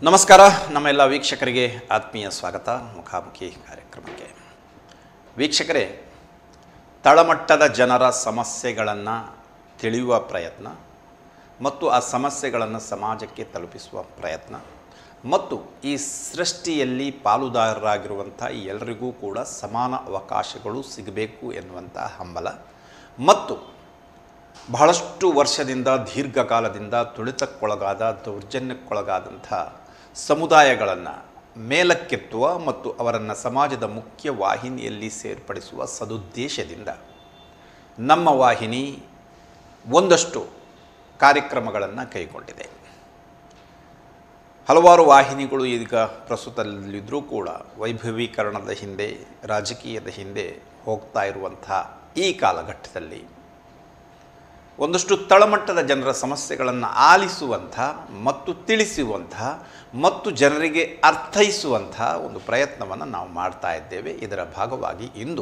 ನಮಸ್ಕಾರ ನಮ್ಮೆಲ್ಲ ವೀಕ್ಷಕರಿಗೆ ಆತ್ಮೀಯ ಸ್ವಾಗತ ಮುಖಾಮುಖಿ ಕಾರ್ಯಕ್ರಮಕ್ಕೆ ವೀಕ್ಷಕರೇ ತಳಮಟ್ಟದ ಜನರ ಸಮಸ್ಯೆಗಳನ್ನು ತಿಳಿಯುವ ಪ್ರಯತ್ನ ಮತ್ತು ಆ ಸಮಸ್ಯೆಗಳನ್ನು ಸಮಾಜಕ್ಕೆ ತಲುಪಿಸುವ ಪ್ರಯತ್ನ ಮತ್ತು ಈ ಸೃಷ್ಟಿಯಲ್ಲಿ ಪಾಲುದಾರರಾಗಿರುವಂಥ ಎಲ್ಲರಿಗೂ ಕೂಡ ಸಮಾನ ಅವಕಾಶಗಳು ಸಿಗಬೇಕು ಎನ್ನುವಂಥ ಹಂಬಲ ಮತ್ತು ಬಹಳಷ್ಟು ವರ್ಷದಿಂದ ದೀರ್ಘಕಾಲದಿಂದ ತುಳಿತಕ್ಕೊಳಗಾದ ದೌರ್ಜನ್ಯಕ್ಕೊಳಗಾದಂಥ ಸಮುದಾಯಗಳನ್ನು ಮೇಲಕ್ಕೆತ್ತುವ ಮತ್ತು ಅವರನ್ನು ಸಮಾಜದ ಮುಖ್ಯ ವಾಹಿನಿಯಲ್ಲಿ ಸೇರ್ಪಡಿಸುವ ಸದುದ್ದೇಶದಿಂದ ನಮ್ಮ ವಾಹಿನಿ ಒಂದಷ್ಟು ಕಾರ್ಯಕ್ರಮಗಳನ್ನು ಕೈಗೊಂಡಿದೆ ಹಲವಾರು ವಾಹಿನಿಗಳು ಈಗ ಪ್ರಸ್ತುತದಲ್ಲಿದ್ದರೂ ಕೂಡ ವೈಭವೀಕರಣದ ಹಿಂದೆ ರಾಜಕೀಯದ ಹಿಂದೆ ಹೋಗ್ತಾ ಇರುವಂಥ ಈ ಕಾಲಘಟ್ಟದಲ್ಲಿ ಒಂದಷ್ಟು ತಳಮಟ್ಟದ ಜನರ ಸಮಸ್ಯೆಗಳನ್ನು ಆಲಿಸುವಂಥ ಮತ್ತು ತಿಳಿಸುವಂಥ ಮತ್ತು ಜನರಿಗೆ ಅರ್ಥೈಸುವಂಥ ಒಂದು ಪ್ರಯತ್ನವನ್ನು ನಾವು ಮಾಡ್ತಾ ಇದ್ದೇವೆ ಇದರ ಭಾಗವಾಗಿ ಇಂದು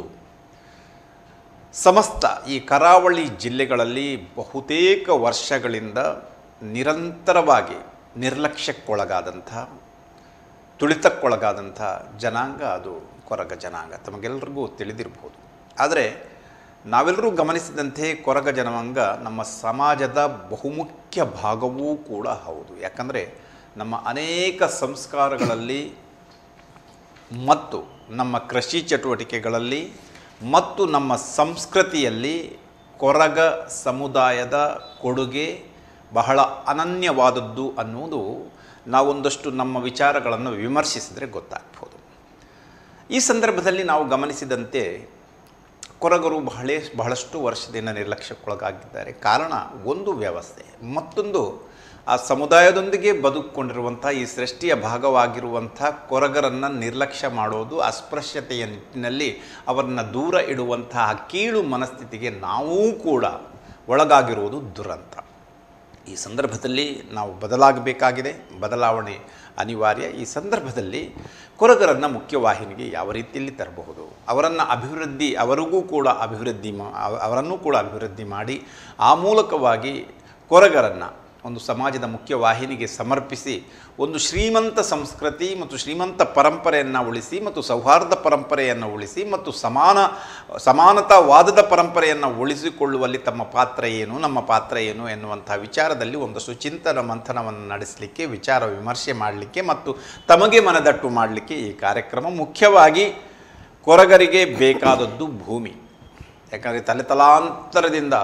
ಸಮಸ್ತ ಈ ಕರಾವಳಿ ಜಿಲ್ಲೆಗಳಲ್ಲಿ ಬಹುತೇಕ ವರ್ಷಗಳಿಂದ ನಿರಂತರವಾಗಿ ನಿರ್ಲಕ್ಷ್ಯಕ್ಕೊಳಗಾದಂಥ ತುಳಿತಕ್ಕೊಳಗಾದಂಥ ಜನಾಂಗ ಅದು ಕೊರಗ ಜನಾಂಗ ತಮಗೆಲ್ಲರಿಗೂ ತಿಳಿದಿರ್ಬೋದು ಆದರೆ ನಾವೆಲ್ಲರೂ ಗಮನಿಸಿದಂತೆ ಕೊರಗ ಜನಾಂಗ ನಮ್ಮ ಸಮಾಜದ ಬಹುಮುಖ್ಯ ಭಾಗವೂ ಕೂಡ ಹೌದು ಯಾಕಂದರೆ ನಮ್ಮ ಅನೇಕ ಸಂಸ್ಕಾರಗಳಲ್ಲಿ ಮತ್ತು ನಮ್ಮ ಕೃಷಿ ಚಟುವಟಿಕೆಗಳಲ್ಲಿ ಮತ್ತು ನಮ್ಮ ಸಂಸ್ಕೃತಿಯಲ್ಲಿ ಕೊರಗ ಸಮುದಾಯದ ಕೊಡುಗೆ ಬಹಳ ಅನನ್ಯವಾದದ್ದು ಅನ್ನುವುದು ನಾವೊಂದಷ್ಟು ನಮ್ಮ ವಿಚಾರಗಳನ್ನು ವಿಮರ್ಶಿಸಿದರೆ ಗೊತ್ತಾಗ್ಬೋದು ಈ ಸಂದರ್ಭದಲ್ಲಿ ನಾವು ಗಮನಿಸಿದಂತೆ ಕೊರಗರು ಬಹಳ ಬಹಳಷ್ಟು ವರ್ಷದಿಂದ ನಿರ್ಲಕ್ಷ್ಯಕ್ಕೊಳಗಾಗಿದ್ದಾರೆ ಕಾರಣ ಒಂದು ವ್ಯವಸ್ಥೆ ಮತ್ತೊಂದು ಆ ಸಮುದಾಯದೊಂದಿಗೆ ಬದುಕೊಂಡಿರುವಂಥ ಈ ಸೃಷ್ಟಿಯ ಭಾಗವಾಗಿರುವಂಥ ಕೊರಗರನ್ನು ನಿರ್ಲಕ್ಷ್ಯ ಮಾಡೋದು ಅಸ್ಪೃಶ್ಯತೆಯ ನಿಟ್ಟಿನಲ್ಲಿ ಅವರನ್ನು ದೂರ ಇಡುವಂತಹ ಕೀಳು ಮನಸ್ಥಿತಿಗೆ ನಾವೂ ಕೂಡ ಒಳಗಾಗಿರುವುದು ದುರಂತ ಈ ಸಂದರ್ಭದಲ್ಲಿ ನಾವು ಬದಲಾಗಬೇಕಾಗಿದೆ ಬದಲಾವಣೆ ಅನಿವಾರ್ಯ ಈ ಸಂದರ್ಭದಲ್ಲಿ ಕೊರಗರನ್ನು ಮುಖ್ಯವಾಹಿನಿಗೆ ಯಾವ ರೀತಿಯಲ್ಲಿ ತರಬಹುದು ಅವರನ್ನು ಅಭಿವೃದ್ಧಿ ಅವರಿಗೂ ಕೂಡ ಅಭಿವೃದ್ಧಿ ಮಾ ಅವ- ಅವರನ್ನೂ ಕೂಡ ಅಭಿವೃದ್ಧಿ ಮಾಡಿ ಆ ಮೂಲಕವಾಗಿ ಕೊರಗರನ್ನು ಒಂದು ಸಮಾಜದ ಮುಖ್ಯವಾಹಿನಿಗೆ ಸಮರ್ಪಿಸಿ ಒಂದು ಶ್ರೀಮಂತ ಸಂಸ್ಕೃತಿ ಮತ್ತು ಶ್ರೀಮಂತ ಪರಂಪರೆಯನ್ನು ಉಳಿಸಿ ಮತ್ತು ಸೌಹಾರ್ದ ಪರಂಪರೆಯನ್ನು ಉಳಿಸಿ ಮತ್ತು ಸಮಾನ ಸಮಾನತಾವಾದದ ಪರಂಪರೆಯನ್ನು ಉಳಿಸಿಕೊಳ್ಳುವಲ್ಲಿ ತಮ್ಮ ಪಾತ್ರ ಏನು ನಮ್ಮ ಪಾತ್ರ ಏನು ಎನ್ನುವಂಥ ವಿಚಾರದಲ್ಲಿ ಒಂದಷ್ಟು ಚಿಂತನ ಮಂಥನವನ್ನು ನಡೆಸಲಿಕ್ಕೆ ವಿಚಾರ ವಿಮರ್ಶೆ ಮಾಡಲಿಕ್ಕೆ ಮತ್ತು ತಮಗೆ ಮನದಟ್ಟು ಮಾಡಲಿಕ್ಕೆ ಈ ಕಾರ್ಯಕ್ರಮ ಮುಖ್ಯವಾಗಿ ಕೊರಗರಿಗೆ ಬೇಕಾದದ್ದು ಭೂಮಿ ಯಾಕಂದರೆ ತಲೆತಲಾಂತರದಿಂದ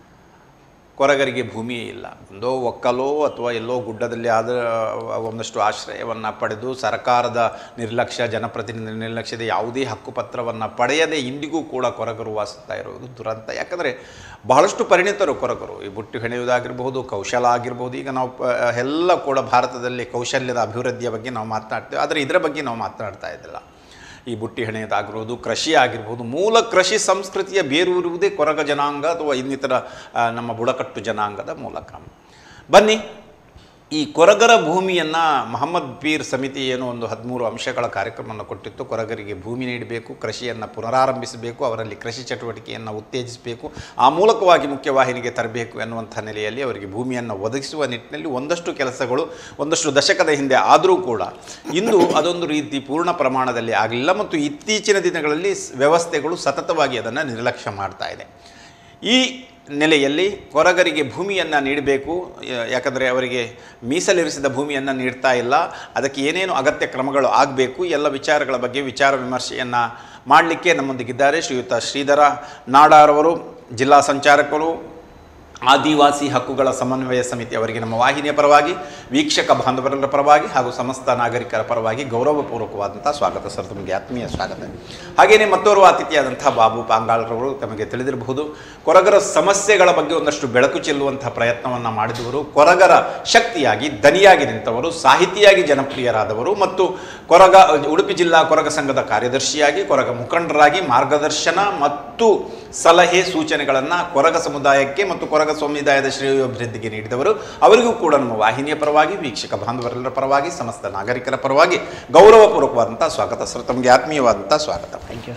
ಕೊರಗರಿಗೆ ಭೂಮಿಯೇ ಇಲ್ಲ ಒಂದೋ ಒಕ್ಕಲೋ ಅಥವಾ ಎಲ್ಲೋ ಗುಡ್ಡದಲ್ಲಿ ಆದ ಒಂದಷ್ಟು ಆಶ್ರಯವನ್ನು ಪಡೆದು ಸರ್ಕಾರದ ನಿರ್ಲಕ್ಷ್ಯ ಜನಪ್ರತಿನಿಧಿ ನಿರ್ಲಕ್ಷ್ಯದ ಯಾವುದೇ ಹಕ್ಕುಪತ್ರವನ್ನು ಪಡೆಯದೆ ಇಂದಿಗೂ ಕೂಡ ಕೊರಗರು ವಾಸಿಸ್ತಾ ಇರುವುದು ದುರಂತ ಯಾಕಂದರೆ ಬಹಳಷ್ಟು ಪರಿಣಿತರು ಕೊರಗರು ಈ ಬುಟ್ಟಿ ಹೆಣೆಯುವುದಾಗಿರ್ಬೋದು ಕೌಶಲ ಆಗಿರ್ಬೋದು ಈಗ ನಾವು ಪ- ಎಲ್ಲ ಕೂಡ ಭಾರತದಲ್ಲಿ ಕೌಶಲ್ಯದ ಅಭಿವೃದ್ಧಿಯ ಬಗ್ಗೆ ನಾವು ಮಾತನಾಡ್ತೇವೆ ಆದರೆ ಇದರ ಬಗ್ಗೆ ನಾವು ಮಾತನಾಡ್ತಾ ಇದ್ದಿಲ್ಲ ಈ ಬುಟ್ಟಿ ಹೆಣೆಯೋದಾಗಿರ್ಬೋದು ಕೃಷಿ ಆಗಿರ್ಬೋದು ಮೂಲ ಕೃಷಿ ಸಂಸ್ಕೃತಿಯ ಬೇರೂರುವುದೇ ಕೊರಗ ಜನಾಂಗ ಅಥವಾ ಇನ್ನಿತರ ಆ, ನಮ್ಮ ಬುಡಕಟ್ಟು ಜನಾಂಗದ ಮೂಲಕ ಬನ್ನಿ ಈ ಕೊರಗರ ಭೂಮಿಯನ್ನು ಮಹಮ್ಮದ್ ಪೀರ್ ಸಮಿತಿ ಏನೋ ಒಂದು ಹದಿಮೂರು ಅಂಶಗಳ ಕಾರ್ಯಕ್ರಮವನ್ನು ಕೊಟ್ಟಿತ್ತು ಕೊರಗರಿಗೆ ಭೂಮಿ ನೀಡಬೇಕು ಕೃಷಿಯನ್ನು ಪುನರಾರಂಭಿಸಬೇಕು ಅವರಲ್ಲಿ ಕೃಷಿ ಚಟುವಟಿಕೆಯನ್ನು ಉತ್ತೇಜಿಸಬೇಕು ಆ ಮೂಲಕವಾಗಿ ಮುಖ್ಯವಾಹಿನಿಗೆ ತರಬೇಕು ಎನ್ನುವಂಥ ನೆಲೆಯಲ್ಲಿ ಅವರಿಗೆ ಭೂಮಿಯನ್ನು ಒದಗಿಸುವ ನಿಟ್ಟಿನಲ್ಲಿ ಒಂದಷ್ಟು ಕೆಲಸಗಳು ಒಂದಷ್ಟು ದಶಕದ ಹಿಂದೆ ಆದರೂ ಕೂಡ ಇಂದು ಅದೊಂದು ರೀತಿ ಪೂರ್ಣ ಪ್ರಮಾಣದಲ್ಲಿ ಆಗಲಿಲ್ಲ ಮತ್ತು ಇತ್ತೀಚಿನ ದಿನಗಳಲ್ಲಿ ಸ್- ವ್ಯವಸ್ಥೆಗಳು ಸತತವಾಗಿ ಅದನ್ನು ನಿರ್ಲಕ್ಷ್ಯ ಮಾಡ್ತಾ ಇದೆ ಈ ನೆಲೆಯಲ್ಲಿ ಕೊರಗರಿಗೆ ಭೂಮಿಯನ್ನು ನೀಡಬೇಕು ಯ- ಯಾಕಂದರೆ ಅವರಿಗೆ ಮೀಸಲಿರಿಸಿದ ಭೂಮಿಯನ್ನು ನೀಡ್ತಾ ಇಲ್ಲ ಅದಕ್ಕೆ ಏನೇನು ಅಗತ್ಯ ಕ್ರಮಗಳು ಆಗಬೇಕು ಎಲ್ಲ ವಿಚಾರಗಳ ಬಗ್ಗೆ ವಿಚಾರ ವಿಮರ್ಶೆಯನ್ನು ಮಾಡಲಿಕ್ಕೆ ನಮ್ಮೊಂದಿಗಿದ್ದಾರೆ ಶ್ರೀಯುತ ಶ್ರೀಧರ ನಾಡಾರವರು ಜಿಲ್ಲಾ ಸಂಚಾರಕರು ಆದಿವಾಸಿ ಹಕ್ಕುಗಳ ಸಮನ್ವಯ ಸಮಿತಿ ಅವರಿಗೆ ನಮ್ಮ ವಾಹಿನಿಯ ಪರವಾಗಿ ವೀಕ್ಷಕ ಬಾಂಧವರ ಪರವಾಗಿ ಹಾಗೂ ಸಮಸ್ತ ನಾಗರಿಕರ ಪರವಾಗಿ ಗೌರವಪೂರ್ವಕವಾದಂಥ ಸ್ವಾಗತ ಸರ್ ತಮಗೆ ಆತ್ಮೀಯ ಸ್ವಾಗತ ಹಾಗೆಯೇ ಮತ್ತೋರ್ವ ಅತಿಥಿಯಾದಂಥ ಬಾಬು ಪಾಂಗಾಳ್ರವರು ತಮಗೆ ತಿಳಿದಿರಬಹುದು ಕೊರಗರ ಸಮಸ್ಯೆಗಳ ಬಗ್ಗೆ ಒಂದಷ್ಟು ಬೆಳಕು ಚೆಲ್ಲುವಂಥ ಪ್ರಯತ್ನವನ್ನು ಮಾಡಿದವರು ಕೊರಗರ ಶಕ್ತಿಯಾಗಿ ದನಿಯಾಗಿ ನಿಂತವರು ಸಾಹಿತಿಯಾಗಿ ಜನಪ್ರಿಯರಾದವರು ಮತ್ತು ಕೊರಗ ಉಡುಪಿ ಜಿಲ್ಲಾ ಕೊರಗ ಸಂಘದ ಕಾರ್ಯದರ್ಶಿಯಾಗಿ ಕೊರಗ ಮುಖಂಡರಾಗಿ ಮಾರ್ಗದರ್ಶನ ಮತ್ತು ಸಲಹೆ ಸೂಚನೆಗಳನ್ನು ಕೊರಗ ಸಮುದಾಯಕ್ಕೆ ಮತ್ತು ಕೊರಗ ಸಮುದಾಯದ ಶ್ರೇಯೋಭಿವೃದ್ಧಿಗೆ ನೀಡಿದವರು ಅವರಿಗೂ ಕೂಡ ನಮ್ಮ ವಾಹಿನಿಯ ಪರವಾಗಿ ವೀಕ್ಷಕ ಬಾಂಧವರೆಲ್ಲರ ಪರವಾಗಿ ಸಮಸ್ತ ನಾಗರಿಕರ ಪರವಾಗಿ ಗೌರವಪೂರ್ವಕವಾದಂಥ ಸ್ವಾಗತ ಸರ್ ತಮಗೆ ಆತ್ಮೀಯವಾದಂಥ ಸ್ವಾಗತ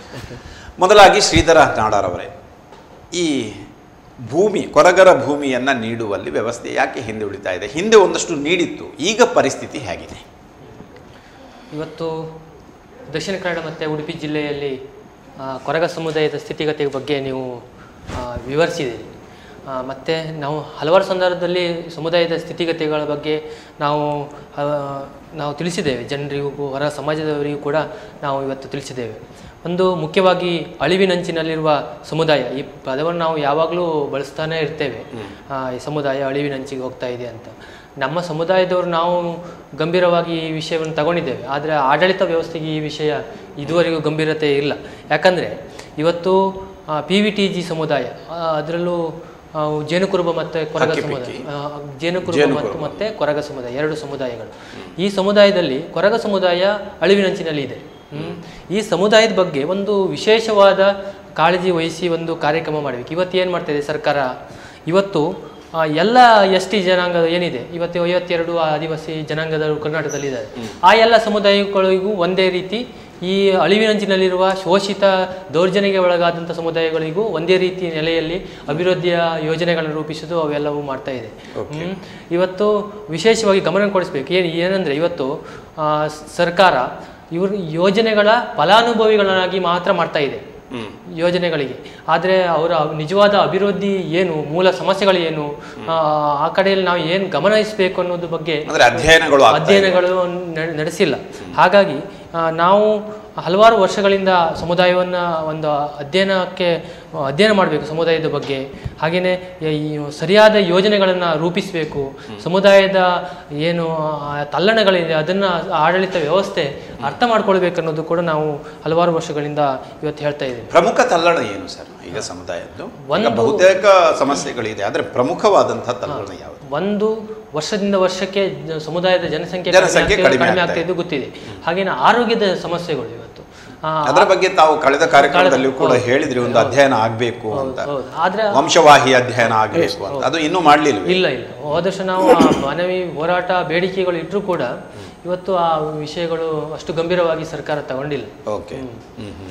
ಮೊದಲಾಗಿ ಶ್ರೀಧರ ನಾಡಾರವರೇ ಈ ಭೂಮಿ ಕೊರಗರ ಭೂಮಿಯನ್ನು ನೀಡುವಲ್ಲಿ ವ್ಯವಸ್ಥೆ ಯಾಕೆ ಹಿಂದೆ ಉಳಿತಾ ಇದೆ ಹಿಂದೆ ಒಂದಷ್ಟು ನೀಡಿತ್ತು ಈಗ ಪರಿಸ್ಥಿತಿ ಹೇಗಿದೆ ಇವತ್ತು ದಕ್ಷಿಣ ಕನ್ನಡ ಮತ್ತು ಉಡುಪಿ ಜಿಲ್ಲೆಯಲ್ಲಿ ಆ, ಕೊರಗ ಸಮುದಾಯದ ಸ್ಥಿತಿಗತಿ ಬಗ್ಗೆ ನೀವು ಆ, ವಿವರಿಸಿದ್ದೀರಿ ಆ, ಮತ್ತು ನಾವು ಹಲವಾರು ಸಂದರ್ಭದಲ್ಲಿ ಸಮುದಾಯದ ಸ್ಥಿತಿಗತಿಗಳ ಬಗ್ಗೆ ನಾವು ಆ, ನಾವು ತಿಳಿಸಿದ್ದೇವೆ ಜನರಿಗೂ ಹೊರ ಸಮಾಜದವರಿಗೂ ಕೂಡ ನಾವು ಇವತ್ತು ತಿಳಿಸಿದ್ದೇವೆ ಒಂದು ಮುಖ್ಯವಾಗಿ ಅಳಿವಿನಂಚಿನಲ್ಲಿರುವ ಸಮುದಾಯ ಈ ಪದವನ್ನು ನಾವು ಯಾವಾಗಲೂ ಬಳಸ್ತಾನೆ ಇರ್ತೇವೆ ಆ, ಈ ಸಮುದಾಯ ಅಳಿವಿನಂಚಿಗೆ ಹೋಗ್ತಾ ಇದೆ ಅಂತ ನಮ್ಮ ಸಮುದಾಯದವರು ನಾವು ಗಂಭೀರವಾಗಿ ಈ ವಿಷಯವನ್ನು ತಗೊಂಡಿದ್ದೇವೆ ಆದರೆ ಆಡಳಿತ ವ್ಯವಸ್ಥೆಗೆ ಈ ವಿಷಯ ಇದುವರೆಗೂ ಗಂಭೀರತೆ ಇಲ್ಲ ಯಾಕಂದರೆ ಇವತ್ತು ಪಿ ವಿ ಟಿ ಜಿ ಸಮುದಾಯ ಅದರಲ್ಲೂ ಜೇನುಕುರುಬ ಮತ್ತು ಕೊರಗ ಹಕ್ಕಿಪಿಕ್ಕಿ. ಸಮುದಾಯ ಆ, ಜೇನುಕುರುಬ ಜೇನುಕುರುಬ. ಮತ್ತು ಮತ್ತೆ ಕೊರಗ ಸಮುದಾಯ ಎರಡು ಸಮುದಾಯಗಳು ಈ ಸಮುದಾಯದಲ್ಲಿ ಕೊರಗ ಸಮುದಾಯ ಅಳಿವಿನಂಚಿನಲ್ಲಿ ಇದೆ ಹ್ಮ್. ಈ ಸಮುದಾಯದ ಬಗ್ಗೆ ಒಂದು ವಿಶೇಷವಾದ ಕಾಳಜಿ ವಹಿಸಿ ಒಂದು ಕಾರ್ಯಕ್ರಮ ಮಾಡಬೇಕು ಇವತ್ತು ಏನು ಮಾಡ್ತಾ ಇದೆ ಸರ್ಕಾರ ಇವತ್ತು ಆ, ಎಲ್ಲ ಎಸ್ ಟಿ ಜನಾಂಗ ಏನಿದೆ ಇವತ್ತು ಐವತ್ತೆರಡು ಆದಿವಾಸಿ ಜನಾಂಗದವರು ಕರ್ನಾಟಕದಲ್ಲಿದ್ದಾರೆ ಆ ಎಲ್ಲ ಸಮುದಾಯಗಳಿಗೂ ಒಂದೇ ರೀತಿ ಈ ಅಳಿವಿನಂಚಿನಲ್ಲಿರುವ ಶೋಷಿತ ದೌರ್ಜನ್ಯಕ್ಕೆ ಒಳಗಾದಂಥ ಸಮುದಾಯಗಳಿಗೂ ಒಂದೇ ರೀತಿ ನೆಲೆಯಲ್ಲಿ ಅಭಿವೃದ್ಧಿಯ ಯೋಜನೆಗಳನ್ನು ರೂಪಿಸುವುದು ಅವೆಲ್ಲವೂ ಮಾಡ್ತಾ ಇದೆ ಹ್ಮ್. ಇವತ್ತು ವಿಶೇಷವಾಗಿ ಗಮನ ಕೊಡಿಸ್ಬೇಕು ಏನು ಏನಂದರೆ ಇವತ್ತು ಆ, ಸರ್ಕಾರ ಇವ್ರ ಯೋಜನೆಗಳ ಫಲಾನುಭವಿಗಳನ್ನಾಗಿ ಮಾತ್ರ ಮಾಡ್ತಾ ಇದೆ ಹ್ಮ್. ಯೋಜನೆಗಳಿಗೆ ಆದರೆ ಅವರ ನಿಜವಾದ ಅಭಿವೃದ್ಧಿ ಏನು ಮೂಲ ಸಮಸ್ಯೆಗಳು ಏನು ಆ, ಆ ಕಡೆಯಲ್ಲಿ ನಾವು ಏನು ಗಮನಿಸಬೇಕು ಅನ್ನೋದ್ರ ಬಗ್ಗೆ ಅಂದ್ರೆ ಅಧ್ಯಯನಗಳು ಆಗ್ತಾ ಇದೆ. ಅಧ್ಯಯನಗಳು ನ- ನಡೆಸಿಲ್ಲ ಹಾಗಾಗಿ ಆ, ನಾವು ಹಲವಾರು ವರ್ಷಗಳಿಂದ ಸಮುದಾಯವನ್ನು ಒಂದು ಅಧ್ಯಯನಕ್ಕೆ ಅಧ್ಯಯನ ಮಾಡಬೇಕು ಸಮುದಾಯದ ಬಗ್ಗೆ ಹಾಗೆಯೇ ಈ ಸರಿಯಾದ ಯೋಜನೆಗಳನ್ನು ರೂಪಿಸಬೇಕು ಸಮುದಾಯದ ಏನು ಆ, ತಲ್ಲಣಗಳಿದೆ ಅದನ್ನು ಆಡಳಿತ ವ್ಯವಸ್ಥೆ ಅರ್ಥ ಮಾಡ್ಕೊಳ್ಬೇಕು ಅನ್ನೋದು ಕೂಡ ನಾವು ಹಲವಾರು ವರ್ಷಗಳಿಂದ ಇವತ್ತು ಹೇಳ್ತಾ ಇದ್ದೀವಿ ಪ್ರಮುಖ ತಲ್ಲಣ ಏನು ಸರ್ ಈಗ ಸಮುದಾಯದ್ದು ಈಗ ಒಂದು- ಬಹುತೇಕ ಸಮಸ್ಯೆಗಳಿದೆ ಆದ್ರೆ ಪ್ರಮುಖವಾದಂತಹ ತಲ್ಲಣ ಯಾವುದು ಒಂದು ವರ್ಷದಿಂದ ವರ್ಷಕ್ಕೆ ಜ- ಸಮುದಾಯದ ಜನಸಂಖ್ಯೆ ಜನಸಂಖ್ಯೆ ಕಡಿಮೆ ಕಡಿಮೆ ಆಗ್ತಾ- ಕಡಿಮೆ ಆಗ್ತಾ ಆಗ್ತಾ ಇದ್ದು ಗೊತ್ತಿದೆ ಹಾಗೇನೆ ಆರೋಗ್ಯದ ಸಮಸ್ಯೆಗಳು ಇವತ್ತು ಆ, ಅದರ ಬಗ್ಗೆ ತಾವು ಕಳೆದ ಕಾರ್ಯಕ್ರಮದಲ್ಲಿಯೂ ಕೂಡ ಹೇಳಿದ್ರಿ ಒಂದು ಅಧ್ಯಯನ ಆಗ್ಬೇಕು ಅಂತ ಹೌದು ಆದ್ರೆ ವಂಶವಾಹಿ ಅಧ್ಯಯನ ಆಗ್ಬೇಕು ಅಂತ ಅದು ಇನ್ನೂ ಮಾಡ್ಲಿಲ್ವೇ ಇಲ್ಲ ಇಲ್ಲ ಹೋದ ವರ್ಷ ನಾವು ಆ ಮನವಿ ಹೋರಾಟ ಬೇಡಿಕೆಗಳು ಇಟ್ಟರೂ ಕೂಡ ಇವತ್ತು ಆ ವಿಷಯಗಳು ಅಷ್ಟು ಗಂಭೀರವಾಗಿ ಸರ್ಕಾರ ತಗೊಂಡಿಲ್ಲ ಓಕೆ ಹ್ಮ್ ಹ್ಮ್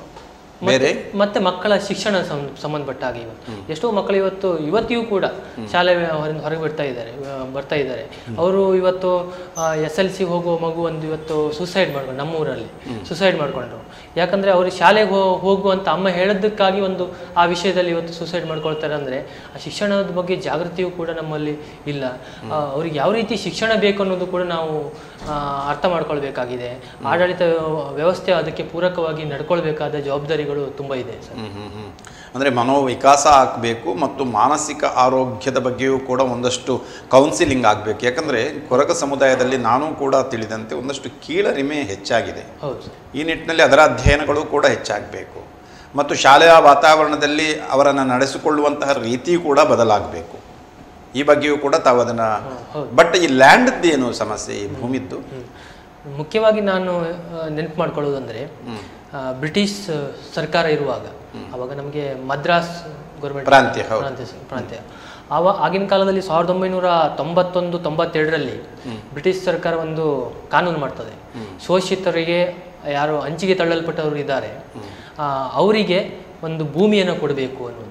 ಬೇರೆ ಮತ್ತೆ ಮಕ್ಕಳ ಶಿಕ್ಷಣ ಸಂ- ಸಂಬಂಧಪಟ್ಟ ಹಾಗೆ ಇವತ್ತು ಎಷ್ಟೋ ಮಕ್ಕಳು ಇವತ್ತು ಇವತ್ತಿಗೂ ಕೂಡ ಶಾಲೆ ಹೊರಗೆ ಹೊರಗೆ ಬರ್ತಾ ಇದ್ದಾರೆ ಆ, ಬರ್ತಾ ಇದ್ದಾರೆ ಅವರು ಇವತ್ತು ಎಸ್ ಎಲ್ ಸಿ ಹೋಗುವ ಮಗು ಒಂದು ಇವತ್ತು ಸುಸೈಡ್ ಮಾಡ್ಕೊಂಡು ನಮ್ಮೂರಲ್ಲಿ ಸುಸೈಡ್ ಮಾಡ್ಕೊಂಡ್ರು ಯಾಕಂದ್ರೆ ಅವರು ಶಾಲೆಗೆ ಹೋ ಹೋಗುವಂತ ಅಮ್ಮ ಹೇಳೋದಕ್ಕಾಗಿ ಒಂದು ಆ ವಿಷಯದಲ್ಲಿ ಇವತ್ತು ಸುಸೈಡ್ ಮಾಡ್ಕೊಳ್ತಾರೆ ಅಂದ್ರೆ ಆ ಶಿಕ್ಷಣದ ಬಗ್ಗೆ ಜಾಗೃತಿಯೂ ಕೂಡ ನಮ್ಮಲ್ಲಿ ಇಲ್ಲ ಆ, ಅವ್ರಿಗೆ ಯಾವ ರೀತಿ ಶಿಕ್ಷಣ ಬೇಕು ಅನ್ನೋದು ಕೂಡ ನಾವು ಆ, ಅರ್ಥ ಮಾಡ್ಕೊಳ್ಬೇಕಾಗಿದೆ ಆಡಳಿತ ವ್ಯವಸ್ಥೆ ಅದಕ್ಕೆ ಪೂರಕವಾಗಿ ನಡ್ಕೊಳ್ಬೇಕಾದ ಜವಾಬ್ದಾರಿಗಳು ತುಂಬ ಇದೆ ಸರ್ ಹ್ಮ್ ಹ್ಮ್ ಹ್ಮ್ ಅಂದ್ರೆ ಮನೋವಿಕಾಸ ಆಗಬೇಕು ಮತ್ತು ಮಾನಸಿಕ ಆರೋಗ್ಯದ ಬಗ್ಗೆಯೂ ಕೂಡ ಒಂದಷ್ಟು ಕೌನ್ಸಿಲಿಂಗ್ ಆಗಬೇಕು ಯಾಕಂದ್ರೆ ಕೊರಗ ಸಮುದಾಯದಲ್ಲಿ ನಾನು ಕೂಡ ತಿಳಿದಂತೆ ಒಂದಷ್ಟು ಕೀಳರಿಮೆ ಹೆಚ್ಚಾಗಿದೆ ಹೌದು ಸರ್ ಈ ನಿಟ್ಟಿನಲ್ಲಿ ಅದರ ಅಧ್ಯಯನಗಳು ಕೂಡ ಹೆಚ್ಚಾಗಬೇಕು ಮತ್ತು ಶಾಲೆಯ ವಾತಾವರಣದಲ್ಲಿ ಅವರನ್ನು ನಡೆಸಿಕೊಳ್ಳುವಂತಹ ರೀತಿ ಕೂಡ ಬದಲಾಗಬೇಕು ಈ ಬಗ್ಗೆಯೂ ಕೂಡ ತಾವು ಅದನ್ನು ಹೌದು. ಬಟ್ ಈ ಲ್ಯಾಂಡ್ದು ಏನು ಸಮಸ್ಯೆ ಈ ಭೂಮಿದ್ದು ಹ್ಮ್. ಮುಖ್ಯವಾಗಿ ನಾನು ನೆನಪು ಮಾಡ್ಕೊಳ್ಳೋದಂದ್ರೆ ಆ, ಬ್ರಿಟಿಷ್ ಆ, ಸರ್ಕಾರ ಇರುವಾಗ ಅವಾಗ ನಮಗೆ ಮದ್ರಾಸ್ ಗೌರ್ಮೆಂಟ್ ಪ್ರಾಂತ್ಯ, ಹೌದು. ಪ್ರಾಂತ್ಯ ಪ್ರಾಂತ್ಯ ಆವ ಆಗಿನ ಕಾಲದಲ್ಲಿ ಸಾವಿರದ ಒಂಬೈನೂರ ತೊಂಬತ್ತೊಂದು ತೊಂಬತ್ತೆರಡರಲ್ಲಿ ಬ್ರಿಟಿಷ್ ಸರ್ಕಾರ ಒಂದು ಕಾನೂನು ಮಾಡ್ತದೆ ಶೋಷಿತರಿಗೆ ಯಾರು ಹಂಚಿಗೆ ತಳ್ಳಲ್ಪಟ್ಟವರು ಇದ್ದಾರೆ ಆ, ಅವರಿಗೆ ಒಂದು ಭೂಮಿಯನ್ನು ಕೊಡಬೇಕು ಅನ್ನುವಂಥದ್ದು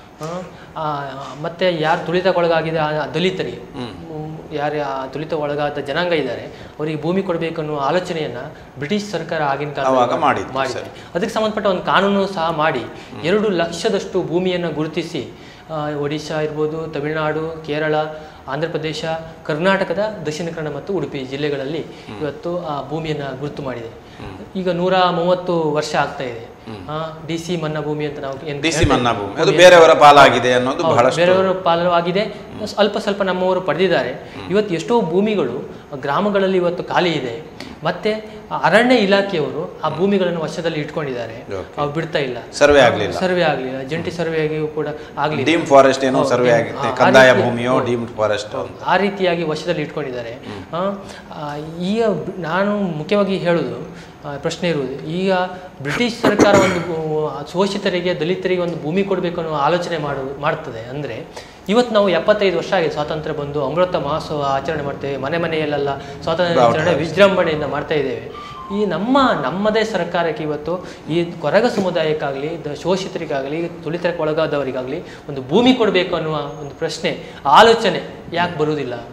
ಆ, ಮತ್ತೆ ಯಾರು ತುಳಿತಕ್ಕೊಳಗಾಗಿದೆ ಆ ದಲಿತರಿಗೆ ಯಾರು ಆ ತುಳಿತ ಒಳಗಾದ ಜನಾಂಗ ಇದ್ದಾರೆ ಅವರಿಗೆ ಭೂಮಿ ಕೊಡಬೇಕು ಅನ್ನೋ ಆಲೋಚನೆಯನ್ನ ಬ್ರಿಟಿಷ್ ಸರ್ಕಾರ ಆಗಿನ ಅವಾಗ ಕಾಲ ಮಾಡಿತ್ತು, ಮಾಡಿದೆ ಅದಕ್ಕೆ ಸಂಬಂಧಪಟ್ಟ ಒಂದು ಕಾನೂನು ಸಹ ಮಾಡಿ ಎರಡು ಲಕ್ಷದಷ್ಟು ಭೂಮಿಯನ್ನು ಗುರುತಿಸಿ ಆ, ಒಡಿಶಾ ಇರ್ಬೋದು ತಮಿಳುನಾಡು ಕೇರಳ ಆಂಧ್ರ ಪ್ರದೇಶ ಕರ್ನಾಟಕದ ದಕ್ಷಿಣ ಕನ್ನಡ ಮತ್ತು ಉಡುಪಿ ಜಿಲ್ಲೆಗಳಲ್ಲಿ ಇವತ್ತು ಆ ಭೂಮಿಯನ್ನು ಗುರುತು ಮಾಡಿದೆ ಈಗ ನೂರ ಮೂವತ್ತು ವರ್ಷ ಆಗ್ತಾ ಇದೆ ಡಿ ಸಿ ಮನ್ನಾ ಭೂಮಿ ಅಂತ ನಾವು ಏನ್ ಡಿ ಸಿ ಹೇಳ್ತೇವೆ. ಮನ್ನಾ ಭೂಮಿ ಅದು ಬೇರೆಯವರ ಪಾಲಾಗಿದೆ ಅನ್ನೋದು ಹೌದು, ಬಹಳಷ್ಟು ಬೇರೆಯವರ ಪಾಲವಾಗಿದೆ ಅಲ್ಪ ಸ್ವಲ್ಪ ನಮ್ಮವರು ಪಡೆದಿದ್ದಾರೆ ಇವತ್ತು ಎಷ್ಟೋ ಭೂಮಿಗಳು ಗ್ರಾಮಗಳಲ್ಲಿ ಇವತ್ತು ಖಾಲಿ ಇದೆ ಮತ್ತೆ ಅರಣ್ಯ ಇಲಾಖೆಯವರು ಆ ಭೂಮಿಗಳನ್ನು ವಶದಲ್ಲಿ ಇಟ್ಕೊಂಡಿದ್ದಾರೆ Okay. ಅವು ಬಿಡ್ತಾ ಇಲ್ಲ ಸರ್ವೆ ಆಗಲಿಲ್ಲ ಸರ್ವೆ ಆಗಲಿಲ್ಲ ಜಂಟಿ ಸರ್ವೆಯಾಗಿಯೂ ಕೂಡ ಆಗಲಿಲ್ಲ ಡೀಮ್ ಫಾರೆಸ್ಟ್ ಏನೋ ಹೌದು, ಸರ್ವೆ dim- ಆಗುತ್ತೆ ಆ, ಆ ಕಂದಾಯ ರೀತಿ- ಭೂಮಿಯೋ ಡೀಮ್ ಫಾರೆಸ್ಟ್ ಅಂತ ಆ ರೀತಿಯಾಗಿ ವಶದಲ್ಲಿ ಇಟ್ಕೊಂಡಿದ್ದಾರೆ ಆ, ಆ, ಈಗ ಬ್- ನಾನು ಮುಖ್ಯವಾಗಿ ಹೇಳೋದು ಆ, ಪ್ರಶ್ನೆ ಇರುವುದು ಈಗ ಬ್ರಿಟಿಷ್ ಸರ್ಕಾರ ಒಂದು ಭೂ- ಶೋಷಿತರಿಗೆ ದಲಿತರಿಗೆ ಒಂದು ಭೂಮಿ ಕೊಡಬೇಕು ಅನ್ನೋ ಆಲೋಚನೆ ಮಾಡು ಮಾಡ್ತದೆ ಅಂದರೆ ಇವತ್ತು ನಾವು ಎಪ್ಪತ್ತೈದು ವರ್ಷ ಆಗಿದೆ ಸ್ವಾತಂತ್ರ್ಯ ಬಂದು ಅಮೃತ ಮಹೋತ್ಸವ ಆಚರಣೆ ಮಾಡ್ತೇವೆ ಮನೆ ಮನೆಯಲ್ಲೆಲ್ಲ ಸ್ವಾತಂತ್ರ್ಯ ಆಚರಣೆ ವಿಜೃಂಭಣೆಯಿಂದ ಮಾಡ್ತಾ ಇದ್ದೇವೆ ಈ ನಮ್ಮ ನಮ್ಮದೇ ಸರ್ಕಾರಕ್ಕೆ ಇವತ್ತು ಈ ಕೊರಗ ಸಮುದಾಯಕ್ಕಾಗಲಿ ದ ಶೋಷಿತರಿಗಾಗಲಿ ತುಳಿತಕ್ಕೆ ಒಳಗಾದವರಿಗಾಗಲಿ ಒಂದು ಭೂಮಿ ಕೊಡಬೇಕು ಅನ್ನುವ ಒಂದು ಪ್ರಶ್ನೆ ಆಲೋಚನೆ ಯಾಕೆ ಬರುವುದಿಲ್ಲ ಹ್ಮ್.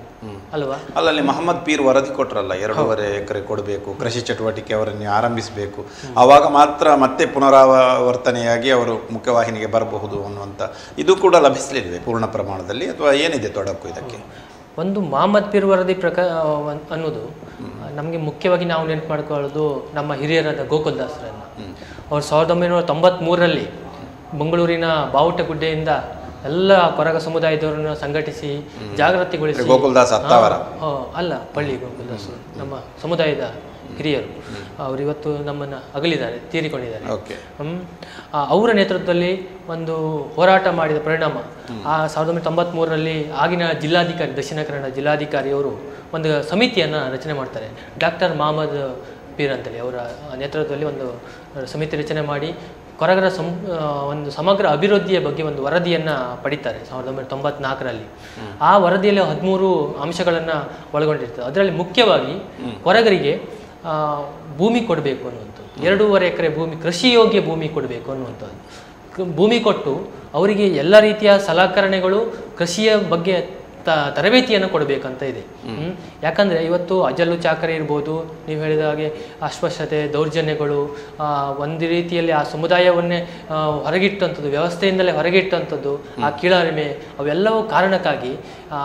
ಅಲ್ವಾ ಅಲ್ಲಲ್ಲಿ ಮಹಮ್ಮದ್ ಪೀರ್ ವರದಿ ಕೊಟ್ರಲ್ಲ ಎರಡೂವರೆ ಎಕರೆ ಕೊಡಬೇಕು ಕೃಷಿ ಚಟುವಟಿಕೆ ಅವರನ್ನು ಆರಂಭಿಸಬೇಕು ಆವಾಗ ಮಾತ್ರ ಮತ್ತೆ ಪುನರಾವರ್ತನೆಯಾಗಿ ಅವರು ಮುಖ್ಯವಾಹಿನಿಗೆ ಬರಬಹುದು ಅನ್ನುವಂಥ ಇದು ಕೂಡ ಲಭಿಸಲಿಲ್ವೇ ಪೂರ್ಣ ಪ್ರಮಾಣದಲ್ಲಿ ಅಥವಾ ಏನಿದೆ ತೊಡಕು ಇದಕ್ಕೆ ಒಂದು ಮಹಮ್ಮದ್ ಪೀರ್ ವರದಿ ಪ್ರಕ ಅನ್- ಅನ್ನೋದು ನಮಗೆ ಮುಖ್ಯವಾಗಿ ನಾವು ನೆನಪು ಮಾಡ್ಕೊಳ್ಳೋದು ನಮ್ಮ ಹಿರಿಯರಾದ ಗೋಕುಲ್ದಾಸರನ್ನು ಅವ್ರು ಸಾವಿರದ ಒಂಬೈನೂರ ತೊಂಬತ್ಮೂರರಲ್ಲಿ ಮಂಗಳೂರಿನ ಬಾವುಟಗುಡ್ಡೆಯಿಂದ ಎಲ್ಲ ಕೊರಗ ಸಮುದಾಯದವರನ್ನು ಸಂಘಟಿಸಿ ಜಾಗೃತಿಗೊಳಿಸಿ ಗೋಕುಲ್ದಾಸ್ ಅತ್ತಾವರ ಆ, ಅಲ್ಲ ಪಳ್ಳಿ ಗೋಕುಲ್ದಾಸರು ನಮ್ಮ ಸಮುದಾಯದ ಹಿರಿಯರು ಅವರು ಇವತ್ತು ನಮ್ಮನ್ನು ಅಗಲಿದ್ದಾರೆ ತೀರಿಕೊಂಡಿದ್ದಾರೆ ಓಕೆ ಹ್ಮ್. ಆ, ಅವರ ನೇತೃತ್ವದಲ್ಲಿ ಒಂದು ಹೋರಾಟ ಮಾಡಿದ ಪರಿಣಾಮ ಆ ಸಾವಿರದ ಒಂಬೈನೂರ ತೊಂಬತ್ಮೂರರಲ್ಲಿ ಆಗಿನ ಜಿಲ್ಲಾಧಿಕಾರಿ ದಕ್ಷಿಣ ಕನ್ನಡ ಜಿಲ್ಲಾಧಿಕಾರಿಯವರು ಒಂದು ಸಮಿತಿಯನ್ನು ರಚನೆ ಮಾಡ್ತಾರೆ ಡಾಕ್ಟರ್ ಮಹಮ್ಮದ್ ಪೀರ್ ಅಂತೇಳಿ ಅವರ ನೇತೃತ್ವದಲ್ಲಿ ಒಂದು ಸಮಿತಿ ರಚನೆ ಮಾಡಿ ಕೊರಗರ ಸಂ ಆ, ಒಂದು ಸಮಗ್ರ ಅಭಿವೃದ್ಧಿಯ ಬಗ್ಗೆ ಒಂದು ವರದಿಯನ್ನು ಪಡಿತಾರೆ ಸಾವಿರದ ಒಂಬೈನೂರ ತೊಂಬತ್ನಾಲ್ಕರಲ್ಲಿ ಆ ವರದಿಯಲ್ಲಿ ಹದಿಮೂರು ಅಂಶಗಳನ್ನು ಒಳಗೊಂಡಿರ್ತದೆ ಅದರಲ್ಲಿ ಮುಖ್ಯವಾಗಿ ಕೊರಗರಿಗೆ ಆ, ಭೂಮಿ ಕೊಡಬೇಕು ಅನ್ನುವಂಥದ್ದು ಎರಡೂವರೆ ಎಕರೆ ಭೂಮಿ ಕೃಷಿ ಯೋಗ್ಯ ಭೂಮಿ ಕೊಡಬೇಕು ಅನ್ನುವಂಥದ್ದು ಕ- ಭೂಮಿ ಕೊಟ್ಟು ಅವರಿಗೆ ಎಲ್ಲ ರೀತಿಯ ಸಲಕರಣೆಗಳು ಕೃಷಿಯ ಬಗ್ಗೆ ತ ತರಬೇತಿಯನ್ನು ಕೊಡಬೇಕಂತ ಇದೆ ಹ್ಮ್? ಯಾಕಂದ್ರೆ ಇವತ್ತು ಅಜಲ್ಲು ಚಾಕರಿ ಇರ್ಬೋದು ನೀವು ಹೇಳಿದ ಹಾಗೆ ಅಸ್ಪೃಶ್ಯತೆ ದೌರ್ಜನ್ಯಗಳು ಆ, ಒಂದು ರೀತಿಯಲ್ಲಿ ಆ ಸಮುದಾಯವನ್ನೇ ಆ, ಹೊರಗಿಟ್ಟಂಥದ್ದು ವ್ಯವಸ್ಥೆಯಿಂದಲೇ ಹೊರಗಿಟ್ಟಂಥದ್ದು ಆ ಕೀಳರಿಮೆ ಅವೆಲ್ಲವೂ ಕಾರಣಕ್ಕಾಗಿ ಆ,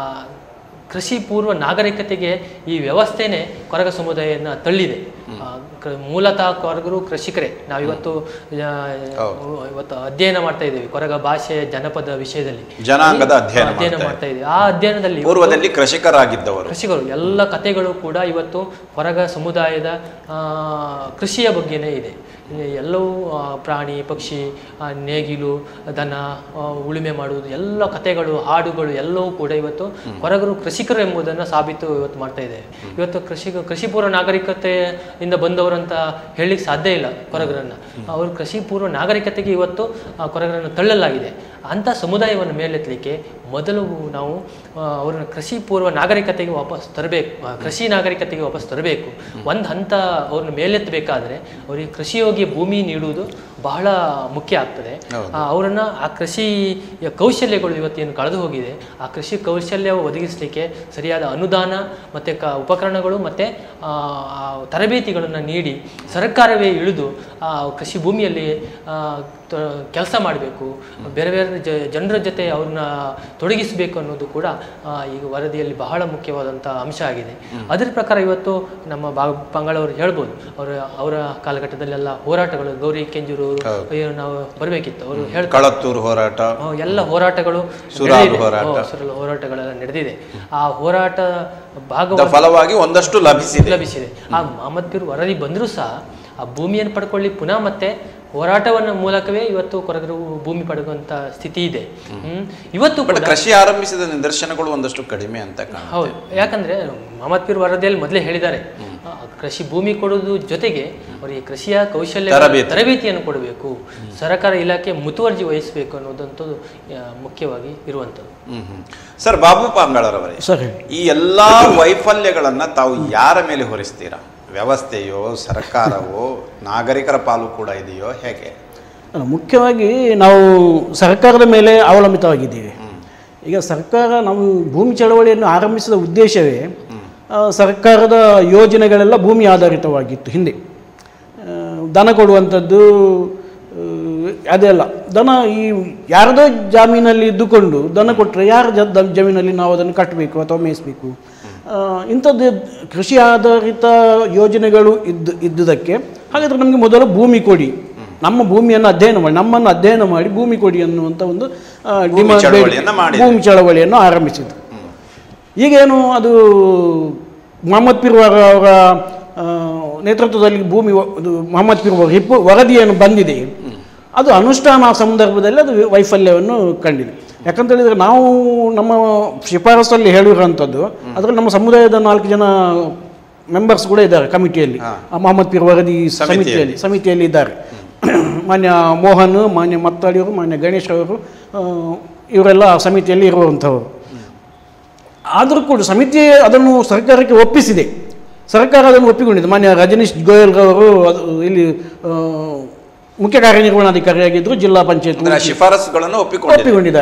ಕೃಷಿ ಪೂರ್ವ ನಾಗರಿಕತೆಗೆ ಈ ವ್ಯವಸ್ಥೆನೇ ಕೊರಗ ಸಮುದಾಯವನ್ನು ತಳ್ಳಿದೆ ಆ, ಕ- ಮೂಲತಃ ಕೊರಗರು ಕೃಷಿಕರೇ ನಾವಿವತ್ತು ಆ, ಇವತ್ತು ಅಧ್ಯಯನ ಮಾಡ್ತಾ ಇದ್ದೀವಿ ಕೊರಗ ಭಾಷೆ ಜನಪದ ವಿಷಯದಲ್ಲಿ ಜನಾಂಗದ ಅಧ್ಯಯನ ಅಧ್ಯಯನ ಮಾಡ್ತಾ ಮಾಡ್ತಾ ಇದ್ದೀವಿ ಆ ಅಧ್ಯಯನದಲ್ಲಿ ಪೂರ್ವದಲ್ಲಿ ಕೃಷಿಕರಾಗಿದ್ದವರು ಕೃಷಿಗಳು ಎಲ್ಲ ಕಥೆಗಳು ಕೂಡ ಇವತ್ತು ಹೊರಗ ಸಮುದಾಯದ ಆ, ಕೃಷಿಯ ಬಗ್ಗೆನೇ ಇದೆ ಇಲ್ಲಿ ಎಲ್ಲವೂ ಆ, ಪ್ರಾಣಿ ಪಕ್ಷಿ ಆ, ನೇಗಿಲು ದನ ಆ, ಉಳುಮೆ ಮಾಡುವುದು ಎಲ್ಲ ಕಥೆಗಳು ಹಾಡುಗಳು ಎಲ್ಲವೂ ಕೂಡ ಇವತ್ತು ಹೊರಗರು ಕೃಷಿಕರು ಎಂಬುದನ್ನು ಸಾಬೀತು ಇವತ್ತು ಮಾಡ್ತಾ ಇದೆ ಇವತ್ತು ಕೃಷಿ ಕೃಷಿ ಪೂರ್ವ ನಾಗರಿಕತೆಯಿಂದ ಬಂದವರಂತ ಹೇಳಲಿಕ್ಕೆ ಸಾಧ್ಯ ಇಲ್ಲ ಕೊರಗರನ್ನು ಅವರು ಕೃಷಿ ಪೂರ್ವ ನಾಗರಿಕತೆಗೆ ಇವತ್ತು ಆ, ಕೊರಗರನ್ನು ತಳ್ಳಲಾಗಿದೆ ಅಂಥ ಸಮುದಾಯವನ್ನು ಮೇಲೆತ್ತಲಿಕ್ಕೆ ಮೊದಲು ನಾವು ಆ, ಅವ್ರನ್ನ ಕೃಷಿ ಪೂರ್ವ ನಾಗರಿಕತೆಗೆ ವಾಪಸ್ ತರಬೇಕು ಆ, ಕೃಷಿ ನಾಗರಿಕತೆಗೆ ವಾಪಸ್ ತರಬೇಕು ಒಂದು ಹಂತ ಅವ್ರನ್ನ ಮೇಲೆತ್ತಬೇಕಾದ್ರೆ ಅವರಿಗೆ ಕೃಷಿಯೋಗಿ ಭೂಮಿ ನೀಡುವುದು ಬಹಳ ಮುಖ್ಯ ಆಗ್ತದೆ ಆ, ಅವರನ್ನ ಆ ಕೃಷಿ ಕೌಶಲ್ಯಗಳು ಇವತ್ತೇನು ಕಳೆದು ಹೋಗಿದೆ ಆ ಕೃಷಿ ಕೌಶಲ್ಯ ಒದಗಿಸಲಿಕ್ಕೆ ಸರಿಯಾದ ಅನುದಾನ ಮತ್ತು ಕ ಉಪಕರಣಗಳು ಮತ್ತು ತರಬೇತಿಗಳನ್ನು ನೀಡಿ ಸರ್ಕಾರವೇ ಇಳಿದು ಆ ಕೃಷಿ ಭೂಮಿಯಲ್ಲಿ ಕೆಲಸ ಮಾಡಬೇಕು ಬೇರೆ ಬೇರೆ ಜ ಜನರ ಜೊತೆ ಅವ್ರನ್ನ ತೊಡಗಿಸಬೇಕು ಅನ್ನೋದು ಕೂಡ ಆ, ಈಗ ವರದಿಯಲ್ಲಿ ಬಹಳ ಮುಖ್ಯವಾದಂಥ ಅಂಶ ಆಗಿದೆ ಅದರ ಪ್ರಕಾರ ಇವತ್ತು ನಮ್ಮ ಬಾ ಪಂಗಳವರು ಹೇಳ್ಬೋದು ಅವರ ಅವರ ಕಾಲಘಟ್ಟದಲ್ಲೆಲ್ಲ ಹೋರಾಟಗಳು ಗೌರಿ ಕೆಂಜೂರು ಅವರು ಅಯ್ಯೋ ನಾವು ಬರಬೇಕಿತ್ತು ಅವರು ಹೇಳ್ತಾರೆ ಕಳತ್ತೂರು ಹೋರಾಟ ಆ, ಎಲ್ಲ ಹೋರಾಟಗಳು ಸುರಾರು ನಡೆದಿದೆ. ಹೋರಾಟ. ಓ, ಸುರಾರು ಹೋರಾಟಗಳೆಲ್ಲ ನಡೆದಿದೆ ಆ ಹೋರಾಟ ದ ಭಾಗವಾಗಿ ಫಲವಾಗಿ ಒಂದಷ್ಟು ಲಭಿಸಿದೆ ಲಭಿಸಿದೆ ಆ ಮಹಮ್ಮದ್ ಪೀರ್ ವರದಿ ಬಂದರೂ ಸಹ ಆ ಭೂಮಿಯನ್ನು ಪಡ್ಕೊಳ್ಳಿ ಪುನಃ ಮತ್ತೆ ಹೋರಾಟವನ್ನು ಮೂಲಕವೇ ಇವತ್ತು ಕೊರಗರು ಭೂಮಿ ಪಡೆಯುವಂತ ಸ್ಥಿತಿ ಇದೆ ಹ್ಮ್ ಇವತ್ತು ಬಟ್ ಕೂಡ ಕೃಷಿ ಆರಂಭಿಸಿದ ನಿದರ್ಶನಗಳು ಒಂದಷ್ಟು ಕಡಿಮೆ ಅಂತ ಕಾಣ ಹೌದು ಯಾಕಂದ್ರೆ ಮಹಮ್ಮದ್ ಪೀರ್ ವರದಿಯಲ್ಲಿ ಮೊದಲೇ ಹೇಳಿದ್ದಾರೆ ಆ, ಕೃಷಿ ಭೂಮಿ ಕೊಡೋದು ಜೊತೆಗೆ ಅವರಿಗೆ ಕೃಷಿಯ ಕೌಶಲ್ಯ ತರಬೇತಿ. ತರಬೇತಿಯನ್ನು ಕೊಡಬೇಕು ಸರ್ಕಾರ ಇಲಾಖೆ ಮುತುವರ್ಜಿ ವಹಿಸಬೇಕು ಅನ್ನೋದಂಥದ್ದು ಆ, ಮುಖ್ಯವಾಗಿ ಇರುವಂಥದ್ದು ಹ್ಮ್ ಹ್ಮ್. ಸರ್ ಬಾಬು ಪಾಂಗಳರವರೇ ಸರ್ ಹೇಳಿ ಈ ಎಲ್ಲಾ ವೈಫಲ್ಯಗಳನ್ನ ತಾವು ಯಾರ ಮೇಲೆ ಹೊರಿಸ್ತೀರಾ ವ್ಯವಸ್ಥೆಯೋ ಸರ್ಕಾರವೋ ನಾಗರಿಕರ ಪಾಲು ಕೂಡ ಇದೆಯೋ ಹೇಗೆ ಅಲ್ಲ, ಮುಖ್ಯವಾಗಿ ನಾವು ಸರ್ಕಾರದ ಮೇಲೆ ಅವಲಂಬಿತವಾಗಿದ್ದೀವಿ ಈಗ ಸರ್ಕಾರ ನಾವು ಭೂಮಿ ಚಳವಳಿಯನ್ನು ಆರಂಭಿಸಿದ ಉದ್ದೇಶವೇ ಆ, ಸರ್ಕಾರದ ಯೋಜನೆಗಳೆಲ್ಲ ಭೂಮಿ ಆಧಾರಿತವಾಗಿತ್ತು ಹಿಂದೆ ಆ, ದನ ಕೊಡುವಂಥದ್ದು ಆ, ಅದೆಲ್ಲ ದನ ಈ ಯಾರದೋ ಜಾಮೀನಲ್ಲಿ ಇದ್ದುಕೊಂಡು ದನ ಕೊಟ್ಟರೆ ಯಾರ ಜ ದ- ಜಮೀನಲ್ಲಿ ನಾವು ಅದನ್ನು ಕಟ್ಟಬೇಕು ಅಥವಾ ಮೇಯಿಸಬೇಕು ಇಂಥದ್ದು ಕೃಷಿ ಆಧಾರಿತ ಯೋಜನೆಗಳು ಇದ್ದು ಇದ್ದುದಕ್ಕೆ ಹಾಗಾದರೆ ನಮಗೆ ಮೊದಲು ಭೂಮಿ ಕೊಡಿ ನಮ್ಮ ಭೂಮಿಯನ್ನು ಅಧ್ಯಯನ ಮಾಡಿ ನಮ್ಮನ್ನು ಅಧ್ಯಯನ ಮಾಡಿ ಭೂಮಿ ಕೊಡಿ ಅನ್ನುವಂಥ ಒಂದು ಆ, ಡಿಮಾಂಡ್ ಚಳವಳಿಯನ್ನ ಬೇಡಿಕೆ- ಮಾಡಿದ್ರು. ಭೂಮಿ ಚಳವಳಿಯನ್ನು ಆರಂಭಿಸಿದರು ಈಗೇನು ಅದು ಮೊಹಮ್ಮದ್ ಪಿರ್ವರ್ ಅವರ ಆ, ನೇತೃತ್ವದಲ್ಲಿ ಭೂಮಿ ವ- ಇದು ಮೊಹಮ್ಮದ್ ಪಿರ್ವರ್ ರಿಪೋ ವರದಿ ಏನು ಬಂದಿದೆ ಅದು ಅನುಷ್ಠಾನ ಸಂದರ್ಭದಲ್ಲಿ ಅದು ವೈಫಲ್ಯವನ್ನು ಕಂಡಿದೆ ಯಾಕಂತ ಹೇಳಿದರೆ ನಾವು ನಮ್ಮ ಶಿಫಾರಸಲ್ಲಿ ಹೇಳಿರುವಂಥದ್ದು ಅದರಲ್ಲಿ ನಮ್ಮ ಸಮುದಾಯದ ನಾಲ್ಕು ಜನ ಮೆಂಬರ್ಸ್ ಕೂಡ ಇದ್ದಾರೆ ಕಮಿಟಿಯಲ್ಲಿ ಆ ಮೊಹಮ್ಮದ್ ಪೀರ್ ವರದಿ ಸಮಿತಿಯಲ್ಲಿ ಸಮಿತಿಯಲ್ಲಿ ಇದ್ದಾರೆ ಮಾನ್ಯ ಮೋಹನ್ ಮಾನ್ಯ ಮತ್ತಾಳಿಯವರು ಮಾನ್ಯ ಗಣೇಶ್ ಅವರು ಆ, ಇವರೆಲ್ಲ ಆ ಸಮಿತಿಯಲ್ಲಿ ಇರುವಂಥವರು ಆದರೂ ಕೂಡ ಸಮಿತಿ ಅದನ್ನು ಸರ್ಕಾರಕ್ಕೆ ಒಪ್ಪಿಸಿದೆ ಸರ್ಕಾರ ಅದನ್ನು ಒಪ್ಪಿಕೊಂಡಿದೆ ಮಾನ್ಯ ರಜನೀಶ್ ಗೋಯಲ್ ಅವರು ಅದು ಇಲ್ಲಿ ಆ, ಮುಖ್ಯ ಕಾರ್ಯನಿರ್ವಹಣಾಧಿಕಾರಿಯಾಗಿದ್ದರು ಜಿಲ್ಲಾ ಪಂಚಾಯತ್ ಅಂದ್ರೆ ಆ ಶಿಫಾರಸುಗಳನ್ನು ಒಪ್ಪಿಕೊಂಡಿದೆ ಒಪ್ಪಿಕೊಂಡಿದ್ದಾರೆ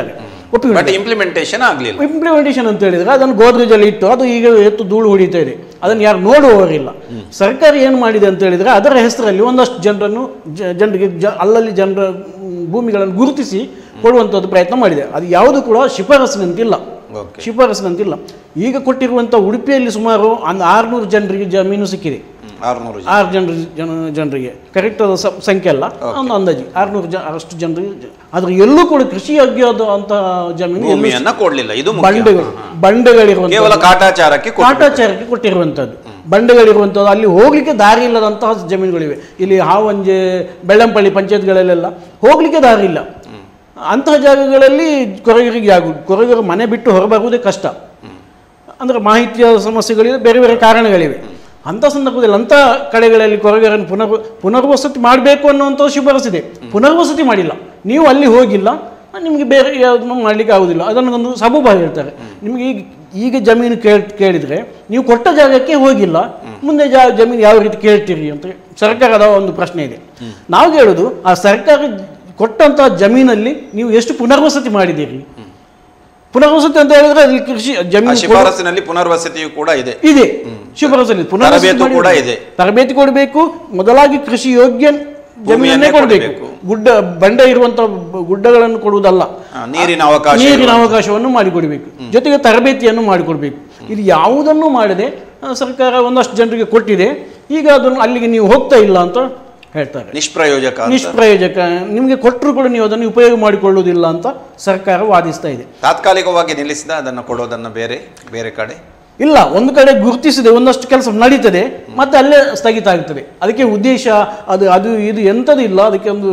ಒಪ್ಪಿಕೊಂಡಿದ್ದಾರೆ ಬಟ್ ಇಂಪ್ಲಿಮೆಂಟೇಷನ್ ಆಗಲಿಲ್ಲ ಇಂಪ್ಲಿಮೆಂಟೇಷನ್ ಅಂತ ಹೇಳಿದ್ರೆ ಅದನ್ನು ಗೋದ್ರೇಜಲ್ಲಿ ಇಟ್ಟು ಅದು ಈಗ ಎತ್ತು ಧೂಳು ಹೊಡಿತಾ ಇದೆ ಅದನ್ನು ಯಾರು ನೋಡುವವರಿಲ್ಲ ಸರ್ಕಾರ ಏನು ಮಾಡಿದೆ ಅಂತ ಹೇಳಿದ್ರೆ ಅದರ ಹೆಸರಲ್ಲಿ ಒಂದಷ್ಟು ಜನರನ್ನು ಜ- ಜನರಿಗೆ ಜ ಅಲ್ಲಲ್ಲಿ ಜನರ ಮ್, ಭೂಮಿಗಳನ್ನು ಗುರುತಿಸಿ ಕೊಡುವಂಥದ್ದು ಪ್ರಯತ್ನ ಮಾಡಿದೆ ಅದು ಯಾವುದು ಕೂಡ ಶಿಫಾರಸಿನಂತಿಲ್ಲ ಓಕೆ ಶಿಫಾರಸಿನಂತಿಲ್ಲ ಈಗ ಕೊಟ್ಟಿರುವಂಥ ಉಡುಪಿಯಲ್ಲಿ ಸುಮಾರು ಒಂದು ಆರುನೂರು ಜನರಿಗೆ ಜಮೀನು ಸಿಕ್ಕಿದೆ ಆರುನೂರು ಜನ ಆರು ಜನರ ಜನ ಜನರಿಗೆ ಕರೆಕ್ಟ್ ಆದ ಸ- ಸಂಖ್ಯೆ ಅಲ್ಲ ಒಂದು ಅಂದಾಜು ಆರುನೂರು ಜನ ಅಷ್ಟು ಜನರಿಗೆ ಜ- ಆದ್ರೆ ಎಲ್ಲೂ ಕೂಡ ಕೃಷಿ ಯೋಗ್ಯವಾದಂಥ ಜಮೀನು ಎಲ್ಲೂ ಭೂಮಿಯನ್ನ ಕೊಡ್ಲಿಲ್ಲ ಇದು ಮುಖ್ಯ. ಬಂಡೆಗಳು ಬಂಡೆಗಳಿರುವಂಥ ಕೇವಲ ಕಾಟಾಚಾರಕ್ಕೆ ಕೊಟ್ಟು- ಕಾಟಾಚಾರಕ್ಕೆ ಕೊಟ್ಟಿರುವಂಥದ್ದು ಬಂಡೆಗಳಿರುವಂಥದ್ದು ಅಲ್ಲಿ ಹೋಗ್ಲಿಕ್ಕೆ ದಾರಿ ಇಲ್ಲದಂತಹ ಜಮೀನುಗಳಿವೆ ಇಲ್ಲಿ ಹಾವಂಜೆ ಬೆಳ್ಳಂಪಳ್ಳಿ ಪಂಚಾಯತ್ಗಳಲ್ಲೆಲ್ಲ ಹೋಗ್ಲಿಕ್ಕೆ ದಾರಿ ಇಲ್ಲ ಅಂತಹ ಜಾಗಗಳಲ್ಲಿ ಕೊರಗರಿಗೆ ಆಗುದು ಕೊರಗರು ಮನೆ ಬಿಟ್ಟು ಹೊರಬರುವುದೇ ಕಷ್ಟ ಅಂದರೆ ಮಾಹಿತಿಯ ಸಮಸ್ಯೆಗಳಿವೆ ಬೇರೆ ಬೇರೆ ಕಾರಣಗಳಿವೆ ಅಂಥ ಸಂದರ್ಭದಲ್ಲಿ ಅಂಥ ಕಡೆಗಳಲ್ಲಿ ಕೊರಗರನ್ನು ಪುನರ್ ಪುನರ್ವಸತಿ ಮಾಡಬೇಕು ಅನ್ನುವಂಥ ಶಿಫಾರಸಿದೆ ಪುನರ್ವಸತಿ ಮಾಡಿಲ್ಲ ನೀವು ಅಲ್ಲಿ ಹೋಗಿಲ್ಲ ನಿಮಗೆ ಬೇರೆ ಯಾವುದನ್ನು ಮಾಡಲಿಕ್ಕೆ ಆಗುದಿಲ್ಲ ಅದನ್ನು ಒಂದು ಸಬೂಬ ಹೇಳ್ತಾರೆ ನಿಮಗೆ ಈಗ ಈಗ ಜಮೀನು ಕೇಳ್ ಕೇಳಿದರೆ ನೀವು ಕೊಟ್ಟ ಜಾಗಕ್ಕೆ ಹೋಗಿಲ್ಲ ಮುಂದೆ ಜಾ ಜಮೀನು ಯಾವ ರೀತಿ ಕೇಳ್ತೀರಿ ಅಂತ ಸರ್ಕಾರದ ಒಂದು ಪ್ರಶ್ನೆ ಇದೆ ನಾವು ಹೇಳೋದು ಆ ಸರ್ಕಾರ ಕೊಟ್ಟಂತಹ ಜಮೀನಲ್ಲಿ ನೀವು ಎಷ್ಟು ಪುನರ್ವಸತಿ ಮಾಡಿದ್ದೀರಿ ಪುನರ್ವಸತಿ ಅಂತ ಹೇಳಿದ್ರೆ ಅಲ್ಲಿ ಕೃಷಿ ಆ ಜಮೀನು ಕೊಡು- ಶಿಫಾರಸಿನಲ್ಲಿ ಪುನರ್ವಸತಿಯು ಕೂಡ ಇದೆ ಇದೆ ಶಿಫಾರಸಲ್ಲಿ ಪುನರ್ವಸತಿ ತರಬೇತು ಮಾಡಿ- ಕೂಡ ಇದೆ. ತರಬೇತಿ ಕೊಡಬೇಕು ಮೊದಲಾಗಿ ಕೃಷಿ ಯೋಗ್ಯ ಜಮೀನನ್ನೇ ಭೂಮಿಯನ್ನೇ ಕೊಡಬೇಕು ಕೊಡಬೇಕು. ಗುಡ್ಡ ಬಂಡೆ ಇರುವಂತ ಗುಡ್ಡಗಳನ್ನು ಕೊಡುವುದಲ್ಲ ಆ, ನೀರಿನ ಅವಕಾಶ ನೀರಿನ ಇರುವಂತ- ಅವಕಾಶವನ್ನು ಮಾಡಿಕೊಡಬೇಕು ಜೊತೆಗೆ ತರಬೇತಿಯನ್ನು ಮಾಡಿಕೊಡ್ಬೇಕು ಇದು ಯಾವುದನ್ನು ಮಾಡದೆ ಆ, ಸರ್ಕಾರ ಒಂದಷ್ಟು ಜನರಿಗೆ ಕೊಟ್ಟಿದೆ ಈಗ ಅದನ್ನು ಅಲ್ಲಿಗೆ ನೀವು ಹೋಗ್ತಾ ಇಲ್ಲ ಅಂತ ಹೇಳ್ತಾರೆ ನಿಷ್ಪ್ರಯೋಜಕ ಅಂತ. ನಿಷ್ಪ್ರಯೋಜಕ ನಿಮಗೆ ಕೊಟ್ಟರು ಕೂಡ ನೀವು ಅದನ್ನು ಉಪಯೋಗ ಮಾಡಿಕೊಳ್ಳುವುದಿಲ್ಲ ಅಂತ ಸರ್ಕಾರ ವಾದಿಸ್ತಾ ಇದೆ ತಾತ್ಕಾಲಿಕವಾಗಿ ನಿಲ್ಲಿಸಿದ ಅದನ್ನು ಕೊಡೋದನ್ನ ಬೇರೆ ಬೇರೆ ಕಡೆ ಇಲ್ಲ ಒಂದು ಕಡೆ ಗುರುತಿಸಿದೆ ಒಂದಷ್ಟು ಕೆಲಸ ನಡೀತದೆ ಮತ್ತೆ ಅಲ್ಲೇ ಸ್ಥಗಿತ ಆಗ್ತದೆ ಅದಕ್ಕೆ ಉದ್ದೇಶ ಅದು ಅದು ಇದು ಎಂಥದ್ದು ಇಲ್ಲ ಅದಕ್ಕೆ ಒಂದು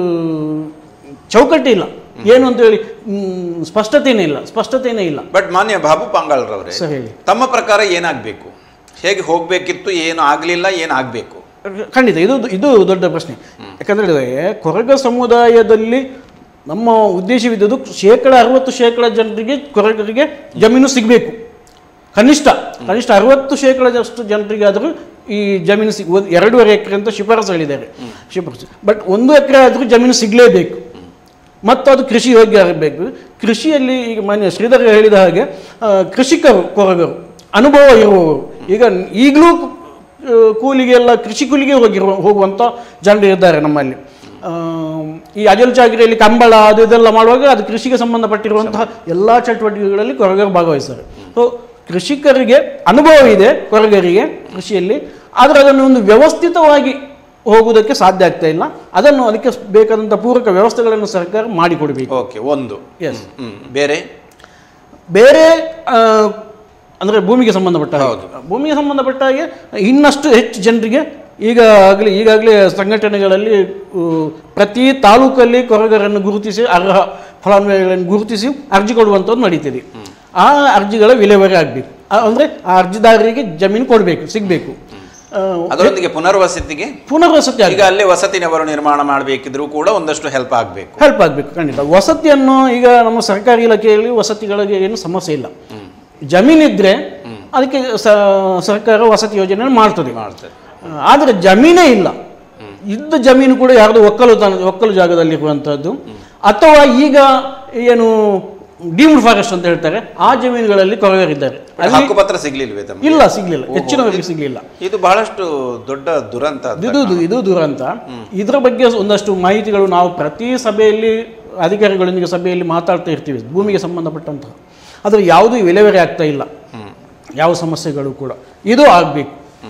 ಚೌಕಟ್ಟೆ ಇಲ್ಲ ಏನು ಅಂತೇಳಿ ಮ್, ಸ್ಪಷ್ಟತೆಯೇ ಇಲ್ಲ ಸ್ಪಷ್ಟತೆಯೇ ಇಲ್ಲ ಬಟ್ ಮಾನ್ಯ ಬಾಬು ಪಾಂಗಾಳ್ರವ್ರೆ ಸರ್ ಹೇಳಿ ತಮ್ಮ ಪ್ರಕಾರ ಏನಾಗಬೇಕು ಹೇಗೆ ಹೋಗ್ಬೇಕಿತ್ತು ಏನು ಆಗ್ಲಿಲ್ಲ ಏನಾಗಬೇಕು ಖಂಡಿತ ಇದು ಇದು ದೊಡ್ಡ ಪ್ರಶ್ನೆ ಯಾಕಂದ್ರೆ ಹೇಳಿದ್ರೆ ಕೊರಗ ಸಮುದಾಯದಲ್ಲಿ ನಮ್ಮ ಉದ್ದೇಶವಿದ್ದದ್ದು ಶೇಕಡ ಅರವತ್ತು ಶೇಕಡ ಜನರಿಗೆ ಕೊರಗರಿಗೆ ಜಮೀನು ಸಿಗಬೇಕು ಕನಿಷ್ಠ ಕನಿಷ್ಠ ಅರವತ್ತು ಶೇಕಡದಷ್ಟು ಜನರಿಗೆ ಆದರೂ ಈ ಜಮೀನು ಸಿಗ್ ಒಂದು ಎರಡೂವರೆ ಎಕರೆ ಅಂತ ಶಿಫಾರಸು ಹೇಳಿದ್ದಾರೆ ಶಿಫಾರಸು ಬಟ್ ಒಂದು ಎಕರೆ ಆದರೂ ಜಮೀನು ಸಿಗಲೇಬೇಕು ಮತ್ತು ಅದು ಕೃಷಿ ಯೋಗ್ಯ ಆಗಬೇಕು ಕೃಷಿಯಲ್ಲಿ ಈಗ ಮಾನ್ಯ ಶ್ರೀಧರ್ ಹೇಳಿದ ಹಾಗೆ ಆ, ಕೃಷಿಕರು ಕೊರಗರು ಅನುಭವ ಇರುವವರು ಈಗ ಈಗಲೂ ಆ, ಕೂಲಿಗೆಲ್ಲ ಕೃಷಿ ಕೂಲಿಗೆ ಹೋಗಿರುವ ಹೋಗುವಂಥ ಜನರು ಇದ್ದಾರೆ ನಮ್ಮಲ್ಲಿ ಆ, ಈ ಅಜಲ್ ಚಾಕರಿಯಲ್ಲಿ ಕಂಬಳ ಅದು ಇದೆಲ್ಲ ಮಾಡುವಾಗ ಅದು ಕೃಷಿಗೆ ಸಂಬಂಧಪಟ್ಟಿರುವಂತಹ ಎಲ್ಲ ಚಟುವಟಿಕೆಗಳಲ್ಲಿ ಕೊರಗರು ಭಾಗವಹಿಸ್ತಾರೆ ಸೊ ಕೃಷಿಕರಿಗೆ ಅನುಭವ ಇದೆ ಕೊರಗರಿಗೆ ಕೃಷಿಯಲ್ಲಿ ಆದರೆ ಅದನ್ನು ಒಂದು ವ್ಯವಸ್ಥಿತವಾಗಿ ಹೋಗುವುದಕ್ಕೆ ಸಾಧ್ಯ ಆಗ್ತಾ ಇಲ್ಲ ಅದನ್ನು ಅದಕ್ಕೆ ಬೇಕಾದಂಥ ಪೂರಕ ವ್ಯವಸ್ಥೆಗಳನ್ನು ಸರ್ಕಾರ ಮಾಡಿಕೊಡಬೇಕು ಓಕೆ ಒಂದು ಎಸ್ ಹ್ಮ್ ಬೇರೆ ಬೇರೆ ಆ, ಅಂದ್ರೆ ಭೂಮಿಗೆ ಸಂಬಂಧಪಟ್ಟ ಹಾಗೆ. ಹೌದು. ಭೂಮಿಗೆ ಸಂಬಂಧಪಟ್ಟ ಹಾಗೆ ಇನ್ನಷ್ಟು ಹೆಚ್ಚು ಜನರಿಗೆ ಈಗ ಆಗಲಿ ಈಗಾಗಲೇ ಸಂಘಟನೆಗಳಲ್ಲಿ ಆ, ಪ್ರತಿ ತಾಲೂಕಲ್ಲಿ ಕೊರಗರನ್ನು ಗುರುತಿಸಿ ಅರ್ಹ ಫಲಾನುಭವಿಗಳನ್ನು ಗುರುತಿಸಿ ಅರ್ಜಿ ಕೊಡುವಂಥದ್ದು ನಡೀತಿದೆ ಆ ಅರ್ಜಿಗಳ ವಿಲೇವಾರಿ ಆಗಬೇಕು ಅಂದರೆ ಆ ಅರ್ಜಿದಾರರಿಗೆ ಜಮೀನು ಕೊಡಬೇಕು ಸಿಗಬೇಕು ಅದರೊಂದಿಗೆ ಪುನರ್ವಸತಿಗೆ ಪುನರ್ವಸತಿ ಈಗ ಅಲ್ಲೇ ವಸತಿನವರು ನಿರ್ಮಾಣ ಮಾಡಬೇಕಿದ್ರೂ ಕೂಡ ಒಂದಷ್ಟು ಹೆಲ್ಪ್ ಆಗಬೇಕು ಹೆಲ್ಪ್ ಆಗಬೇಕು ಖಂಡಿತ ವಸತಿಯನ್ನು ಈಗ ನಮ್ಮ ಸರ್ಕಾರಿ ಇಲಾಖೆಯಲ್ಲಿ ವಸತಿಗಳಿಗೆ ಏನು ಸಮಸ್ಯೆ ಇಲ್ಲ ಜಮೀನಿದ್ರೆ ಅದಕ್ಕೆ ಸ- ಸರ್ಕಾರ ವಸತಿ ಯೋಜನೆ ಮಾಡ್ತದೆ ಮಾಡ್ತಾರೆ ಆದರೆ ಜಮೀನೇ ಇಲ್ಲ ಇದ್ದ ಜಮೀನು ಕೂಡ ಯಾರ್ದು ಒಕ್ಕಲು ತನ ಒಕ್ಕಲು ಜಾಗದಲ್ಲಿರುವಂಥದ್ದು ಅಥವಾ ಈಗ ಏನು ಡೀಮ್ಡ್ ಫಾರೆಸ್ಟ್ ಅಂತ ಹೇಳ್ತಾರೆ ಆ ಜಮೀನುಗಳಲ್ಲಿ ಕೊರಗರಿದ್ದಾರೆ ಅಲ್ಲಿ ಹಕ್ಕುಪತ್ರ ಸಿಗ್ಲಿಲ್ವೇ ತಮಗೆ ಇಲ್ಲ ಸಿಗ್ಲಿಲ್ಲ ಹೆಚ್ಚಿನವರಿಗೆ ಸಿಗ್ಲಿಲ್ಲ ಇದು ಬಹಳಷ್ಟು ದೊಡ್ಡ ದುರಂತ ಅಂತ. ಇದು ಇದು- ಇದು ದುರಂತ ಇದರ ಬಗ್ಗೆ ಒಂದಷ್ಟು ಮಾಹಿತಿಗಳು ನಾವು ಪ್ರತಿ ಸಭೆಯಲ್ಲಿ ಅಧಿಕಾರಿಗಳೊಂದಿಗೆ ಸಭೆಯಲ್ಲಿ ಮಾತಾಡ್ತಾ ಇರ್ತೀವಿ ಭೂಮಿಗೆ ಸಂಬಂಧಪಟ್ಟಂತಹ ಆದರೆ ಯಾವುದೂ ವಿಲೇವಾರಿ ಆಗ್ತಾ ಇಲ್ಲ ಯಾವ ಸಮಸ್ಯೆಗಳು ಕೂಡ ಇದು ಆಗಬೇಕು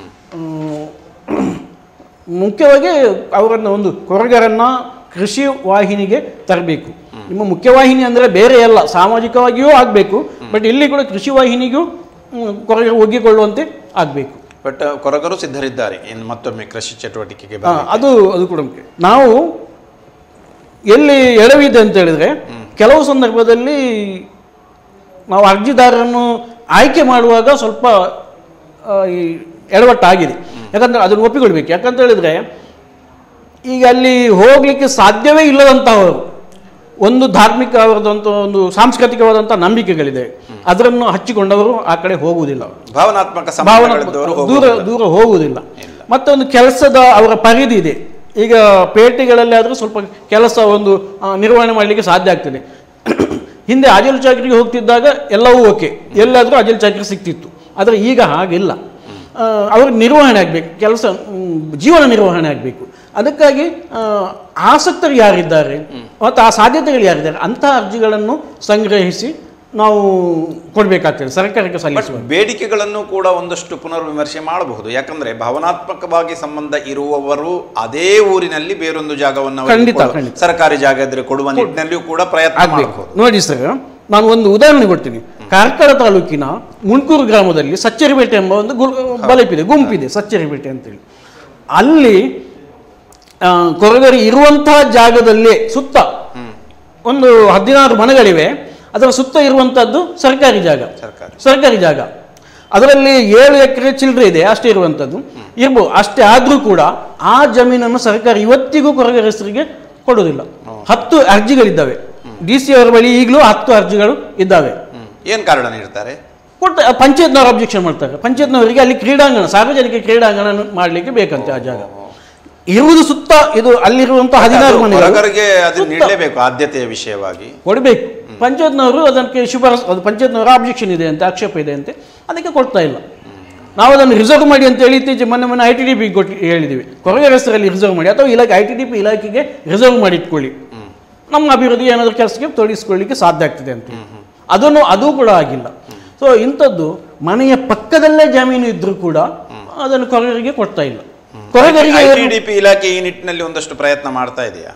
ಮುಖ್ಯವಾಗಿ ಅವರನ್ನು ಒಂದು ಕೊರಗರನ್ನು ಕೃಷಿ ವಾಹಿನಿಗೆ ತರಬೇಕು ನಿಮ್ಮ ಮುಖ್ಯವಾಹಿನಿ ಅಂದರೆ ಬೇರೆ ಎಲ್ಲ ಸಾಮಾಜಿಕವಾಗಿಯೂ ಆಗಬೇಕು ಬಟ್ ಇಲ್ಲಿ ಕೂಡ ಕೃಷಿ ವಾಹಿನಿಗೂ ಹ್ಮ್, ಕೊರಗರು ಒಗ್ಗಿಕೊಳ್ಳುವಂತೆ ಆಗಬೇಕು ಬಟ್ ಕೊರಗರು ಸಿದ್ಧರಿದ್ದಾರೆ ಇನ್ನು ಮತ್ತೊಮ್ಮೆ ಕೃಷಿ ಚಟುವಟಿಕೆಗೆ ಹಾ, ಬರ್ಲಿಕ್ಕೆ. ಅದು ಅದು ಕೂಡ ಮುಖ್ಯ ನಾವು ಎಲ್ಲಿ ಎಡವಿದೆ ಅಂತ ಹೇಳಿದ್ರೆ ಕೆಲವು ಸಂದರ್ಭದಲ್ಲಿ ನಾವು ಅರ್ಜಿದಾರರನ್ನು ಆಯ್ಕೆ ಮಾಡುವಾಗ ಸ್ವಲ್ಪ ಆ, ಈ ಎಡವಟ್ಟಾಗಿದೆ ಯಾಕಂದ್ರೆ ಅದನ್ನು ಒಪ್ಪಿಕೊಳ್ಬೇಕು ಯಾಕಂತ ಹೇಳಿದ್ರೆ ಈಗ ಅಲ್ಲಿ ಹೋಗಲಿಕ್ಕೆ ಸಾಧ್ಯವೇ ಇಲ್ಲದಂತಹವರು ಒಂದು ಧಾರ್ಮಿಕ ಅವರದಂಥ ಒಂದು ಸಾಂಸ್ಕೃತಿಕವಾದಂಥ ನಂಬಿಕೆಗಳಿದೆ ಅದನ್ನು ಹಚ್ಚಿಕೊಂಡವರು ಆ ಕಡೆ ಹೋಗುವುದಿಲ್ಲ ಭಾವನಾತ್ಮಕ ಭಾವನಾತ್ಮಕ ಸಂಬಂಧಗಳಿದ್ದವರು ದೂರ ಹೋಗುವುದಿಲ್ಲ. ದೂರ ಹೋಗುವುದಿಲ್ಲ ಇಲ್ಲ. ಮತ್ತೊಂದು ಕೆಲಸದ ಅವರ ಪರಿಧಿ ಇದೆ ಈಗ ಪೇಟೆಗಳಲ್ಲಿ ಆದರೂ ಸ್ವಲ್ಪ ಕೆಲಸ ಒಂದು ಆ, ನಿರ್ವಹಣೆ ಮಾಡಲಿಕ್ಕೆ ಸಾಧ್ಯ ಆಗ್ತದೆ ಹಿಂದೆ ಅಜಲ್ ಚಾಕರಿಗೆ ಹೋಗ್ತಿದ್ದಾಗ ಎಲ್ಲವೂ ಓಕೆ ಎಲ್ಲಾದರೂ ಅಜಲ್ ಚಾಕರಿ ಸಿಗ್ತಿತ್ತು ಆದರೆ ಈಗ ಹಾಗಿಲ್ಲ ಆ, ಅವ್ರಿಗೆ ನಿರ್ವಹಣೆ ಆಗಬೇಕು ಕೆಲಸ ಮ್, ಜೀವನ ನಿರ್ವಹಣೆ ಆಗಬೇಕು ಅದಕ್ಕಾಗಿ ಆ, ಆಸಕ್ತರು ಯಾರಿದ್ದಾರೆ ಮತ್ತು ಆ ಸಾಧ್ಯತೆಗಳು ಯಾರಿದ್ದಾರೆ ಅಂಥ ಅರ್ಜಿಗಳನ್ನು ಸಂಗ್ರಹಿಸಿ ನಾವು ಕೊಡಬೇಕಾಗ್ತದೆ ಸರ್ಕಾರಕ್ಕೆ ಬಟ್ ಸಲ್ಲಿಸುವ ಬೇಡಿಕೆಗಳನ್ನು ಕೂಡ ಒಂದಷ್ಟು ಪುನರ್ವಿಮರ್ಶೆ ಮಾಡಬಹುದು ಯಾಕಂದ್ರೆ ಭಾವನಾತ್ಮಕವಾಗಿ ಸಂಬಂಧ ಇರುವವರು ಅದೇ ಊರಿನಲ್ಲಿ ಬೇರೊಂದು ಜಾಗವನ್ನು ಅವರಿಗೆ ಖಂಡಿತ, ಕೊಡು- ಖಂಡಿತ. ಸರ್ಕಾರಿ ಜಾಗ ಇದ್ರೆ ಕೊಡುವ ನಿಟ್ಟಿನಲ್ಲಿಯೂ ಕೂಡ ಪ್ರಯತ್ನ ಆಗಬೇಕು ಮಾಡಬಹುದು ನೋಡಿ ಸರ್ ನಾನು ಒಂದು ಉದಾಹರಣೆ ಕೊಡ್ತೀನಿ ಕಾರ್ಕಳ ತಾಲೂಕಿನ ಮುಣ್ಕೂರು ಗ್ರಾಮದಲ್ಲಿ ಸಚ್ಚರಿಪೇಟೆ ಎಂಬ ಒಂದು ಗು ಬಲಪಿದೆ ಗುಂಪಿದೆ ಸಚ್ಚರಿಪೇಟೆ ಅಂತೇಳಿ ಅಲ್ಲಿ ಆ, ಕೊರಗರಿ ಇರುವಂತಹ ಜಾಗದಲ್ಲೇ ಸುತ್ತ ಒಂದು ಹದಿನಾರು ಮನೆಗಳಿವೆ ಅದರ ಸುತ್ತ ಇರುವಂತಹದ್ದು ಸರ್ಕಾರಿ ಜಾಗ ಸರ್ಕಾರಿ ಸರ್ಕಾರಿ ಜಾಗ ಅದರಲ್ಲಿ ಏಳು ಎಕರೆ ಚಿಲ್ಲರೆ ಇದೆ ಅಷ್ಟೇ ಇರುವಂಥದ್ದು ಇರ್ಬೋದು ಅಷ್ಟೇ ಆದರೂ ಕೂಡ ಆ ಜಮೀನನ್ನು ಸರ್ಕಾರ ಇವತ್ತಿಗೂ ಕೊರಗರ ಹೆಸರಿಗೆ ಕೊಡುವುದಿಲ್ಲ ಹತ್ತು ಅರ್ಜಿಗಳಿದ್ದಾವೆ ಡಿ ಸಿ ಅವರ ಬಳಿ ಈಗಲೂ ಹತ್ತು ಅರ್ಜಿಗಳು ಇದ್ದಾವೆ ಹ್ಮ್. ಏನ್ ಕಾರಣ ನೀಡ್ತಾರೆ ಕೊಟ್ಟ ಪಂಚಾಯತ್ನವರು ಅಬ್ಜೆಕ್ಷನ್ ಮಾಡ್ತಾರೆ ಪಂಚಾಯತ್ನವರಿಗೆ ಅಲ್ಲಿ ಕ್ರೀಡಾಂಗಣ ಸಾರ್ವಜನಿಕ ಕ್ರೀಡಾಂಗಣ ಮಾಡಲಿಕ್ಕೆ ಬೇಕಂತೆ ಆ ಜಾಗ ಇರುವುದು ಸುತ್ತ ಇದು ಅಲ್ಲಿರುವಂತಹ ಹದಿನಾರು ಅದು ಮನೆಗಳು ಹೊರಗರಿಗೆ ಅದು ಸುತ್ತ ನೀಡಲೇಬೇಕು ಆದ್ಯತೆಯ ವಿಷಯವಾಗಿ ಕೊಡಬೇಕು ಪಂಚಾಯತ್ನವರು ಅದಕ್ಕೆ ಶಿಫಾರಸ್ ಅದು ಪಂಚಾಯತ್ನವರ ಆಬ್ಜೆಕ್ಷನ್ ಇದೆ ಅಂತೆ ಆಕ್ಷೇಪ ಇದೆ ಅಂತೆ ಅದಕ್ಕೆ ಕೊಡ್ತಾ ಇಲ್ಲ ನಾವು ಅದನ್ನು ರಿಸರ್ವ್ ಮಾಡಿ ಅಂತ ಹೇಳಿ ಇತ್ತೀಚೆಗೆ ಮೊನ್ನೆ ಮೊನ್ನೆ ಐ ಟಿ ಡಿ ಪಿ ಕೊಟ್ಟು ಹೇಳಿದ್ದೀವಿ ಕೊರಗೆ ಹೆಸರಲ್ಲಿ ರಿಸರ್ವ್ ಮಾಡಿ ಅಥವಾ ಇಲಾಖೆ ಐ ಟಿ ಡಿ ಪಿ ಇಲಾಖೆಗೆ ರಿಸರ್ವ್ ಮಾಡಿ ಇಟ್ಕೊಳ್ಳಿ ನಮ್ಮ ಅಭಿವೃದ್ಧಿ ಏನಾದರೂ ಕೆಲಸಕ್ಕೆ ತೊಡಗಿಸ್ಕೊಳ್ಳಿಕ್ಕೆ ಸಾಧ್ಯ ಆಗ್ತದೆ ಅಂತ ಅದನ್ನು ಅದು ಕೂಡ ಆಗಿಲ್ಲ ಸೊ ಇಂಥದ್ದು ಮನೆಯ ಪಕ್ಕದಲ್ಲೇ ಜಮೀನು ಇದ್ರೂ ಕೂಡ ಅದನ್ನು ಕೊರಗರಿಗೆ ಕೊಡ್ತಾ ಇಲ್ಲ ಕೊರಗರಿಗೆ ಐಟಿಡಿಪಿ ಇಲಾಖೆ ಈ ನಿಟ್ಟಿನಲ್ಲಿ ಒಂದಷ್ಟು ಪ್ರಯತ್ನ ಮಾಡ್ತಾ ಇದೆಯಾ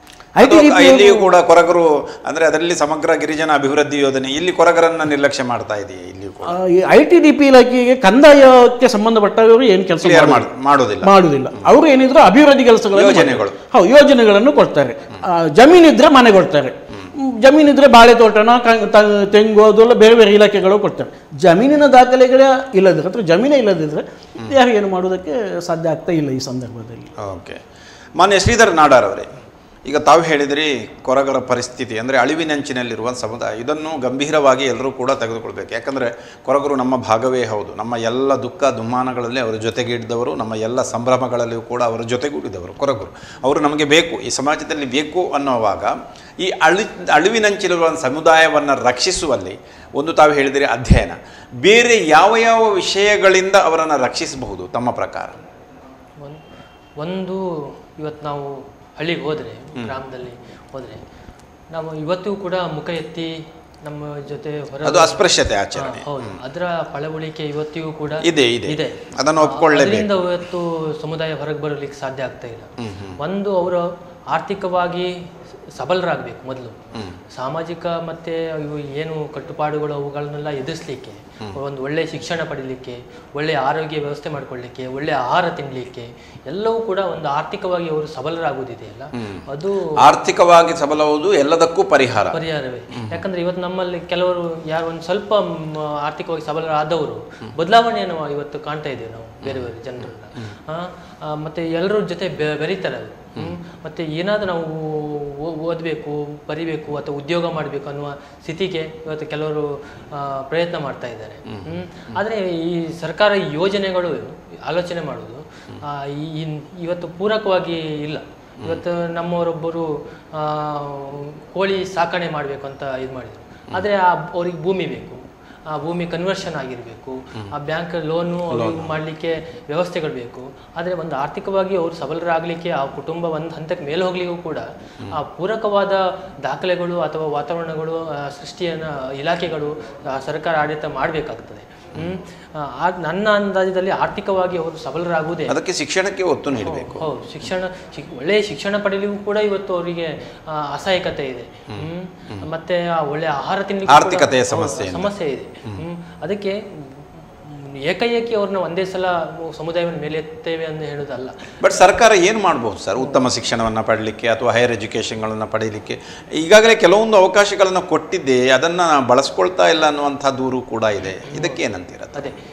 ಐ ಟಿ ಡಿ ಅಥವಾ ಪಿ ಇಲ್ಲಿಯೂ ಕೂಡ ಕೊರಗರು ಅಂದ್ರೆ ಅದರಲ್ಲಿ ಸಮಗ್ರ ಗಿರಿಜನ ಅಭಿವೃದ್ಧಿ ಯೋಜನೆ ಇಲ್ಲಿ ಕೊರಗರನ್ನ ನಿರ್ಲಕ್ಷ್ಯ ಮಾಡ್ತಾ ಇದೆಯಾ ಇಲ್ಲಿಯೂ ಕೂಡ ಐ ಟಿ ಡಿ ಪಿ ಇಲಾಖೆಗೆ ಕಂದಾಯಕ್ಕೆ ಸಂಬಂಧಪಟ್ಟವರು ಏನು ಕೆಲಸ ಕ್ಲಿಯರ್ ಮಾಡುವುದಿಲ್ಲ ಮಾಡುವುದಿಲ್ಲ ಅವರು ಏನಿದ್ರು ಅಭಿವೃದ್ಧಿ ಕೆಲಸಗಳು ಯೋಜನೆಗಳು. ಹೌದು ಯೋಜನೆಗಳನ್ನು ಕೊಡ್ತಾರೆ ಆ, ಜಮೀನಿದ್ರೆ ಮನೆ ಕೊಡ್ತಾರೆ ಹ್ಮ್, ಜಮೀನಿದ್ರೆ ಬಾಳೆ ತೋಟನ ಕ- ತ- ತೆಂಗು ಅದೆಲ್ಲ ಬೇರೆ ಬೇರೆ ಇಲಾಖೆಗಳು ಕೊಡ್ತಾರೆ ಜಮೀನಿನ ದಾಖಲೆಗಳೇ ಇಲ್ಲದಿದ್ರೆ ಅಥವಾ ಜಮೀನೇ ಇಲ್ಲದಿದ್ರೆ ಯಾರು ಏನು ಮಾಡೋದಕ್ಕೆ ಸಾಧ್ಯ ಆಗ್ತಾ ಇಲ್ಲ ಈ ಸಂದರ್ಭದಲ್ಲಿ ಓಕೆ ಮಾನ್ಯ ಶ್ರೀಧರ್ ನಾಡಾರ್ ಅವರೇ ಈಗ ತಾವು ಹೇಳಿದ್ರಿ ಕೊರಗರ ಪರಿಸ್ಥಿತಿ ಅಂದರೆ ಅಳಿವಿನಂಚಿನಲ್ಲಿರುವ ಸಮುದಾಯ ಇದನ್ನು ಗಂಭೀರವಾಗಿ ಎಲ್ಲರೂ ಕೂಡ ತೆಗೆದುಕೊಳ್ಬೇಕು ಯಾಕಂದರೆ ಕೊರಗರು ನಮ್ಮ ಭಾಗವೇ ಹೌದು ನಮ್ಮ ಎಲ್ಲ ದುಃಖ ದುಮ್ಮಾನಗಳಲ್ಲಿ ಅವರ ಜೊತೆಗಿದ್ದವರು ನಮ್ಮ ಎಲ್ಲ ಸಂಭ್ರಮಗಳಲ್ಲಿಯೂ ಕೂಡ ಅವರ ಜೊತೆಗೂಡಿದವರು ಕೊರಗರು ಅವರು ನಮಗೆ ಬೇಕು ಈ ಸಮಾಜದಲ್ಲಿ ಬೇಕು ಅನ್ನೋವಾಗ ಈ ಅಳಿ ಅಳಿವಿನಂಚಿರುವ ಸಮುದಾಯವನ್ನು ರಕ್ಷಿಸುವಲ್ಲಿ ಒಂದು ತಾವು ಹೇಳಿದಿರಿ ಅಧ್ಯಯನ ಬೇರೆ ಯಾವ ಯಾವ ವಿಷಯಗಳಿಂದ ಅವರನ್ನು ರಕ್ಷಿಸಬಹುದು ತಮ್ಮ ಪ್ರಕಾರ ಒಂದು ಒಂದು ಇವತ್ತು ನಾವು ಹಳ್ಳಿಗೆ ಹೋದರೆ ಗ್ರಾಮದಲ್ಲಿ ಹೋದರೆ ನಾವು ಇವತ್ತಿಗೂ ಕೂಡ ಮುಖ ಎತ್ತಿ ನಮ್ಮ ಜೊತೆ ಹೊರ ಅದು ಅಸ್ಪೃಶ್ಯತೆ ಆಚರಣೆ ಹಾ, ಹೌದು ಅದರ ಪಳವಳಿಕೆ ಇವತ್ತಿಗೂ ಕೂಡ ಇದೆ ಇದೆ ಇದೆ ಅದನ್ನು ಒಪ್ಕೊಳ್ಳೇಬೇಕು ಅದರಿಂದ ಇವತ್ತು ಸಮುದಾಯ ಹೊರಗೆ ಬರಲಿಕ್ಕೆ ಸಾಧ್ಯ ಆಗ್ತಾ ಇಲ್ಲ ಒಂದು ಅವರು ಆರ್ಥಿಕವಾಗಿ ಸಬಲರಾಗಬೇಕು ಮೊದಲು ಸಾಮಾಜಿಕ ಮತ್ತೆ ಇವು ಏನು ಕಟ್ಟುಪಾಡುಗಳು ಅವುಗಳನ್ನೆಲ್ಲ ಎದುರಿಸಲಿಕ್ಕೆ ಒಂದು ಒಳ್ಳೆಯ ಶಿಕ್ಷಣ ಪಡೀಲಿಕ್ಕೆ ಒಳ್ಳೆಯ ಆರೋಗ್ಯ ವ್ಯವಸ್ಥೆ ಮಾಡ್ಕೊಳ್ಳಿಕ್ಕೆ ಒಳ್ಳೆಯ ಆಹಾರ ತಿನ್ನಲಿಕ್ಕೆ ಎಲ್ಲವೂ ಕೂಡ ಒಂದು ಆರ್ಥಿಕವಾಗಿ ಅವರು ಸಬಲರಾಗುವುದಿದೆಯಲ್ಲ ಅದು ಆರ್ಥಿಕವಾಗಿ ಸಬಲವುದು ಎಲ್ಲದಕ್ಕೂ ಪರಿಹಾರ ಪರಿಹಾರವೇ ಯಾಕಂದ್ರೆ ಇವತ್ತು ನಮ್ಮಲ್ಲಿ ಕೆಲವರು ಯಾರು ಒಂದು ಸ್ವಲ್ಪ ಮ್, ಆರ್ಥಿಕವಾಗಿ ಸಬಲರಾದವರು ಬದಲಾವಣೆಯನ್ನು ಇವತ್ತು ಕಾಣ್ತಾ ಇದ್ದೇವೆ ನಾವು ಬೇರೆ ಬೇರೆ ಜನರನ್ನ ಆ, ಆ, ಮತ್ತೆ ಎಲ್ಲರ ಜೊತೆ ಬೆ- ಬೆರೀತಾರೆ ಅವರು ಹ್ಮ್. ಮತ್ತೆ ಏನಾದರೂ ನಾವು ಓ- ಓದ್ಬೇಕು ಬರಿಬೇಕು ಅಥವಾ ಉದ್ಯೋಗ ಮಾಡಬೇಕು ಅನ್ನುವ ಸ್ಥಿತಿಗೆ ಇವತ್ತು ಕೆಲವರು ಆ, ಪ್ರಯತ್ನ ಮಾಡ್ತಾ ಇದ್ದಾರೆ ಹ್ಮ್. ಆದ್ರೆ ಈ ಸರ್ಕಾರ ಈ ಯೋಜನೆಗಳು ಆಲೋಚನೆ ಮಾಡೋದು ಆ, ಈ- ಈ- ಇವತ್ತು ಪೂರಕವಾಗಿ ಇಲ್ಲ ಇವತ್ತು ನಮ್ಮವರೊಬ್ಬರು ಆ, ಕೋಳಿ ಸಾಕಣೆ ಮಾಡಬೇಕು ಅಂತ ಇದು ಮಾಡಿದರು ಆದರೆ ಅವ್ರಿಗೆ ಭೂಮಿ ಬೇಕು ಆ ಭೂಮಿ ಕನ್ವರ್ಷನ್ ಆಗಿರಬೇಕು ಆ ಬ್ಯಾಂಕ್ ಲೋನು ಮಾಡಲಿಕ್ಕೆ ವ್ಯವಸ್ಥೆಗಳು ಬೇಕು ಆದರೆ ಒಂದು ಆರ್ಥಿಕವಾಗಿ ಅವರು ಸಬಲರಾಗಲಿಕ್ಕೆ ಆ ಕುಟುಂಬ ಒಂದು ಹಂತಕ್ಕೆ ಮೇಲೆ ಹೋಗ್ಲಿಕ್ಕೂ ಕೂಡ ಆ ಪೂರಕವಾದ ದಾಖಲೆಗಳು ಅಥವಾ ವಾತಾವರಣಗಳು ಆ, ಸೃಷ್ಟಿಯನ್ನು ಇಲಾಖೆಗಳು ಆ, ಸರ್ಕಾರ ಆಡಳಿತ ಮಾಡಬೇಕಾಗ್ತದೆ ಹ್ಮ್ ಆ, ಆ- ನನ್ನ ಅಂದಾಜದಲ್ಲಿ ಆರ್ಥಿಕವಾಗಿ ಅವರು ಸಬಲರಾಗುವುದೇ ಅದಕ್ಕೆ ಶಿಕ್ಷಣಕ್ಕೆ ಒತ್ತು ನೀಡಬೇಕು ಹೌದು ಶಿಕ್ಷಣ ಶಿಕ್- ಒಳ್ಳೆಯ ಶಿಕ್ಷಣ ಪಡೆಯಲಿಗೂ ಕೂಡ ಇವತ್ತು ಅವರಿಗೆ ಆ, ಅಸಹಾಯಕತೆ ಇದೆ ಹ್ಮ್ ಮತ್ತೆ ಆ ಒಳ್ಳೆಯ ಆಹಾರ ತಿನ್ನಲಿಕ್ಕೆ ಕೂಡ- ಆರ್ಥಿಕತೆಯ ಹೌದು, ಸಮಸ್ಯೆಯಿಂದ. ಸಮಸ್ಯೆ ಇದೆ ಹ್ಮ್ ಅದಕ್ಕೆ ಮ್, ಏಕಾಏಕಿ ಅವ್ರನ್ನ ಒಂದೇ ಸಲ ಸಮುದಾಯವನ್ನು ಮೇಲೆತ್ತೇವೆ ಅಂತ ಹೇಳೋದಲ್ಲ ಬಟ್ ಸರ್ಕಾರ ಏನು ಮಾಡ್ಬೋದು ಸರ್ ಉತ್ತಮ ಶಿಕ್ಷಣವನ್ನು ಪಡಲಿಕ್ಕೆ ಅಥವಾ ಹೈಯರ್ ಎಜುಕೇಷನ್ಗಳನ್ನು ಪಡೀಲಿಕ್ಕೆ ಈಗಾಗಲೇ ಕೆಲವೊಂದು ಅವಕಾಶಗಳನ್ನು ಕೊಟ್ಟಿದ್ದೆ ಅದನ್ನು ಬಳಸ್ಕೊಳ್ತಾ ಇಲ್ಲ ಅನ್ನುವಂಥ ದೂರು ಕೂಡ ಇದೆ ಇದಕ್ಕೆ ಏನಂತೀರ ಅದೇ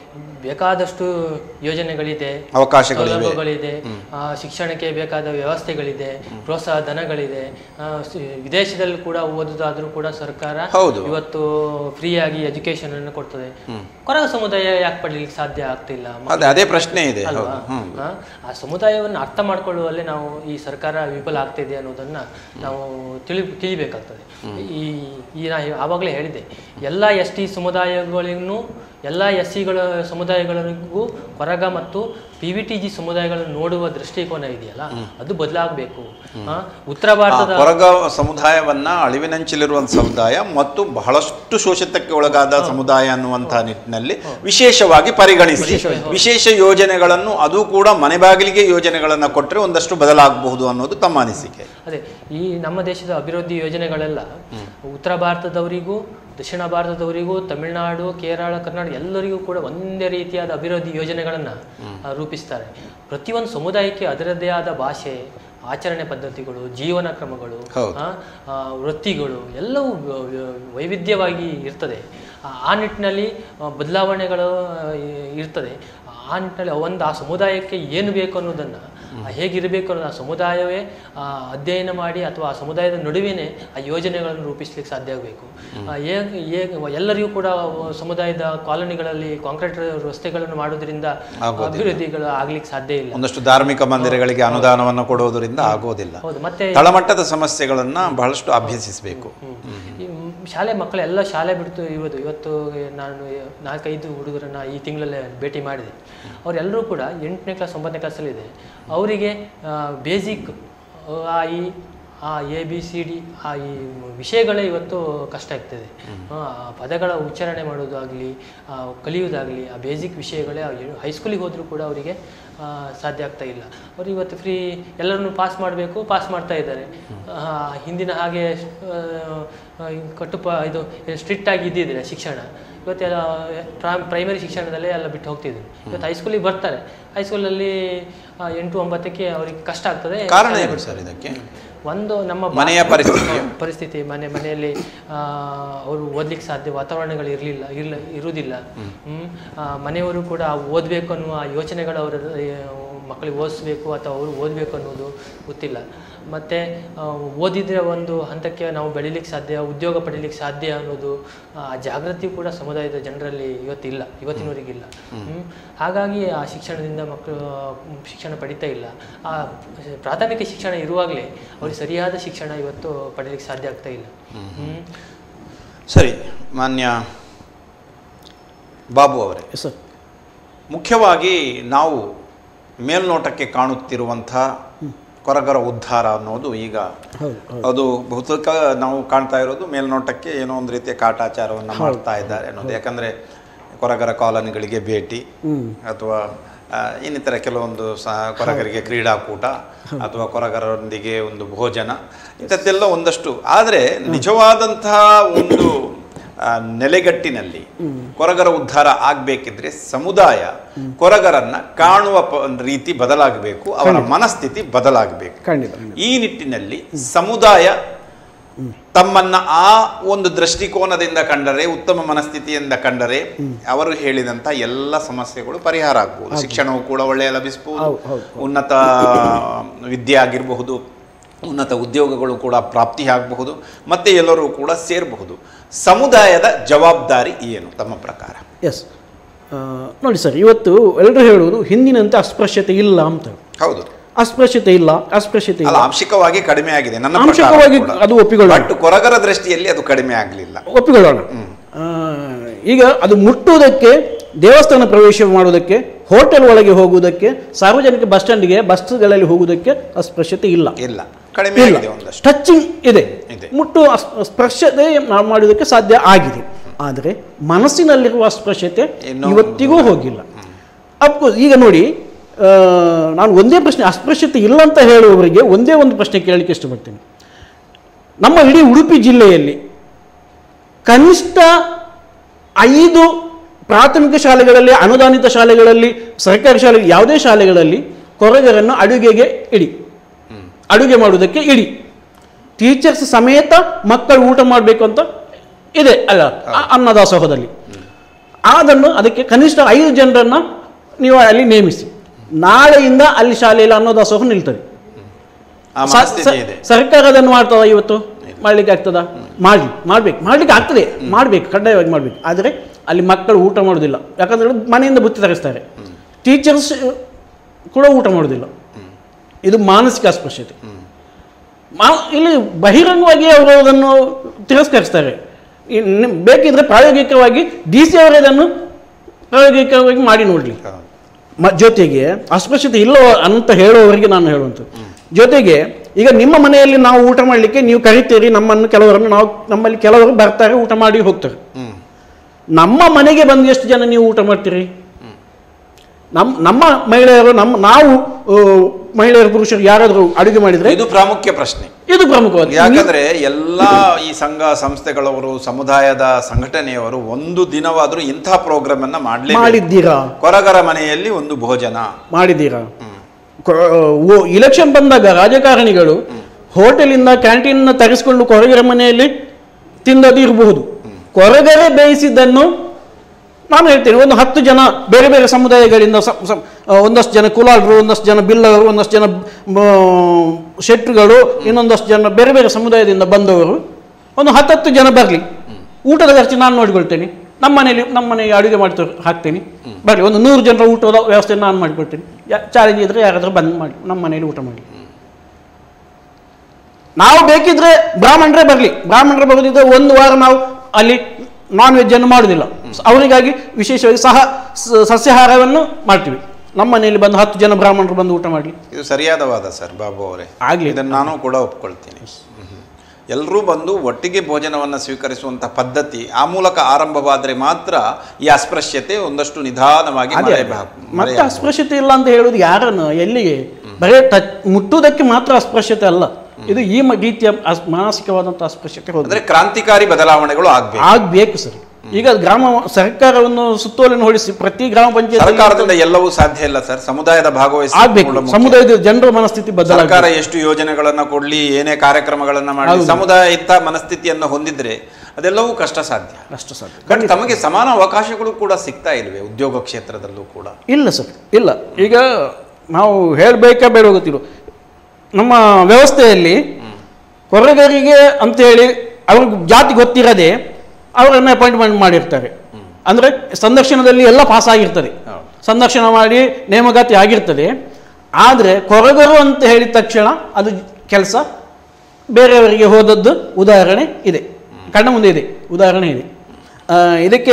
ಬೇಕಾದಷ್ಟು ಯೋಜನೆಗಳಿದೆ ಅವಕಾಶಗಳಿವೆ ಸೌಲಭ್ಯಗಳಿದೆ ಆ, ಶಿಕ್ಷಣಕ್ಕೆ ಬೇಕಾದ ವ್ಯವಸ್ಥೆಗಳಿದೆ ಪ್ರೋತ್ಸಾಹ ಧನಗಳಿದೆ ಆ, ಸಿ- ವಿದೇಶದಲ್ಲಿ ಕೂಡ ಓದುದಾದ್ರೂ ಕೂಡ ಸರ್ಕಾರ ಹೌದು. ಇವತ್ತು ಫ್ರೀಯಾಗಿ ಎಜುಕೇಶನ್ ಅನ್ನು ಕೊಡ್ತದೆ ಕೊರಗ ಸಮುದಾಯ ಯಾಕೆ ಪಡೀಲಿಕ್ಕೆ ಸಾಧ್ಯ ಆಗ್ತಿಲ್ಲ ಅದೇ ಅದೇ ಪ್ರಶ್ನೆ ಇದೆ ಅಲ್ವಾ ಹೌದು ಹ್ಮ್ ಆ, ಆ ಸಮುದಾಯವನ್ನು ಅರ್ಥ ಮಾಡ್ಕೊಳ್ಳುವಲ್ಲೇ ನಾವು ಈ ಸರ್ಕಾರ ವಿಫಲ ಆಗ್ತಿದೆ ಅನ್ನೋದನ್ನ ನಾವು ತಿಳಿ ತಿಳಿಬೇಕಾಗ್ತದೆ ಈ ಈ ನಾ ಆವಾಗಲೇ ಹೇಳಿದೆ ಎಲ್ಲ ಎಸ್ ಟಿ ಸಮುದಾಯಗಳಿಗೂ ಎಲ್ಲ ಎಸ್ ಸಿಗಳ ಸಮುದಾಯಗಳಿಗೂ ಕೊರಗ ಮತ್ತು ಪಿ ವಿ ಟಿ ಜಿ ಸಮುದಾಯಗಳನ್ನು ನೋಡುವ ದೃಷ್ಟಿಕೋನ ಇದೆಯಲ್ಲ ಅದು ಬದಲಾಗಬೇಕು ಉತ್ತರ ಆ ಭಾರತದ ಕೊರಗ ಸಮುದಾಯವನ್ನ ಅಳಿವಿನಂಚಿಲಿರುವಂತ ಸಮುದಾಯ ಮತ್ತು ಬಹಳಷ್ಟು ಶೋಷಿತಕ್ಕೆ ಒಳಗಾದ ಸಮುದಾಯ ಅನ್ನುವಂತಹ ನಿಟ್ಟಿನಲ್ಲಿ ವಿಶೇಷವಾಗಿ ಪರಿಗಣಿಸಿ ವಿಶೇಷ ಯೋಜನೆಗಳನ್ನು ಅದು ಕೂಡ ಮನೆ ಬಾಗಿಲಿಗೆ ಯೋಜನೆಗಳನ್ನ ಕೊಟ್ಟರೆ ಒಂದಷ್ಟು ಬದಲಾಗಬಹುದು ಅನ್ನೋದು ತಮ್ಮ ಅನಿಸಿಕೆ ಅದೇ ಈ ನಮ್ಮ ದೇಶದ ಅಭಿವೃದ್ಧಿ ಯೋಜನೆಗಳೆಲ್ಲ ಉತ್ತರ ಭಾರತದವರಿಗೂ ದಕ್ಷಿಣ ಭಾರತದವರಿಗೂ ತಮಿಳುನಾಡು ಕೇರಳ ಕರ್ನಾಟಕ ಎಲ್ಲರಿಗೂ ಕೂಡ ಒಂದೇ ರೀತಿಯಾದ ಅಭಿವೃದ್ಧಿ ಯೋಜನೆಗಳನ್ನು ರೂಪಿಸ್ತಾರೆ ಪ್ರತಿಯೊಂದು ಸಮುದಾಯಕ್ಕೆ ಅದರದ್ದೇ ಆದ ಭಾಷೆ ಆಚರಣೆ ಪದ್ಧತಿಗಳು ಜೀವನ ಕ್ರಮಗಳು ಹೌದು. ಆ, ಆ, ವೃತ್ತಿಗಳು ಎಲ್ಲವೂ ವ- ವ- ವೈವಿಧ್ಯವಾಗಿ ಇರ್ತದೆ ಆ- ಆ ನಿಟ್ಟಿನಲ್ಲಿ ಆ, ಬದಲಾವಣೆಗಳು ಆ, ಇ- ಇರ್ತದೆ ಆ ನಿಟ್ಟಿನಲ್ಲಿ ಒಂದು ಆ ಸಮುದಾಯಕ್ಕೆ ಏನು ಬೇಕು ಅನ್ನೋದನ್ನು ಹೇಗಿರಬೇಕು ಅನ್ನೋದು ಆ ಸಮುದಾಯವೇ ಆ, ಅಧ್ಯಯನ ಮಾಡಿ ಅಥವಾ ಆ ಸಮುದಾಯದ ನಡುವೆನೇ ಆ ಯೋಜನೆಗಳನ್ನು ರೂಪಿಸ್ಲಿಕ್ಕೆ ಸಾಧ್ಯ ಆಗಬೇಕು ಹೇಗೆ ಹೇಗೆ ಎಲ್ಲರಿಗೂ ಕೂಡ ಸಮುದಾಯದ ಕಾಲೋನಿಗಳಲ್ಲಿ ಕಾಂಕ್ರೀಟ್ ರಸ್ತೆಗಳನ್ನು ಮಾಡೋದ್ರಿಂದ ಅಭಿವೃದ್ಧಿಗಳು ಆಗ್ಲಿಕ್ಕೆ ಸಾಧ್ಯ ಇಲ್ಲ ಒಂದಷ್ಟು ಧಾರ್ಮಿಕ ಮಂದಿರಗಳಿಗೆ ಅನುದಾನವನ್ನು ಕೊಡುವುದರಿಂದ ಆಗೋದಿಲ್ಲ ಹೌದು ಮತ್ತೆ ತಳಮಟ್ಟದ ಸಮಸ್ಯೆಗಳನ್ನ ಬಹಳಷ್ಟು ಅಭ್ಯಸಿಸಬೇಕು ಈ ಮ್- ಶಾಲೆ ಮಕ್ಕಳು ಎಲ್ಲ ಶಾಲೆ ಬಿಡ್ತು ಇವತ್ತು ಇವತ್ತು ನಾನು ನಾಲ್ಕೈದು ಹುಡುಗರನ್ನ ಈ ತಿಂಗಳಲ್ಲೇ ಭೇಟಿ ಮಾಡಿದೆ ಅವರೆಲ್ಲರೂ ಕೂಡ ಎಂಟನೇ ಕ್ಲಾಸ್ ಒಂಬತ್ತನೇ ಕ್ಲಾಸಲ್ಲಿದೆ ಅವರಿಗೆ ಬೇಸಿಕ್ ಆ ಈ ಆ ಎ ಬಿ ಸಿ ಡಿ ಆ ಈ ವಿಷಯಗಳೇ ಇವತ್ತು ಕಷ್ಟ ಆಗ್ತದೆ ಆ ಪದಗಳ ಉಚ್ಚಾರಣೆ ಮಾಡೋದಾಗಲಿ ಕಲಿಯೋದಾಗಲಿ ಆ ಬೇಸಿಕ್ ವಿಷಯಗಳೇ ಹೈಸ್ಕೂಲಿಗೆ ಹೋದರೂ ಕೂಡ ಅವರಿಗೆ ಆ, ಸಾಧ್ಯ ಆಗ್ತಾ ಇಲ್ಲ ಅವ್ರು ಇವತ್ತು ಫ್ರೀ ಎಲ್ಲರನ್ನು ಪಾಸ್ ಮಾಡಬೇಕು ಪಾಸ್ ಮಾಡ್ತಾ ಇದ್ದಾರೆ ಆ, ಹಿಂದಿನ ಹಾಗೆ ಆ, ಆ, ಕಟ್ಟುಪ ಇದು ಸ್ಟ್ರಿಕ್ಟ್ ಆಗಿ ಇದ್ದಿದ್ರೆ ಶಿಕ್ಷಣ ಇವತ್ತೆಲ್ಲ ಪ್ರೈಮರಿ ಶಿಕ್ಷಣದಲ್ಲೇ ಎಲ್ಲ ಬಿಟ್ಟು ಹೋಗ್ತಿದ್ರು ಇವತ್ತು ಹೈಸ್ಕೂಲಿಗೆ ಬರ್ತಾರೆ ಹೈಸ್ಕೂಲಲ್ಲಿ ಆ, ಎಂಟು ಒಂಬತ್ತಕ್ಕೆ ಅವ್ರಿಗೆ ಕಷ್ಟ ಆಗ್ತದೆ ಕಾರಣ ಏನು ಸರ್ ಇದಕ್ಕೆ ಒಂದು ನಮ್ಮ ಬಾ- ಮನೆಯ ಪರಿಸ್ಥಿತಿ ಪರಿಸ್ಥಿತಿ ಮನೆ ಮನೆಯಲ್ಲಿ ಆ, ಅವರು ಓದ್ಲಿಕ್ಕೆ ಸಾಧ್ಯ ವಾತಾವರಣಗಳು ಇರಲಿಲ್ಲ ಇರಲ ಇರುವುದಿಲ್ಲ ಹ್ಮ್. ಆ, ಮನೆಯವರು ಕೂಡ ಓದಬೇಕು ಅನ್ನುವ ಯೋಚನೆಗಳು ಅವರ ಮಕ್ಕಳಿಗೆ ಓದಿಸ್ಬೇಕು ಅಥವಾ ಅವರು ಓದಬೇಕು ಅನ್ನೋದು ಗೊತ್ತಿಲ್ಲ ಮತ್ತು ಓದಿದ್ರೆ ಒಂದು ಹಂತಕ್ಕೆ ನಾವು ಬೆಳಿಲಿಕ್ಕೆ ಸಾಧ್ಯ ಉದ್ಯೋಗ ಪಡೀಲಿಕ್ಕೆ ಸಾಧ್ಯ ಅನ್ನೋದು ಆ ಜಾಗೃತಿ ಕೂಡ ಸಮುದಾಯದ ಜನರಲ್ಲಿ ಇವತ್ತಿಲ್ಲ ಇವತ್ತಿನವರಿಗಿಲ್ಲ ಹ್ಮ್. ಹಾಗಾಗಿ ಆ ಶಿಕ್ಷಣದಿಂದ ಮಕ್ಕಳು ಮ್, ಶಿಕ್ಷಣ ಪಡಿತಾ ಇಲ್ಲ ಆ ಪ್ರಾಥಮಿಕ ಶಿಕ್ಷಣ ಇರುವಾಗಲೇ ಅವ್ರಿಗೆ ಸರಿಯಾದ ಶಿಕ್ಷಣ ಇವತ್ತು ಪಡೀಲಿಕ್ಕೆ ಸಾಧ್ಯ ಆಗ್ತಾ ಇಲ್ಲ ಹ್ಮ್. ಸರಿ ಮಾನ್ಯ ಬಾಬು ಅವರೇ ಸರ್ ಮುಖ್ಯವಾಗಿ ನಾವು ಮೇಲ್ನೋಟಕ್ಕೆ ಕಾಣುತ್ತಿರುವಂಥ ಕೊರಗರ ಉದ್ಧಾರ ಅನ್ನೋದು ಈಗ ಹೌದು ಹೌದು ಅದು ಬಹುತೇಕ ನಾವು ಕಾಣ್ತಾ ಇರೋದು ಮೇಲ್ನೋಟಕ್ಕೆ ಏನೋ ಒಂದು ರೀತಿಯ ಕಾಟಾಚಾರವನ್ನು ಮಾಡ್ತಾ ಇದ್ದಾರೆ ಅನ್ನೋದು ಯಾಕಂದರೆ ಕೊರಗರ ಕಾಲೋನಿಗಳಿಗೆ ಭೇಟಿ ಅಥವಾ ಆ, ಇನ್ನಿತರ ಕೆಲವೊಂದು ಸಹ ಕೊರಗರಿಗೆ ಕ್ರೀಡಾಕೂಟ ಅಥವಾ ಕೊರಗರರೊಂದಿಗೆ ಒಂದು ಭೋಜನ ಇಂಥದ್ದೆಲ್ಲ ಒಂದಷ್ಟು ಆದರೆ ನಿಜವಾದಂತಹ ಒಂದು ಆ, ನೆಲೆಗಟ್ಟಿನಲ್ಲಿ ಕೊರಗರ ಉದ್ಧಾರ ಆಗಬೇಕಿದ್ರೆ ಸಮುದಾಯ ಕೊರಗರನ್ನ ಕಾಣುವ ಪ- ರೀತಿ ಬದಲಾಗಬೇಕು ಅವರ ಮನಸ್ಥಿತಿ ಬದಲಾಗಬೇಕು ಖಂಡಿತ ಖಂಡಿತ ಈ ನಿಟ್ಟಿನಲ್ಲಿ ಸಮುದಾಯ ತಮ್ಮನ್ನ ಆ ಒಂದು ದೃಷ್ಟಿಕೋನದಿಂದ ಕಂಡರೆ ಉತ್ತಮ ಮನಸ್ಥಿತಿಯಿಂದ ಕಂಡರೆ ಅವರು ಹೇಳಿದಂತ ಎಲ್ಲ ಸಮಸ್ಯೆಗಳು ಪರಿಹಾರ ಆಗ್ಬಹುದು ಶಿಕ್ಷಣವು ಕೂಡ ಒಳ್ಳೆಯ ಲಭಿಸಬಹುದು ಹೌದು, ಹೌದು, ಉನ್ನತ ವಿದ್ಯೆ ಆಗಿರಬಹುದು ಉನ್ನತ ಉದ್ಯೋಗಗಳು ಕೂಡ ಪ್ರಾಪ್ತಿ ಆಗಬಹುದು ಮತ್ತೆ ಎಲ್ಲರೂ ಕೂಡ ಸೇರಬಹುದು ಸಮುದಾಯದ ಜವಾಬ್ದಾರಿ ಏನು ತಮ್ಮ ಪ್ರಕಾರ ಎಸ್ ನೋಡಿ ಸರ್ ಇವತ್ತು ಎಲ್ಲರೂ ಹೇಳುವುದು ಹಿಂದಿನಂತೆ ಅಸ್ಪೃಶ್ಯತೆ ಇಲ್ಲ ಅಂತ ಹೌದು ಅಸ್ಪೃಶ್ಯತೆ ಇಲ್ಲ ಅಸ್ಪೃಶ್ಯತೆ ಇಲ್ಲ ಅಲ್ಲ ಆಂಶಿಕವಾಗಿ ಕಡಿಮೆ ಆಗಿದೆ ನನ್ನ ಪ್ರಕಾರ ಆಂಶಿಕವಾಗಿ ಕೂಡ. ಅದು ಒಪ್ಪಿಕೊಳ್ಳೋಣ. ಬಟ್ ಕೊರಗರ ದೃಷ್ಟಿಯಲ್ಲಿ ಅದು ಕಡಿಮೆ ಆಗಲಿಲ್ಲ ಒಪ್ಪಿಕೊಳ್ಳೋಣ ಆ, ಈಗ ಅದು ಮುಟ್ಟುವುದಕ್ಕೆ ದೇವಸ್ಥಾನ ಪ್ರವೇಶ ಮಾಡುವುದಕ್ಕೆ ಹೋಟೆಲ್ ಒಳಗೆ ಹೋಗುವುದಕ್ಕೆ ಸಾರ್ವಜನಿಕ ಬಸ್ ಸ್ಟ್ಯಾಂಡ್ಗೆ ಬಸ್ಗಳಲ್ಲಿ ಹೋಗುವುದಕ್ಕೆ ಅಸ್ಪೃಶ್ಯತೆ ಇಲ್ಲ ಇಲ್ಲ ಕಡಿಮೆ ಇಲ್ಲ ಆಗಿದೆ ಒಂದಷ್ಟು ಟಚಿಂಗ್ ಇದೆ ಇದೆ. ಮುಟ್ಟು ಅಸ್- ಸ್ಪರ್ಶತೆ ನಾವು ಮಾಡುವುದಕ್ಕೆ ಸಾಧ್ಯ ಆಗಿದೆ ಆದರೆ ಮನಸ್ಸಿನಲ್ಲಿರುವ ಅಸ್ಪೃಶ್ಯತೆ ಇನ್ನೂ ಇವತ್ತಿಗೂ ಹೋಗಿಲ್ಲ ಅಫ್ಕೋರ್ಸ್ ಈಗ ನೋಡಿ ಆ, ನಾನು ಒಂದೇ ಪ್ರಶ್ನೆ ಅಸ್ಪೃಶ್ಯತೆ ಇಲ್ಲ ಅಂತ ಹೇಳುವವರಿಗೆ ಒಂದೇ ಒಂದು ಪ್ರಶ್ನೆ ಕೇಳಲಿಕ್ಕೆ ಇಷ್ಟಪಡ್ತೀನಿ ನಮ್ಮ ಇಡೀ ಉಡುಪಿ ಜಿಲ್ಲೆಯಲ್ಲಿ ಕನಿಷ್ಠ ಐದು ಪ್ರಾಥಮಿಕ ಶಾಲೆಗಳಲ್ಲಿ ಅನುದಾನಿತ ಶಾಲೆಗಳಲ್ಲಿ ಸರ್ಕಾರಿ ಶಾಲೆ ಯಾವುದೇ ಶಾಲೆಗಳಲ್ಲಿ ಕೊರಗರನ್ನು ಅಡುಗೆಗೆ ಇಡಿ ಅಡುಗೆ ಮಾಡುವುದಕ್ಕೆ ಇಡಿ ಟೀಚರ್ಸ್ ಸಮೇತ ಮಕ್ಕಳು ಊಟ ಮಾಡಬೇಕು ಅಂತ ಇದೆ ಅಲ್ಲ ಆ ಅನ್ನದಾಸೋಹದಲ್ಲಿ ಅದನ್ನು ಅದಕ್ಕೆ ಕನಿಷ್ಠ ಐದು ಜನರನ್ನು ನೀವು ಅಲ್ಲಿ ನೇಮಿಸಿ ನಾಳೆಯಿಂದ ಅಲ್ಲಿ ಶಾಲೆಯಲ್ಲಿ ಅನ್ನೋದಾಸೋಹ ನಿಲ್ತದೆ ಆ ಸ- ಮನಸ್ಥಿತಿ ಸ- ಇದೆ ಸರ್ಕಾರ ಅದನ್ನು ಮಾಡ್ತದ ಇವತ್ತು ಮಾಡ್ಲಿಕ್ಕೆ ಆಗ್ತದ ಮಾಡಲಿ ಮಾಡ್ಬೇಕು ಮಾಡ್ಲಿಕ್ಕೆ ಆಗ್ತದೆ ಮಾಡ್ಬೇಕು ಕಡ್ಡಾಯವಾಗಿ ಮಾಡ್ಬೇಕು ಆದರೆ ಅಲ್ಲಿ ಮಕ್ಕಳು ಊಟ ಮಾಡೋದಿಲ್ಲ ಯಾಕಂದ್ರೆ ಮನೆಯಿಂದ ಬುತ್ತಿ ತರಿಸ್ತಾರೆ ಟೀಚರ್ಸ್ ಕೂಡ ಊಟ ಮಾಡೋದಿಲ್ಲ ಇದು ಮಾನಸಿಕ ಅಸ್ಪೃಶ್ಯತೆ ಮಾ ಇಲ್ಲಿ ಬಹಿರಂಗವಾಗಿ ಅವರು ಅದನ್ನು ತಿರಸ್ಕರಿಸ್ತಾರೆ ಈ ನಿಮ್- ಬೇಕಿದ್ರೆ ಪ್ರಾಯೋಗಿಕವಾಗಿ ಡಿ ಸಿ ಅವರೇ ಅದನ್ನು ಪ್ರಾಯೋಗಿಕವಾಗಿ ಮಾಡಿ ನೋಡಲಿ ಹೌದು. ಮ ಜೊತೆಗೆ ಅಸ್ಪೃಶ್ಯತೆ ಇಲ್ಲ ಅಂತ ಹೇಳುವವರಿಗೆ ನಾನು ಹೇಳುವಂಥದ್ದು ಜೊತೆಗೆ ಈಗ ನಿಮ್ಮ ಮನೆಯಲ್ಲಿ ನಾವು ಊಟ ಮಾಡಲಿಕ್ಕೆ ನೀವು ಕರಿತೀರಿ ನಮ್ಮನ್ನು ಕೆಲವರನ್ನು ನಾವು ನಮ್ಮಲ್ಲಿ ಕೆಲವರು ಬರ್ತಾರೆ ಊಟ ಮಾಡಿ ಹೋಗ್ತಾರೆ ಹ್ಮ್ ನಮ್ಮ ಮನೆಗೆ ಬಂದು ಎಷ್ಟು ಜನ ನೀವು ಊಟ ಮಾಡ್ತೀರಿ ನಮ್ಮ ನಮ್ಮ ಮಹಿಳೆಯರು ನಮ್ಮ ನಾವು ಆ, ಮಹಿಳೆಯರು ಪುರುಷರು ಯಾರಾದರೂ ಅಡುಗೆ ಮಾಡಿದರೆ ಇದು ಪ್ರಾಮುಖ್ಯ ಪ್ರಶ್ನೆ ಇದು ಪ್ರಮುಖವಾದ ಯಾಕಂದ್ರೆ ಎಲ್ಲ ಈ ಸಂಘ ಸಂಸ್ಥೆಗಳವರು ಸಮುದಾಯದ ಸಂಘಟನೆಯವರು ಒಂದು ದಿನವಾದರೂ ಇಂಥ ಪ್ರೋಗ್ರಾಮ್ ಅನ್ನ ಮಾಡಲೇ ಮಾಡಿದ್ದೀರಾ ಕೊರಗರ ಮನೆಯಲ್ಲಿ ಒಂದು ಭೋಜನ ಮಾಡಿದ್ದೀರಾ ಇಲೆಕ್ಷನ್ ಬಂದಾಗ ರಾಜಕಾರಣಿಗಳು ಹೋಟೆಲಿಂದ ಕ್ಯಾಂಟೀನ್ ತರಿಸಿಕೊಂಡು ಕೊರಗರ ಮನೆಯಲ್ಲಿ ತಿಂದದ್ದು ಇರಬಹುದು ಕೊರಗರೆ ಬೇಯಿಸಿದ್ದನ್ನು ನಾನು ಹೇಳ್ತೇನೆ ಒಂದು ಹತ್ತು ಜನ ಬೇರೆ ಬೇರೆ ಸಮುದಾಯಗಳಿಂದ ಸ- ಸ- ಆ, ಒಂದಷ್ಟು ಜನ ಕುಲಾಲರು ಒಂದಷ್ಟು ಜನ ಬಿಲ್ಲವರು ಒಂದಷ್ಟು ಜನ ಮ, ಶೆಟ್ರುಗಳು ಇನ್ನೊಂದಷ್ಟು ಜನ ಬೇರೆ ಬೇರೆ ಸಮುದಾಯದಿಂದ ಬಂದವರು ಒಂದು ಹತ್ತತ್ತು ಜನ ಬರಲಿ ಊಟದ ಖರ್ಚು ನಾನು ನೋಡಿಕೊಳ್ತೇನೆ ನಮ್ಮ ಮನೇಲಿ ನಮ್ಮ ಮನೆಗೆ ಅಡುಗೆ ಮಾಡ್ತಾ ಹಾಕ್ತೇನೆ ಬರಲಿ ಒಂದು ನೂರು ಜನರ ಊಟದ ವ್ಯವಸ್ಥೆ ನಾನು ಮಾಡಿಕೊಡ್ತೇನೆ ಯಾ ಚಾಲೆಂಜ್ ಇದ್ರೆ ಯಾರಾದರೂ ಬಂದು ಮಾಡಿ ನಮ್ಮ ಮನೇಲಿ ಊಟ ಮಾಡಿ ನಾವು ಬೇಕಿದ್ರೆ ಬ್ರಾಹ್ಮಣರೇ ಬರಲಿ ಬ್ರಾಹ್ಮಣರೇ ಬರೋದಿದ್ರೆ ಒಂದು ವಾರ ನಾವು ಅಲ್ಲಿ ನಾನ್ ವೆಜ್ ಅನ್ನು ಮಾಡುವುದಿಲ್ಲ ಅವರಿಗಾಗಿ ವಿಶೇಷವಾಗಿ ಸಹ ಸ- ಸಸ್ಯಾಹಾರವನ್ನು ಮಾಡ್ತೀವಿ ನಮ್ಮ ಮನೆಯಲ್ಲಿ ಬಂದು ಹತ್ತು ಜನ ಬ್ರಾಹ್ಮಣರು ಬಂದು ಊಟ ಮಾಡಲಿ ಇದು ಸರಿಯಾದ ವಾದ ಸರ್ ಬಾಬು ಅವರೇ ಆಗ್ಲಿ. ಇದನ್ನು ನಾನು ಕೂಡ ಒಪ್ಕೊಳ್ತೀನಿ ಎಲ್ಲರೂ ಬಂದು ಒಟ್ಟಿಗೆ ಭೋಜನವನ್ನು ಸ್ವೀಕರಿಸುವಂಥ ಪದ್ಧತಿ ಆ ಮೂಲಕ ಆರಂಭವಾದರೆ ಮಾತ್ರ ಈ ಅಸ್ಪೃಶ್ಯತೆ ಒಂದಷ್ಟು ನಿಧಾನವಾಗಿ ಅದೇ ಮರೆಯಬ- ಮತ್ತೆ ಮರೆಯಬಹುದು. ಅಸ್ಪೃಶ್ಯತೆ ಇಲ್ಲ ಅಂತ ಹೇಳುವುದು ಯಾರನ್ನು ಎಲ್ಲಿಗೆ ಬರೇ ಟಚ್ ಮುಟ್ಟುವುದಕ್ಕೆ ಮಾತ್ರ ಅಸ್ಪೃಶ್ಯತೆ ಅಲ್ಲ ಇದು ಈ ಮ- ರೀತಿಯ ಅಸ್- ಮಾನಸಿಕವಾದಂಥ ಅಸ್ಪೃಶ್ಯತೆ ಹೋದ್ರೆ ಅಂದ್ರೆ ಕ್ರಾಂತಿಕಾರಿ ಬದಲಾವಣೆಗಳು ಆಗ್ಬೇಕು ಆಗ್ಬೇಕು ಸರ್ ಈಗ ಗ್ರಾಮ ಸರ್ಕಾರವನ್ನು ಸುತ್ತೋಲೆಯನ್ನು ಹೊಡಿಸಿ ಪ್ರತಿ ಗ್ರಾಮ ಪಂಚಾಯತ್ ಸರ್ಕಾರದಿಂದ ಎಲ್ಲವೂ ಸಾಧ್ಯ ಇಲ್ಲ ಸರ್ ಸಮುದಾಯದ ಭಾಗವಹಿಸಿ ಆಗ್ಬೇಕು ಕೂಡ ಮುಖ್ಯ. ಸಮುದಾಯದ ಜನರ ಮನಸ್ಥಿತಿ ಬದಲಾಗ ಸರ್ಕಾರ ಎಷ್ಟು ಯೋಜನೆಗಳನ್ನ ಕೊಡ್ಲಿ ಏನೇ ಕಾರ್ಯಕ್ರಮಗಳನ್ನ ಮಾಡಿ ಹೌದು. ಸಮುದಾಯ ಇಂಥ ಮನಸ್ಥಿತಿಯನ್ನು ಹೊಂದಿದ್ರೆ ಅದೆಲ್ಲವೂ ಕಷ್ಟ ಸಾಧ್ಯ ಅಷ್ಟು ಸಾಧ್ಯ ಬಟ್ ತಮಗೆ ಸಮಾನ ಅವಕಾಶಗಳು ಕೂಡ ಸಿಗ್ತಾ ಇಲ್ವೇ ಉದ್ಯೋಗ ಕ್ಷೇತ್ರದಲ್ಲೂ ಕೂಡ ಇಲ್ಲ ಸರ್ ಇಲ್ಲ ಈಗ ನಾವು ಹೇಳಬೇಕಾ ಬೇಡ ಗೊತ್ತಿಲ್ಲ ನಮ್ಮ ವ್ಯವಸ್ಥೆಯಲ್ಲಿ ಕೊರಗರಿಗೆ ಅಂತೇಳಿ ಅವ್ರಿಗೆ ಜಾತಿ ಗೊತ್ತಿರದೆ ಅವರನ್ನು ಅಪಾಯಿಂಟ್ಮೆಂಟ್ ಮಾಡಿರ್ತಾರೆ ಅಂದರೆ ಸಂದರ್ಶನದಲ್ಲಿ ಎಲ್ಲ ಪಾಸ್ ಆಗಿರ್ತದೆ ಹೌದು. ಸಂದರ್ಶನ ಮಾಡಿ ನೇಮಕಾತಿ ಆಗಿರ್ತದೆ ಆದರೆ ಕೊರಗರು ಅಂತ ಹೇಳಿದ ತಕ್ಷಣ ಅದು ಕೆಲಸ ಬೇರೆಯವರಿಗೆ ಹೋದದ್ದು ಉದಾಹರಣೆ ಇದೆ ಕಣ್ಣ ಮುಂದೆ ಇದೆ ಉದಾಹರಣೆ ಇದೆ ಆ, ಇದಕ್ಕೆ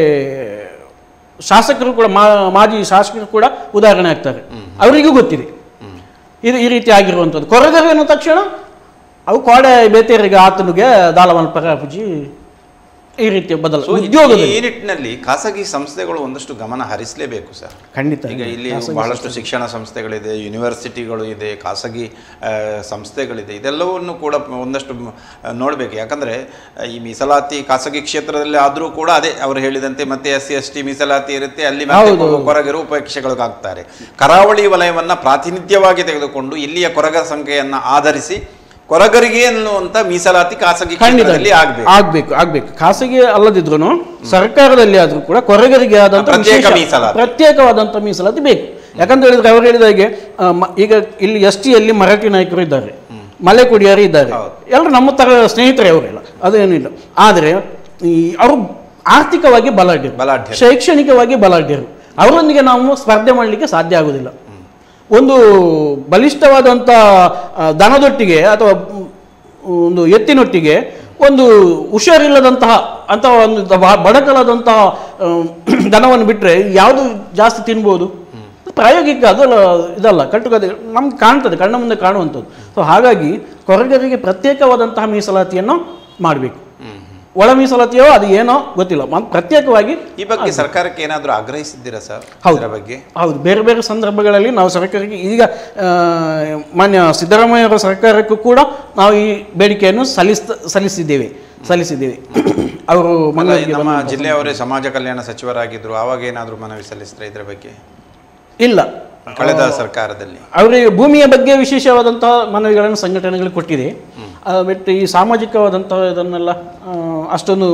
ಶಾಸಕರು ಕೂಡ ಮಾ- ಮಾಜಿ ಶಾಸಕರು ಕೂಡ ಉದಾಹರಣೆ ಆಗ್ತಾರೆ ಅವರಿಗೂ ಗೊತ್ತಿದೆ ಇದು ಈ ರೀತಿ ಆಗಿರುವಂಥದ್ದು ಕೊರಗರು ಎನ್ನುವ ತಕ್ಷಣ ಅವು ಕೋಡೆ ಬೇತೇರಿಗೆ ಆತನಿಗೆ ದಾಳಮಲ್ಪರ ಪೂಜಿ ಈ ರೀತಿಯ ಬದಲ So, ಈ- ಉದ್ಯೋಗದಲ್ಲಿ ಈ ನಿಟ್ಟಿನಲ್ಲಿ ಖಾಸಗಿ ಸಂಸ್ಥೆಗಳು ಒಂದಷ್ಟು ಗಮನ ಹರಿಸಲೇಬೇಕು ಸರ್ ಖಂಡಿತ ಈಗ ಇಲ್ಲಿ ಖಾಸಗಿ ಬಹಳಷ್ಟು ಶಿಕ್ಷಣ ಸಂಸ್ಥೆಗಳಿದೆ ಯೂನಿವರ್ಸಿಟಿಗಳು ಇದೆ ಖಾಸಗಿ ಆ, ಸಂಸ್ಥೆಗಳಿದೆ ಇದೆಲ್ಲವನ್ನು ಕೂಡ ಒಂದಷ್ಟು ನೋಡಬೇಕು ಯಾಕಂದರೆ ಈ ಮೀಸಲಾತಿ ಖಾಸಗಿ ಕ್ಷೇತ್ರದಲ್ಲಿ ಆದರೂ ಕೂಡ ಅದೇ ಅವರು ಹೇಳಿದಂತೆ ಮತ್ತೆ ಎಸ್ ಸಿ ಎಸ್ ಟಿ ಮೀಸಲಾತಿ ಇರುತ್ತೆ ಅಲ್ಲಿ ಮತ್ತೆ ಹೌದು. ಕೊ- ಕೊರಗರು ಉಪೇಕ್ಷೆಗಳಿಗಾಗ್ತಾರೆ ಕರಾವಳಿ ವಲಯವನ್ನು ಪ್ರಾತಿನಿಧ್ಯವಾಗಿ ತೆಗೆದುಕೊಂಡು ಇಲ್ಲಿಯ ಕೊರಗರ ಸಂಖ್ಯೆಯನ್ನು ಆಧರಿಸಿ ಕೊರಗರಿಗೆ ಎನ್ನುವಂಥ ಮೀಸಲಾತಿ ಖಾಸಗಿ ಖಂಡಿತ ಕ್ಷೇತ್ರದಲ್ಲಿ ಆಗಬೇಕು ಆಗ್ಬೇಕು ಆಗ್ಬೇಕು ಖಾಸಗಿ ಅಲ್ಲದಿದ್ರು ಸರ್ಕಾರದಲ್ಲಿ ಆದ್ರೂ ಕೂಡ ಕೊರಗರಿಗೆ ಆದಂತ ಪ್ರತ್ಯೇಕ ವಿಶೇಷ- ಮೀಸಲಾತಿ. ಪ್ರತ್ಯೇಕವಾದಂಥ ಮೀಸಲಾತಿ ಬೇಕು ಯಾಕಂತ ಹೇಳಿದ್ರೆ ಅವರು ಹೇಳಿದ ಹಾಗೆ ಆ, ಮ- ಈಗ ಇಲ್ಲಿ ಎಸ್ ಟಿಯಲ್ಲಿ ಮರಾಠಿ ನಾಯಕರು ಇದ್ದಾರೆ ಮಲೆ ಕುಡಿಯರು ಇದ್ದಾರೆ ಹೌದು. ಎಲ್ಲರೂ ನಮ್ಮ ತರ ಸ್ನೇಹಿತರೆ ಅವರೆಲ್ಲ ಅದೇನಿಲ್ಲ ಆದರೆ ಈ ಅವರು ಆರ್ಥಿಕವಾಗಿ ಬಲಾಢ್ಯರು ಬಲಾಢ್ಯರು. ಶೈಕ್ಷಣಿಕವಾಗಿ ಬಲಾಢ್ಯರು ಅವರೊಂದಿಗೆ ನಾವು ಸ್ಪರ್ಧೆ ಮಾಡಲಿಕ್ಕೆ ಸಾಧ್ಯ ಆಗುವುದಿಲ್ಲ ಒಂದು ಬಲಿಷ್ಠವಾದಂಥ ಆ, ದನದೊಟ್ಟಿಗೆ ಅಥವಾ ಮ್, ಒಂದು ಎತ್ತಿನೊಟ್ಟಿಗೆ ಒಂದು ಹುಷಾರಿಲ್ಲದಂತಹ ಅಥವಾ ಒಂದು ದ- ಬ- ಬಡಕಲಾದಂತಹ ಆ, ದನವನ್ನು ಬಿಟ್ಟರೆ ಯಾವುದು ಜಾಸ್ತಿ ತಿನ್ಬೋದು ಪ್ರಾಯೋಗಿಕ ಅದಲ್ಲ ಇದಲ್ಲ ಕಟ್ಟುಕತೆ ನಮ್ಗೆ ಕಾಣ್ತದೆ ಕಣ್ಣ ಮುಂದೆ ಕಾಣುವಂಥದ್ದು ಸೊ ಹಾಗಾಗಿ ಕೊರಗರಿಗೆ ಪ್ರತ್ಯೇಕವಾದಂತಹ ಮೀಸಲಾತಿಯನ್ನು ಮಾಡಬೇಕು ಒಳ ಮೀಸಲಾತಿಯೋ ಅದು ಏನೋ ಗೊತ್ತಿಲ್ಲ ಮ- ಪ್ರತ್ಯೇಕವಾಗಿ ಈ ಬಗ್ಗೆ ಸರ್ಕಾರಕ್ಕೆ ಏನಾದರೂ ಆಗ್ರಹಿಸಿದ್ದೀರಾ ಸರ್ ಹೌದು. ಇದರ ಬಗ್ಗೆ ಹೌದು ಬೇರೆ ಬೇರೆ ಸಂದರ್ಭಗಳಲ್ಲಿ ನಾವು ಸರ್ಕಾರಕ್ಕೆ ಈಗ ಆ, ಮಾನ್ಯ ಸಿದ್ದರಾಮಯ್ಯವರ ಸರ್ಕಾರಕ್ಕೂ ಕೂಡ ನಾವು ಈ ಬೇಡಿಕೆಯನ್ನು ಸಲ್ಲಿಸ್ ಸಲ್ಲಿಸಿದ್ದೇವೆ ಸಲ್ಲಿಸಿದ್ದೇವೆ ಅವರು ಅಲ್ಲ, ಮಂಗಳೂರಿಗೆ ನಮ್ಮ ಬಂದಂತಹ ಜಿಲ್ಲೆಯವರೇ ಸಮಾಜ ಕಲ್ಯಾಣ ಸಚಿವರಾಗಿದ್ರು ಆವಾಗ ಏನಾದರೂ ಮನವಿ ಸಲ್ಲಿಸಿದ್ರೆ ಇದರ ಬಗ್ಗೆ ಇಲ್ಲ ಕಳೆದ ಸರ್ಕಾರದಲ್ಲಿ ಅವರಿಗೆ ಭೂಮಿಯ ಬಗ್ಗೆ ವಿಶೇಷವಾದಂತಹ ಮನವಿಗಳನ್ನು ಸಂಘಟನೆಗಳು ಕೊಟ್ಟಿದೆ ಆ, ಬಿಟ್ಟು ಈ ಸಾಮಾಜಿಕವಾದಂತಹ ಇದನ್ನೆಲ್ಲ ಆ, ಅಷ್ಟೊಂದು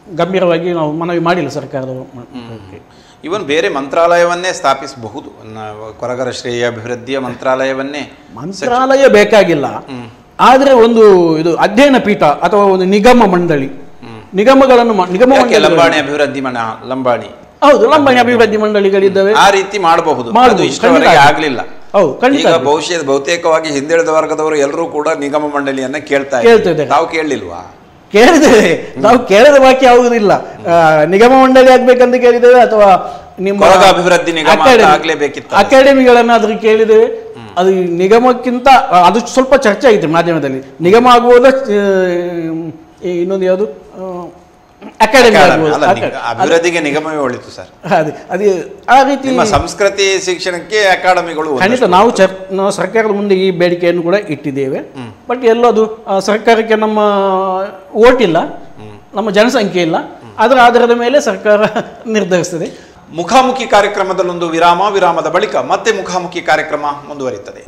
ಗಂಭೀರವಾಗಿ ನಾವು ಮನವಿ ಮಾಡಿಲ್ಲ ಸರ್ಕಾರದ ಇವನ್ ಬೇರೆ ಮಂತ್ರಾಲಯವನ್ನೇ ಸ್ಥಾಪಿಸಬಹುದು ನ- ಕೊರಗರ ಶ್ರೇಯ ಅಭಿವೃದ್ಧಿಯ ಮಂತ್ರಾಲಯವನ್ನೇ ಮಂತ್ರಾಲಯ ಬೇಕಾಗಿಲ್ಲ ಆದರೆ ಒಂದು ಇದು ಅಧ್ಯಯನ ಪೀಠ ಅಥವಾ ಒಂದು ನಿಗಮ ಮಂಡಳಿ ನಿಗಮಗಳನ್ನು ಮಾ- ನಿಗಮ ಯಾಕೆ ಮಂಡಳಿಗಳು- ಲಂಬಾಣಿ ಅಭಿವೃದ್ಧಿ ಮನ ಲಂಬಾಣಿ ಹೌದು ಲಂಬಾಣಿ ಅಭಿವೃದ್ಧಿ ಮಂಡಳಿಗಳಿದ್ದಾವೆ ಆ ರೀತಿ ಮಾಡಬಹುದು ಅದು ಮಾಡ್ಬೋದು, ಇಷ್ಟವರೆಗೆ ಖಂಡಿತ. ಆಗ್ಲಿಲ್ಲ ಹೌದು ಖಂಡಿತ ಈಗ ಬಹುಶಃ ಬಹುತೇಕವಾಗಿ ಹಿಂದುಳಿದ ವರ್ಗದವರು ಎಲ್ಲರೂ ಕೂಡ ನಿಗಮ ಮಂಡಳಿಯನ್ನ ಕೇಳ್ತಾ ಕೇಳ್ತಾ ಇದ್ದಾರೆ ಇದ್ದಾರೆ. ತಾವು ಕೇಳಲಿಲ್ವಾ ಕೇಳಿದ್ದೇವೆ ನಾವು ಕೇಳದ ಬಾಕಿ ಆಗುವುದಿಲ್ಲ ಆ, ನಿಗಮ ಮಂಡಳಿ ಆಗ್ಬೇಕಂತ ಕೇಳಿದ್ದೇವೆ ಅಥವಾ ನಿಮ್ಮ ಕೊರಗ ಅಭಿವೃದ್ಧಿ ನಿಗಮ ಅಂತ ಅಕಾಡೆಮಿ- ಆಗ್ಲೇಬೇಕಿತ್ತಲ್ಲ. ಅಕಾಡೆಮಿಗಳನ್ನಾದ್ರೂ ಕೇಳಿದ್ದೇವೆ ಅದು ಈ ನಿಗಮಕ್ಕಿಂತ ಆ, ಅದು ಸ್ವಲ್ಪ ಚರ್ಚೆ ಆಗಿದೆ ಮಾಧ್ಯಮದಲ್ಲಿ ನಿಗಮ ಆಗ್ಬೋದ ಇನ್ನೊಂದು ಯಾವುದು ಅಕಾಡೆಮಿ ಆಗ್ಬೋದು ಅಲ್ಲ, ನಿಗ- ಅಭಿವೃದ್ಧಿಗೆ ನಿಗಮವೇ ಒಳಿತು ಸರ್ ಅದೇ ಅದೇ ಆ ರೀತಿ ನಿಮ್ಮ ಸಂಸ್ಕೃತಿ ಶಿಕ್ಷಣಕ್ಕೆ ಅಕಾಡೆಮಿಗಳು ಒಂದಷ್ಟು. ಖಂಡಿತ ನಾವು ಚರ್ ನಾವು ಸರ್ಕಾರದ ಮುಂದೆ ಈ ಬೇಡಿಕೆಯನ್ನು ಕೂಡ ಇಟ್ಟಿದ್ದೇವೆ ಬಟ್ ಎಲ್ಲದು ಆ, ಸರ್ಕಾರಕ್ಕೆ ನಮ್ಮ ಓಟ್ ಇಲ್ಲ ನಮ್ಮ ಜನಸಂಖ್ಯೆ ಇಲ್ಲ ಅದರ ಆಧಾರದ ಮೇಲೆ ಸರ್ಕಾರ ನಿರ್ಧರಿಸ್ತದೆ ಮುಖಾಮುಖಿ ಕಾರ್ಯಕ್ರಮದಲ್ಲೊಂದು ವಿರಾಮ ವಿರಾಮದ ಬಳಿಕ ಮತ್ತೆ ಮುಖಾಮುಖಿ ಕಾರ್ಯಕ್ರಮ ಮುಂದುವರಿಯುತ್ತದೆ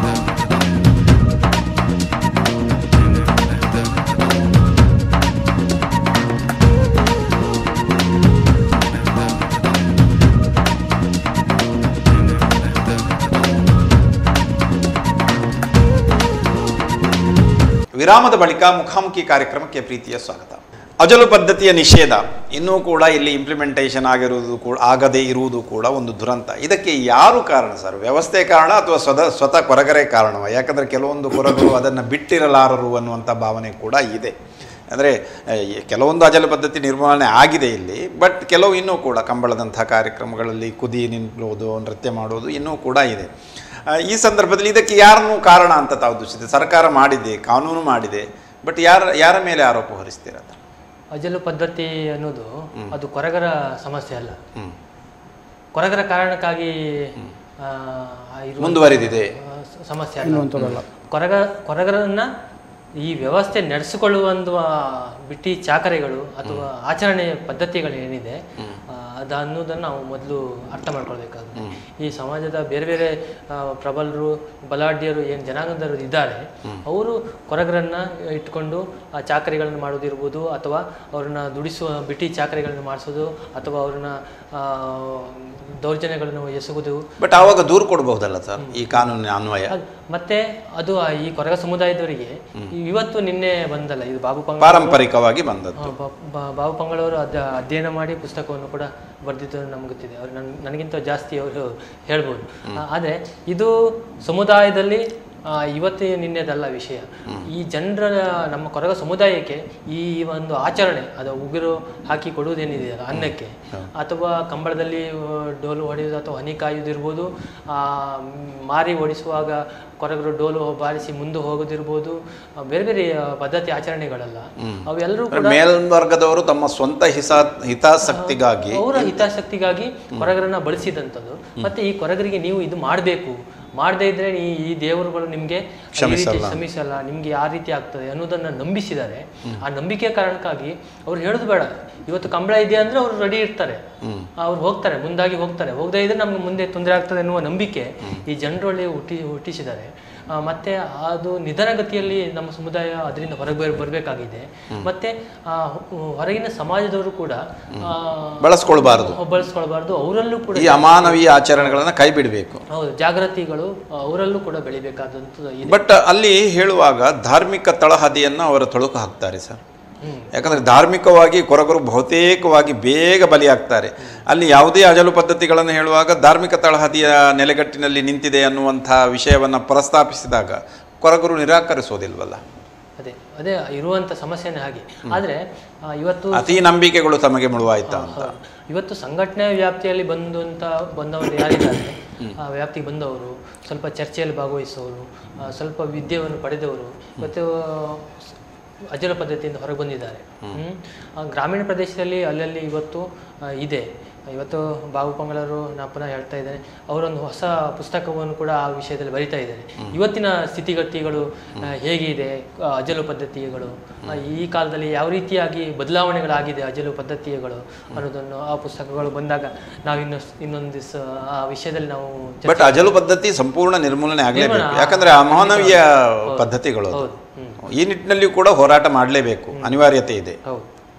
ವಿರಾಮದ ಬಳಿಕ ಮುಖಾಮುಖಿ ಕಾರ್ಯಕ್ರಮಕ್ಕೆ ಪ್ರೀತಿಯ ಸ್ವಾಗತ ಅಜಲು ಪದ್ಧತಿಯ ನಿಷೇಧ ಇನ್ನೂ ಕೂಡ ಇಲ್ಲಿ ಇಂಪ್ಲಿಮೆಂಟೇಷನ್ ಆಗಿರುವುದು ಕೂಡ ಆಗದೇ ಇರುವುದು ಕೂಡ ಒಂದು ದುರಂತ ಇದಕ್ಕೆ ಯಾರು ಕಾರಣ ಸರ್ ವ್ಯವಸ್ಥೆ ಕಾರಣ ಅಥವಾ ಸ್ವದ ಸ್ವತಃ ಕೊರಗರೆ ಕಾರಣವ ಯಾಕಂದರೆ ಕೆಲವೊಂದು ಕೊರಗರು ಅದನ್ನು ಬಿಟ್ಟಿರಲಾರರು ಅನ್ನುವಂಥ ಭಾವನೆ ಕೂಡ ಇದೆ ಅಂದರೆ ಕೆಲವೊಂದು ಅಜಲು ಪದ್ಧತಿ ನಿರ್ವಹಣೆ ಆಗಿದೆ ಇಲ್ಲಿ ಬಟ್ ಕೆಲವು ಇನ್ನೂ ಕೂಡ ಕಂಬಳದಂಥ ಕಾರ್ಯಕ್ರಮಗಳಲ್ಲಿ ಕುದಿ ನಿಲ್ಲೋದು ನೃತ್ಯ ಮಾಡೋದು ಇನ್ನೂ ಕೂಡ ಇದೆ ಆ, ಈ ಸಂದರ್ಭದಲ್ಲಿ ಇದಕ್ಕೆ ಯಾರನ್ನು ಕಾರಣ ಅಂತ ತಾವು ದೂಷಿಸಿದೆ ಸರ್ಕಾರ ಮಾಡಿದೆ ಕಾನೂನು ಮಾಡಿದೆ ಬಟ್ ಯಾರ ಯಾರ ಮೇಲೆ ಆರೋಪ ಹೊರಿಸ್ತೀರ ಅಂತ ಅಜಲು ಪದ್ಧತಿ ಅನ್ನೋದು ಅದು ಕೊರಗರ ಸಮಸ್ಯೆ ಅಲ್ಲ ಹ್ಮ್. ಕೊರಗರ ಕಾರಣಕ್ಕಾಗಿ ಆ, ಇರುವ- ಮುಂದುವರಿದಿದೆ ಆ, ಸ- ಸಮಸ್ಯೆ ಅಲ್ಲ ಅನ್ನುವಂಥದ್ದಲ್ಲ. ಕೊರಗ ಕೊರಗರನ್ನ ಈ ವ್ಯವಸ್ಥೆ ನಡೆಸಿಕೊಳ್ಳುವಂಥ ಬಿಟ್ಟಿ ಚಾಕರಿಗಳು ಅಥವಾ ಆಚರಣೆ ಪದ್ಧತಿಗಳು ಏನಿದೆ ಆ, ಅದು ಅನ್ನೋದನ್ನು ನಾವು ಮೊದಲು ಅರ್ಥ ಮಾಡ್ಕೊಳ್ಬೇಕಾಗುತ್ತೆ ಈ ಸಮಾಜದ ಬೇರೆ ಬೇರೆ ಆ, ಪ್ರಬಲರು ಬಲಾಢ್ಯರು ಏನು ಜನಾಂಗದವರು ಇದ್ದಾರೆ ಅವರು ಕೊರಗರನ್ನ ಇಟ್ಕೊಂಡು ಆ ಚಾಕರಿಗಳನ್ನು ಮಾಡೋದಿರ್ಬೋದು ಅಥವಾ ಅವ್ರನ್ನ ದುಡಿಸುವ ಬಿಟ್ಟಿ ಚಾಕರಿಗಳನ್ನು ಮಾಡಿಸೋದು ಅಥವಾ ಅವ್ರನ್ನ ಆ, ದೌರ್ಜನ್ಯಗಳನ್ನು ಎಸಗುವುದು ಬಟ್ ಆವಾಗ ದೂರು ಕೊಡಬಹುದಲ್ಲ ಸರ್ ಈ ಕಾನೂನಿನ ಅನ್ವಯ ಅದ್- ಮತ್ತೆ ಅದು ಆ ಈ ಕೊರಗ ಸಮುದಾಯದವರಿಗೆ ಇವತ್ತು ನಿನ್ನೆ ಬಂದಲ್ಲ ಇದು ಬಾಬು ಪಂಗ ಪಾರಂಪರಿಕವಾಗಿ ಬಂದದ್ದು ಬ- ಬ- ಬಾಬು ಪಂಗಳವರು ಅದ ಅಧ್ಯಯನ ಮಾಡಿ ಪುಸ್ತಕವನ್ನು ಕೂಡ ಬರೆದಿದ್ದು ನಮ್ಗೆ ಗೊತ್ತಿದೆ ಅವ್ರು ನನ್ ನನಗಿಂತ ಜಾಸ್ತಿ ಅವರು ಹೇಳ್ಬೋದು ಆ- ಆದ್ರೆ ಇದು ಸಮುದಾಯದಲ್ಲಿ ಆ, ಇವತ್ತು ನಿನ್ನೆದಲ್ಲ ವಿಷಯ ಈ ಜನರ ನಮ್ಮ ಕೊರಗ ಸಮುದಾಯಕ್ಕೆ ಈ ಒಂದು ಆಚರಣೆ ಅದು ಉಗುರು ಹಾಕಿ ಕೊಡುವುದೇನಿದೆಯಲ್ಲ ಅನ್ನಕ್ಕೆ ಅಥವಾ ಕಂಬಳದಲ್ಲಿ ಆ, ಡೋಲು ಹೊಡೆಯೋದು ಅಥವಾ ಹನಿ ಕಾಯುವುದಿರ್ಬೋದು ಆ, ಮ್, ಮಾರಿ ಓಡಿಸುವಾಗ ಕೊರಗರು ಡೋಲು ಬಾರಿಸಿ ಮುಂದೆ ಹೋಗೋದಿರ್ಬೋದು ಆ, ಬೇರೆ ಬೇರೆ ಆ, ಪದ್ಧತಿ ಆಚರಣೆಗಳಲ್ಲ ಅವೆಲ್ಲರೂ ಕೂಡ ಮೇಲ್ವರ್ಗದವರು ತಮ್ಮ ಸ್ವಂತ ಹಿಸ ಹಿತಾಸಕ್ತಿಗಾಗಿ ಅವರ ಹಿತಾಸಕ್ತಿಗಾಗಿ ಕೊರಗರನ್ನ ಬಳಸಿದಂಥದ್ದು ಮತ್ತೆ ಈ ಕೊರಗರಿಗೆ ನೀವು ಇದು ಮಾಡಬೇಕು ಮಾಡದೇ ಇದ್ರೆ ಈ ಈ ದೇವರುಗಳು ನಿಮಗೆ ಶ್ರಮಿಸಲ್ಲ ನಿಮ್ಗೆ ಯಾವ ರೀತಿ ಆಗ್ತದೆ ಅನ್ನೋದನ್ನ ನಂಬಿಸಿದ್ದಾರೆ ಆ ನಂಬಿಕೆ ಕಾರಣಕ್ಕಾಗಿ ಅವ್ರು ಹೇಳೋದು ಬೇಡ ಇವತ್ತು ಕಂಬಳ ಇದೆಯಾ ಅಂದ್ರೆ ಅವ್ರು ರೆಡಿ ಇರ್ತಾರೆ ಅವ್ರು ಹೋಗ್ತಾರೆ ಮುಂದಾಗಿ ಹೋಗ್ತಾರೆ ಹೋಗದೇ ಇದ್ರೆ ನಮ್ಗೆ ಮುಂದೆ ತೊಂದರೆ ಆಗ್ತದೆ ಅನ್ನುವ ನಂಬಿಕೆ ಈ ಜನರೊಳಗೆ ಹುಟ್ಟಿ ಹುಟ್ಟಿಸಿದ್ದಾರೆ ಆ, ಮತ್ತೆ ಅದು ನಿಧಾನಗತಿಯಲ್ಲಿ ನಮ್ಮ ಸಮುದಾಯ ಅದರಿಂದ ಹೊರಗೆ ಬರ್- ಬರಬೇಕಾಗಿದೆ ಮತ್ತೆ ಆ, ಹೊ- ಹೊರಗಿನ ಸಮಾಜದವರು ಕೂಡ ಆ, ಬಳಸ್ಕೊಳ್ಬಾರದು ಬಳಸ್ಕೊಳ್ಬಾರ್ದು ಅವರಲ್ಲೂ ಕೂಡ ಈ ಅಮಾನವೀಯ ಆಚರಣೆಗಳನ್ನ ಕೈ ಬಿಡಬೇಕು ಹೌದು ಜಾಗೃತಿಗಳು ಅವರಲ್ಲೂ ಕೂಡ ಬೆಳಿಬೇಕಾದಂಥದ್ದು ಇದೆ ಬಟ್ ಅಲ್ಲಿ ಹೇಳುವಾಗ ಧಾರ್ಮಿಕ ತಳಹದಿಯನ್ನು ಅವರ ತೊಳಕು ಹಾಕ್ತಾರೆ ಸರ್ ಹ್ಮ್. ಯಾಕಂದ್ರೆ ಧಾರ್ಮಿಕವಾಗಿ ಕೊರಗರು ಬಹುತೇಕವಾಗಿ ಬೇಗ ಬಲಿಯಾಗ್ತಾರೆ ಅಲ್ಲಿ ಯಾವುದೇ ಅಜಲು ಪದ್ಧತಿಗಳನ್ನು ಹೇಳುವಾಗ ಧಾರ್ಮಿಕ ತಳಹದಿಯ ನೆಲೆಗಟ್ಟಿನಲ್ಲಿ ನಿಂತಿದೆ ಅನ್ನುವಂಥ ವಿಷಯವನ್ನು ಪ್ರಸ್ತಾಪಿಸಿದಾಗ ಕೊರಗರು ನಿರಾಕರಿಸೋದಿಲ್ವಲ್ಲ ಅದೇ ಅದೇ ಇರುವಂತ ಸಮಸ್ಯೆನೇ ಹಾಗೆ ಆದ್ರೆ ಆ, ಇವತ್ತು ಅತಿ ನಂಬಿಕೆಗಳು ತಮಗೆ ಮುಳುವಾಯ್ತಾ ಅಂತ ಹೌದು. ಇವತ್ತು ಸಂಘಟನೆ ವ್ಯಾಪ್ತಿಯಲ್ಲಿ ಬಂದಂತ ಬಂದವರು ಯಾರಿದ್ದಾರೆ ಆ ವ್ಯಾಪ್ತಿಗೆ ಬಂದವರು ಸ್ವಲ್ಪ ಚರ್ಚೆಯಲ್ಲಿ ಭಾಗವಹಿಸೋರು ಆ, ಸ್ವಲ್ಪ ವಿದ್ಯೆಯನ್ನು ಪಡೆದವರು ಇವತ್ತು ಅಜಲ ಪದ್ಧತಿಯಿಂದ ಹೊರಗೆ ಬಂದಿದ್ದಾರೆ ಹ್ಮ್. ಆ, ಗ್ರಾಮೀಣ ಪ್ರದೇಶದಲ್ಲಿ ಅಲ್ಲಲ್ಲಿ ಇವತ್ತು ಆ, ಇದೆ ಇವತ್ತು ಬಾಬು ಪಂಗಳರು ನಾ ಪುನಃ ಹೇಳ್ತಾ ಇದ್ದೇನೆ ಅವರೊಂದು ಹೊಸ ಪುಸ್ತಕವನ್ನು ಕೂಡ ಆ ವಿಷಯದಲ್ಲಿ ಬರಿತಾ ಇದ್ದಾರೆ ಇವತ್ತಿನ ಸ್ಥಿತಿಗತಿಗಳು ಆ, ಹೇಗಿದೆ ಆ, ಅಜಲು ಪದ್ಧತಿಗಳು ಆ, ಈ ಕಾಲದಲ್ಲಿ ಯಾವ ರೀತಿಯಾಗಿ ಬದಲಾವಣೆಗಳಾಗಿದೆ ಅಜಲು ಪದ್ಧತಿಗಳು ಅನ್ನೋದನ್ನು ಆ ಪುಸ್ತಕಗಳು ಬಂದಾಗ ನಾವು ಇನ್ನು ಇನ್ನೊಂದು ದಿವಸ ಆ ವಿಷಯದಲ್ಲಿ ನಾವು ಚರ್ಚೆ- ಬಟ್ ಅಜಲು ಪದ್ಧತಿ ಸಂಪೂರ್ಣ ನಿರ್ಮೂಲನೆ ಆಗಲೇಬೇಕು ನಿರ್ಮೂಲನೆ ಯಾಕಂದ್ರೆ ಅಮಾನವೀಯ ಪದ್ಧತಿಗಳು ಅದು. ಹೌದು ಹ್ಮ್ ಈ ನಿಟ್ಟಿನಲ್ಲಿಯೂ ಕೂಡ ಹೋರಾಟ ಮಾಡಲೇಬೇಕು ಅನಿವಾರ್ಯತೆ ಇದೆ ಹೌದು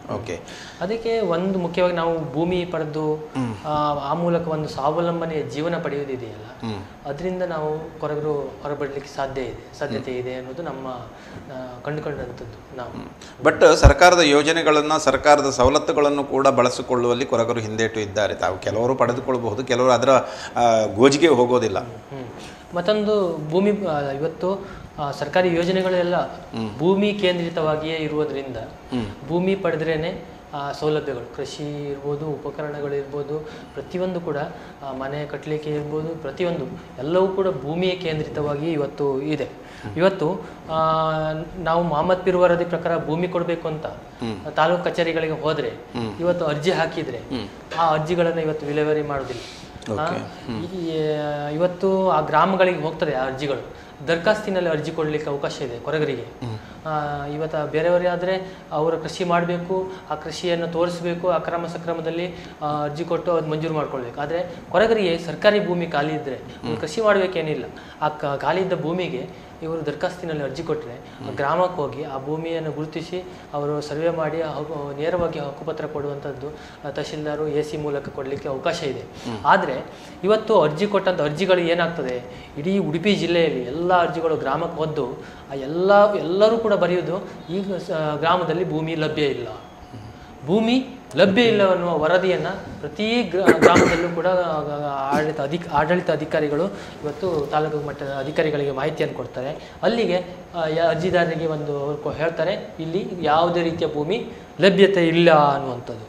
ಓಕೆ ಅದಕ್ಕೆ ಒಂದು ಮುಖ್ಯವಾಗಿ ನಾವು ಭೂಮಿ ಪಡೆದು ಆ, ಆ ಮೂಲಕ ಒಂದು ಸ್ವಾವಲಂಬನೆಯ ಜೀವನ ಪಡೆಯುವುದಿದೆಯಲ್ಲ ಹ್ಮ್. ಅದರಿಂದ ನಾವು ಕೊರಗರು ಹೊರಬರಲಿಕ್ಕೆ ಸಾಧ್ಯ ಇದೆ ಸಾಧ್ಯತೆ ಇದೆ ಅನ್ನೋದು ನಮ್ಮ ಆ, ಕಂಡುಕೊಂಡಂಥದ್ದು ನಾವು ಬಟ್ ಸರ್ಕಾರದ ಯೋಜನೆಗಳನ್ನು ಸರ್ಕಾರದ ಸವಲತ್ತುಗಳನ್ನು ಕೂಡ ಬಳಸಿಕೊಳ್ಳುವಲ್ಲಿ ಕೊರಗರು ಹಿಂದೇಟು ಇದ್ದಾರೆ ತಾವು ಕೆಲವರು ಪಡೆದುಕೊಳ್ಳಬಹುದು ಕೆಲವರು ಅದರ ಆ, ಗೋಜಿಗೆ ಹೋಗೋದಿಲ್ಲ ಹ್ಮ್. ಮತ್ತೊಂದು ಭೂಮಿ ಆ, ಇವತ್ತು ಆ, ಸರ್ಕಾರಿ ಯೋಜನೆಗಳೆಲ್ಲ ಭೂಮಿ ಕೇಂದ್ರಿತವಾಗಿಯೇ ಇರುವುದರಿಂದ ಭೂಮಿ ಪಡೆದ್ರೇನೆ ಆ, ಸೌಲಭ್ಯಗಳು ಕೃಷಿ ಇರ್ಬೋದು ಉಪಕರಣಗಳು ಇರ್ಬೋದು ಪ್ರತಿಯೊಂದು ಕೂಡ ಆ, ಮನೆ ಕಟ್ಟಲಿಕ್ಕೆ ಇರ್ಬೋದು ಪ್ರತಿಯೊಂದು ಎಲ್ಲವೂ ಕೂಡ ಭೂಮಿಯ ಕೇಂದ್ರಿತವಾಗಿ ಇವತ್ತು ಇದೆ ಇವತ್ತು ಆ, ನಾವು ಮೊಹಮ್ಮದ್ ಪಿರ್ ವರದಿ ಪ್ರಕಾರ ಭೂಮಿ ಕೊಡಬೇಕು ಅಂತ ತಾಲೂಕು ಕಚೇರಿಗಳಿಗೆ ಹೋದ್ರೆ ಇವತ್ತು ಅರ್ಜಿ ಹಾಕಿದ್ರೆ ಆ ಅರ್ಜಿಗಳನ್ನು ಇವತ್ತು ವಿಲೇವಾರಿ ಮಾಡೋದಿಲ್ಲ ಆ, ಈ, ಆ, ಇವತ್ತು ಆ ಗ್ರಾಮಗಳಿಗೆ ಹೋಗ್ತದೆ ಆ ಅರ್ಜಿಗಳು ದರ್ಖಾಸ್ತಿನಲ್ಲಿ ಅರ್ಜಿ ಕೊಡಲಿಕ್ಕೆ ಅವಕಾಶ ಇದೆ ಕೊರಗರಿಗೆ ಆ, ಇವತ್ತು ಬೇರೆಯವರೇ ಆದರೆ ಅವರ ಕೃಷಿ ಮಾಡಬೇಕು ಆ ಕೃಷಿಯನ್ನು ತೋರಿಸಬೇಕು ಅಕ್ರಮ ಸಕ್ರಮದಲ್ಲಿ ಆ, ಅರ್ಜಿ ಕೊಟ್ಟು ಅದು ಮಂಜೂರು ಮಾಡ್ಕೊಳ್ಬೇಕು ಆದರೆ ಕೊರಗರಿಗೆ ಸರ್ಕಾರಿ ಭೂಮಿ ಖಾಲಿ ಇದ್ದರೆ ಅವ್ರು ಕೃಷಿ ಮಾಡಬೇಕೇನಿಲ್ಲ ಆ ಕ- ಖಾಲಿ ಇದ್ದ ಭೂಮಿಗೆ ಇವರು ದರ್ಖಾಸ್ತಿನಲ್ಲಿ ಅರ್ಜಿ ಕೊಟ್ಟರೆ ಗ್ರಾಮಕ್ಕೆ ಹೋಗಿ ಆ ಭೂಮಿಯನ್ನು ಗುರುತಿಸಿ ಅವರು ಸರ್ವೆ ಮಾಡಿ ಹಕ್ಕು- ನೇರವಾಗಿ ಹಕ್ಕುಪತ್ರ ಕೊಡುವಂಥದ್ದು ಆ, ತಹಶೀಲ್ದಾರು ಎ ಸಿ ಮೂಲಕ ಕೊಡಲಿಕ್ಕೆ ಅವಕಾಶ ಇದೆ ಆದರೆ ಇವತ್ತು ಅರ್ಜಿ ಕೊಟ್ಟಂಥ ಅರ್ಜಿಗಳು ಏನಾಗ್ತದೆ ಇಡೀ ಉಡುಪಿ ಜಿಲ್ಲೆಯಲ್ಲಿ ಎಲ್ಲ ಅರ್ಜಿಗಳು ಗ್ರಾಮಕ್ಕೆ ಹೊದ್ದು ಆ ಎಲ್ಲ ಎಲ್ಲರೂ ಕೂಡ ಬರೆಯೋದು ಈಗ ಸ- ಗ್ರಾಮದಲ್ಲಿ ಭೂಮಿ ಲಭ್ಯ ಇಲ್ಲ ಭೂಮಿ ಲಭ್ಯ ಇಲ್ಲ ಅನ್ನುವ ವರದಿಯನ್ನು ಪ್ರತಿ ಗ್ರಾ- ಗ್ರಾಮದಲ್ಲೂ ಕೂಡ ಆಡಳಿತ ಅಧಿಕ ಆಡಳಿತ ಅಧಿಕಾರಿಗಳು ಇವತ್ತು ತಾಲೂಕು ಮಟ್ಟದ ಅಧಿಕಾರಿಗಳಿಗೆ ಮಾಹಿತಿಯನ್ನು ಕೊಡ್ತಾರೆ ಅಲ್ಲಿಗೆ ಆ, ಯ- ಅರ್ಜಿದಾರರಿಗೆ ಒಂದು ಅವ್ರು ಕೊ- ಹೇಳ್ತಾರೆ ಇಲ್ಲಿ ಯಾವುದೇ ರೀತಿಯ ಭೂಮಿ ಲಭ್ಯತೆ ಇಲ್ಲ ಅನ್ನುವಂಥದ್ದು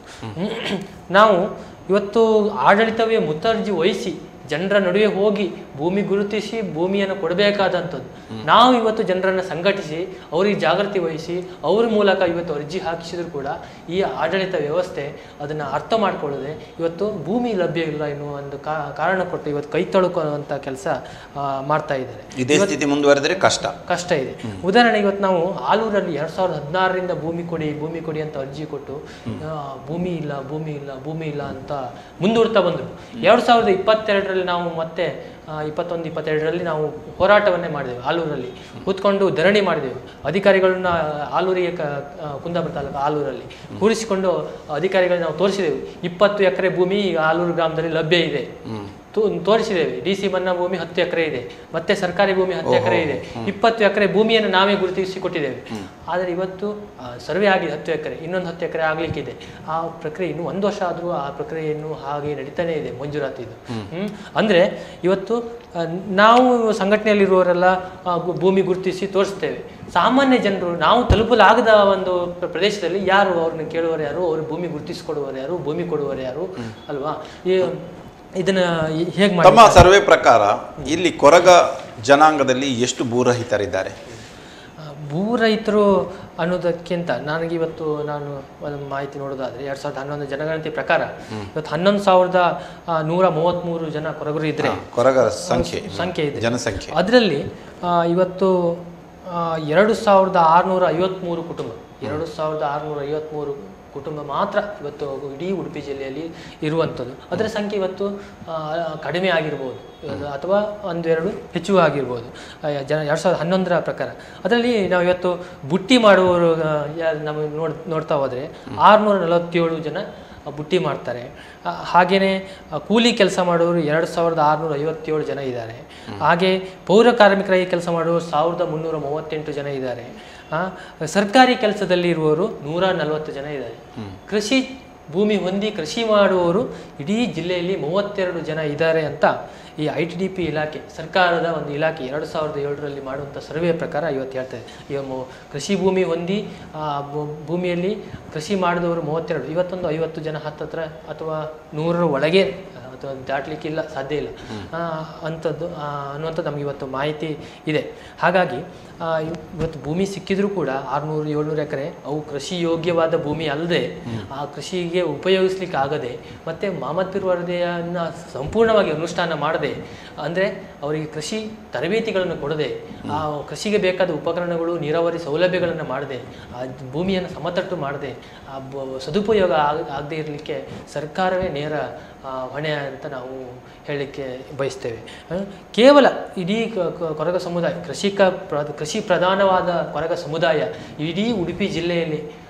ನಾವು ಇವತ್ತು ಆಡಳಿತವೇ ಮುತರ್ಜಿ ವಹಿಸಿ ಜನರ ನಡುವೆ ಹೋಗಿ ಭೂಮಿ ಗುರುತಿಸಿ ಭೂಮಿಯನ್ನು ಕೊಡಬೇಕಾದಂಥದ್ದು ನಾವು ಇವತ್ತು ಜನರನ್ನು ಸಂಘಟಿಸಿ ಅವರಿಗೆ ಜಾಗೃತಿ ವಹಿಸಿ ಅವ್ರ ಮೂಲಕ ಇವತ್ತು ಅರ್ಜಿ ಹಾಕಿಸಿದ್ರು ಕೂಡ ಈ ಆಡಳಿತ ವ್ಯವಸ್ಥೆ ಅದನ್ನು ಅರ್ಥ ಮಾಡ್ಕೊಳ್ಳದೆ ಇವತ್ತು ಭೂಮಿ ಲಭ್ಯ ಇಲ್ಲ ಎನ್ನುವ ಒಂದು ಕಾ- ಕಾರಣ ಕೊಟ್ಟು ಇವತ್ತು ಕೈ ತೊಳ್ಕೊಳ್ಳುವಂಥ ಕೆಲಸ ಮಾಡ್ತಾ ಇದ್ದಾರೆ ಇದೇ ಸ್ಥಿತಿ ಮುಂದುವರೆದರೆ ಕಷ್ಟ ಕಷ್ಟ ಇದೆ ಉದಾಹರಣೆಗೆ ಇವತ್ತು ನಾವು ಆಲೂರಲ್ಲಿ ಎರಡ್ ಸಾವಿರದ ಹದಿನಾರರಿಂದ ಭೂಮಿ ಕೊಡಿ ಭೂಮಿ ಕೊಡಿ ಅಂತ ಅರ್ಜಿ ಕೊಟ್ಟು ಆ, ಭೂಮಿ ಇಲ್ಲ ಭೂಮಿ ಇಲ್ಲ ಭೂಮಿ ಇಲ್ಲ ಅಂತ ಮುಂದೂಡ್ತಾ ಬಂದರು ಎರಡು ಸಾವಿರದ ಇಪ್ಪತ್ತೆರಡರಲ್ಲಿ ನಾವು ಮತ್ತೆ ಆ, ಇಪ್ಪತ್ತೊಂದು ಇಪ್ಪತ್ತೆರಡರಲ್ಲಿ ನಾವು ಹೋರಾಟವನ್ನೇ ಮಾಡಿದೆವು ಆಲೂರಲ್ಲಿ ಕೂತ್ಕೊಂಡು ಧರಣಿ ಮಾಡಿದೆವು ಅಧಿಕಾರಿಗಳನ್ನ ಆಲೂರಿಗೆ ಕ ಆ, ಕುಂದಾಪುರ ತಾಲೂಕು ಆಲೂರಲ್ಲಿ ಕೂರಿಸಿಕೊಂಡು ಅಧಿಕಾರಿಗಳಿಗೆ ನಾವು ತೋರಿಸಿದೆವು ಇಪ್ಪತ್ತು ಎಕರೆ ಭೂಮಿ ಆಲೂರು ಗ್ರಾಮದಲ್ಲಿ ಲಭ್ಯ ಇದೆ ತೋ- ತೋರಿಸಿದ್ದೇವೆ ಡಿ ಸಿ ಮನ್ನಾ ಭೂಮಿ ಹತ್ತು ಎಕರೆ ಇದೆ ಮತ್ತೆ ಸರ್ಕಾರಿ ಭೂಮಿ ಹತ್ತು ಎಕರೆ ಇದೆ ಇಪ್ಪತ್ತು ಎಕರೆ ಭೂಮಿಯನ್ನು ನಾವೇ ಗುರುತಿಸಿ ಕೊಟ್ಟಿದ್ದೇವೆ ಆದರೆ ಇವತ್ತು ಸರ್ವೆ ಆಗಿದೆ ಹತ್ತು ಎಕರೆ ಇನ್ನೊಂದು ಹತ್ತು ಎಕರೆ ಆಗ್ಲಿಕ್ಕಿದೆ ಆ ಪ್ರಕ್ರಿಯೆ ಇನ್ನು ಒಂದು ವರ್ಷ ಆದರೂ ಆ ಪ್ರಕ್ರಿಯೆ ಇನ್ನೂ ಹಾಗೆ ನಡೀತಾನೆ ಇದೆ ಮಂಜೂರಾತಿದು ಹ್ಮ್ ಅಂದ್ರೆ ಇವತ್ತು ಆ, ನಾವು ಸಂಘಟನೆಯಲ್ಲಿರುವವರೆಲ್ಲ ಆ, ಗು- ಭೂಮಿ ಗುರುತಿಸಿ ತೋರಿಸ್ತೇವೆ ಸಾಮಾನ್ಯ ಜನರು ನಾವು ತಲುಪಲಾಗದ ಒಂದು ಪ್ರ- ಪ್ರದೇಶದಲ್ಲಿ ಯಾರು ಅವ್ರನ್ನ ಕೇಳುವವರು ಯಾರು ಅವ್ರ ಭೂಮಿ ಗುರುತಿಸಿಕೊಡುವವರು ಯಾರು ಭೂಮಿ ಕೊಡುವವರು ಯಾರು ಅಲ್ವಾ ಈ ಇದನ್ನ ಹೇಗೆ ಮಾಡಿ ತಮ್ಮ ಸರ್ವೆ ಪ್ರಕಾರ ಇಲ್ಲಿ ಕೊರಗ ಜನಾಂಗದಲ್ಲಿ ಎಷ್ಟು ಭೂರಹಿತರಿದ್ದಾರೆ ಆ, ಭೂ ರೈತರು ಅನ್ನೋದಕ್ಕಿಂತ ನನಗೆ ಇವತ್ತು ನಾನು ಒಂದು ಮಾಹಿತಿ ನೋಡೋದಾದ್ರೆ ಎರಡ್ ಸಾವಿರದ ಹನ್ನೊಂದು ಜನಗಣತಿ ಪ್ರಕಾರ ಇವತ್ತು ಹನ್ನೊಂದು ಸಾವಿರದ ಆ, ನೂರ ಮೂವತ್ತ್ಮೂರು ಜನ ಕೊರಗರು ಇದ್ರೆ ಕೊರಗರ ಸಂಖ್ಯೆ ಸಂಖ್ಯೆ ಇದೆ ಜನಸಂಖ್ಯೆ ಅದರಲ್ಲಿ ಇವತ್ತು ಆ, ಎರಡು ಸಾವಿರದ ಆರುನೂರ ಐವತ್ತ್ಮೂರು ಕುಟುಂಬ ಎರಡು ಸಾವಿರದ ಆರುನೂರ ಐವತ್ತ್ಮೂರು ಕುಟುಂಬ ಮಾತ್ರ ಇವತ್ತು ಇಡೀ ಉಡುಪಿ ಜಿಲ್ಲೆಯಲ್ಲಿ ಇರುವಂಥದ್ದು ಅದರ ಸಂಖ್ಯೆ ಇವತ್ತು ಆ, ಕಡಿಮೆ ಆಗಿರ್ಬೋದು ಅಥವಾ ಒಂದೆರಡು ಹೆಚ್ಚು ಆಗಿರ್ಬೋದು ಆ, ಜನ ಎರಡು ಸಾವಿರದ ಹನ್ನೊಂದರ ಪ್ರಕಾರ ಅದರಲ್ಲಿ ನಾವು ಇವತ್ತು ಬುಟ್ಟಿ ಮಾಡುವವರು ಆ, ಯಾರು ನಮಗೆ ನೋಡ್ ನೋಡ್ತಾ ಹೋದರೆ ಆರುನೂರ ನಲವತ್ತೇಳು ಜನ ಬುಟ್ಟಿ ಮಾಡ್ತಾರೆ ಆ, ಹಾಗೇನೆ ಆ, ಕೂಲಿ ಕೆಲಸ ಮಾಡೋರು ಎರಡು ಸಾವಿರದ ಆರುನೂರ ಐವತ್ತೇಳು ಜನ ಇದ್ದಾರೆ ಹಾಗೆ ಪೌರ ಕಾರ್ಮಿಕರಾಗಿ ಕೆಲಸ ಮಾಡುವವರು ಸಾವಿರದ ಮುನ್ನೂರ ಮೂವತ್ತೆಂಟು ಜನ ಇದ್ದಾರೆ ಆ, ಸರ್ಕಾರಿ ಕೆಲಸದಲ್ಲಿ ಇರುವವರು ನೂರ ನಲವತ್ತು ಜನ ಇದ್ದಾರೆ ಕೃಷಿ ಭೂಮಿ ಹೊಂದಿ ಕೃಷಿ ಮಾಡುವವರು ಇಡೀ ಜಿಲ್ಲೆಯಲ್ಲಿ ಮೂವತ್ತೆರಡು ಜನ ಇದ್ದಾರೆ ಅಂತ ಈ ಐ ಟಿ ಡಿ ಪಿ ಇಲಾಖೆ ಸರ್ಕಾರದ ಒಂದು ಇಲಾಖೆ ಎರಡು ಸಾವಿರದ ಏಳರಲ್ಲಿ ಮಾಡುವಂಥ ಸರ್ವೆ ಪ್ರಕಾರ ಇವತ್ತು ಹೇಳ್ತದೆ ಇವ ಮು- ಕೃಷಿ ಭೂಮಿ ಹೊಂದಿ ಆ, ಭೂ- ಭೂಮಿಯಲ್ಲಿ ಕೃಷಿ ಮಾಡಿದವರು ಮೂವತ್ತೆರಡು ಇವತ್ತೊಂದು ಐವತ್ತು ಜನ ಹತ್ತತ್ರ ಅಥವಾ ನೂರರ ಒಳಗೆ ಅಥವಾ ದಾಟಲಿಕ್ಕಿಲ್ಲ ಸಾಧ್ಯ ಇಲ್ಲ ಆ, ಅಂಥದ್ದು ಆ, ಅನ್ನುವಂಥದ್ದು ನಮಗೆ ಇವತ್ತು ಮಾಹಿತಿ ಇದೆ ಹಾಗಾಗಿ ಆ, ಇವ್- ಇವತ್ತು ಭೂಮಿ ಸಿಕ್ಕಿದ್ರೂ ಕೂಡ ಆರುನೂರು ಏಳ್ನೂರು ಎಕರೆ ಅವು ಕೃಷಿ ಯೋಗ್ಯವಾದ ಭೂಮಿ ಅಲ್ಲದೆ ಆ ಕೃಷಿಗೆ ಉಪಯೋಗಿಸ್ಲಿಕ್ಕೆ ಆಗದೆ ಮತ್ತೆ ಮಾಮತ್ತಿರು ವರದಿಯನ್ನು ಸಂಪೂರ್ಣವಾಗಿ ಅನುಷ್ಠಾನ ಮಾಡದೆ ಅಂದರೆ ಅವರಿಗೆ ಕೃಷಿ ತರಬೇತಿಗಳನ್ನು ಕೊಡದೆ ಆ ಕೃಷಿಗೆ ಬೇಕಾದ ಉಪಕರಣಗಳು ನೀರಾವರಿ ಸೌಲಭ್ಯಗಳನ್ನು ಮಾಡದೆ ಆ ಭೂಮಿಯನ್ನು ಸಮತಟ್ಟು ಮಾಡದೆ ಆ ಬ- ಸದುಪಯೋಗ ಆಗ ಆಗದೆ ಇರಲಿಕ್ಕೆ ಸರ್ಕಾರವೇ ನೇರ ಆ, ಹೊಣೆ ಅಂತ ನಾವು ಹೇಳಲಿಕ್ಕೆ ಬಯಸ್ತೇವೆ ಆ, ಕೇವಲ ಇಡೀ ಕ- ಕ- ಕೊರಗ ಸಮುದಾಯ ಕೃಷಿಕ ಪ್ರ ಕೃಷಿ ಪ್ರಧಾನವಾದ ಕೊರಗ ಸಮುದಾಯ ಇಡೀ ಉಡುಪಿ ಜಿಲ್ಲೆಯಲ್ಲಿ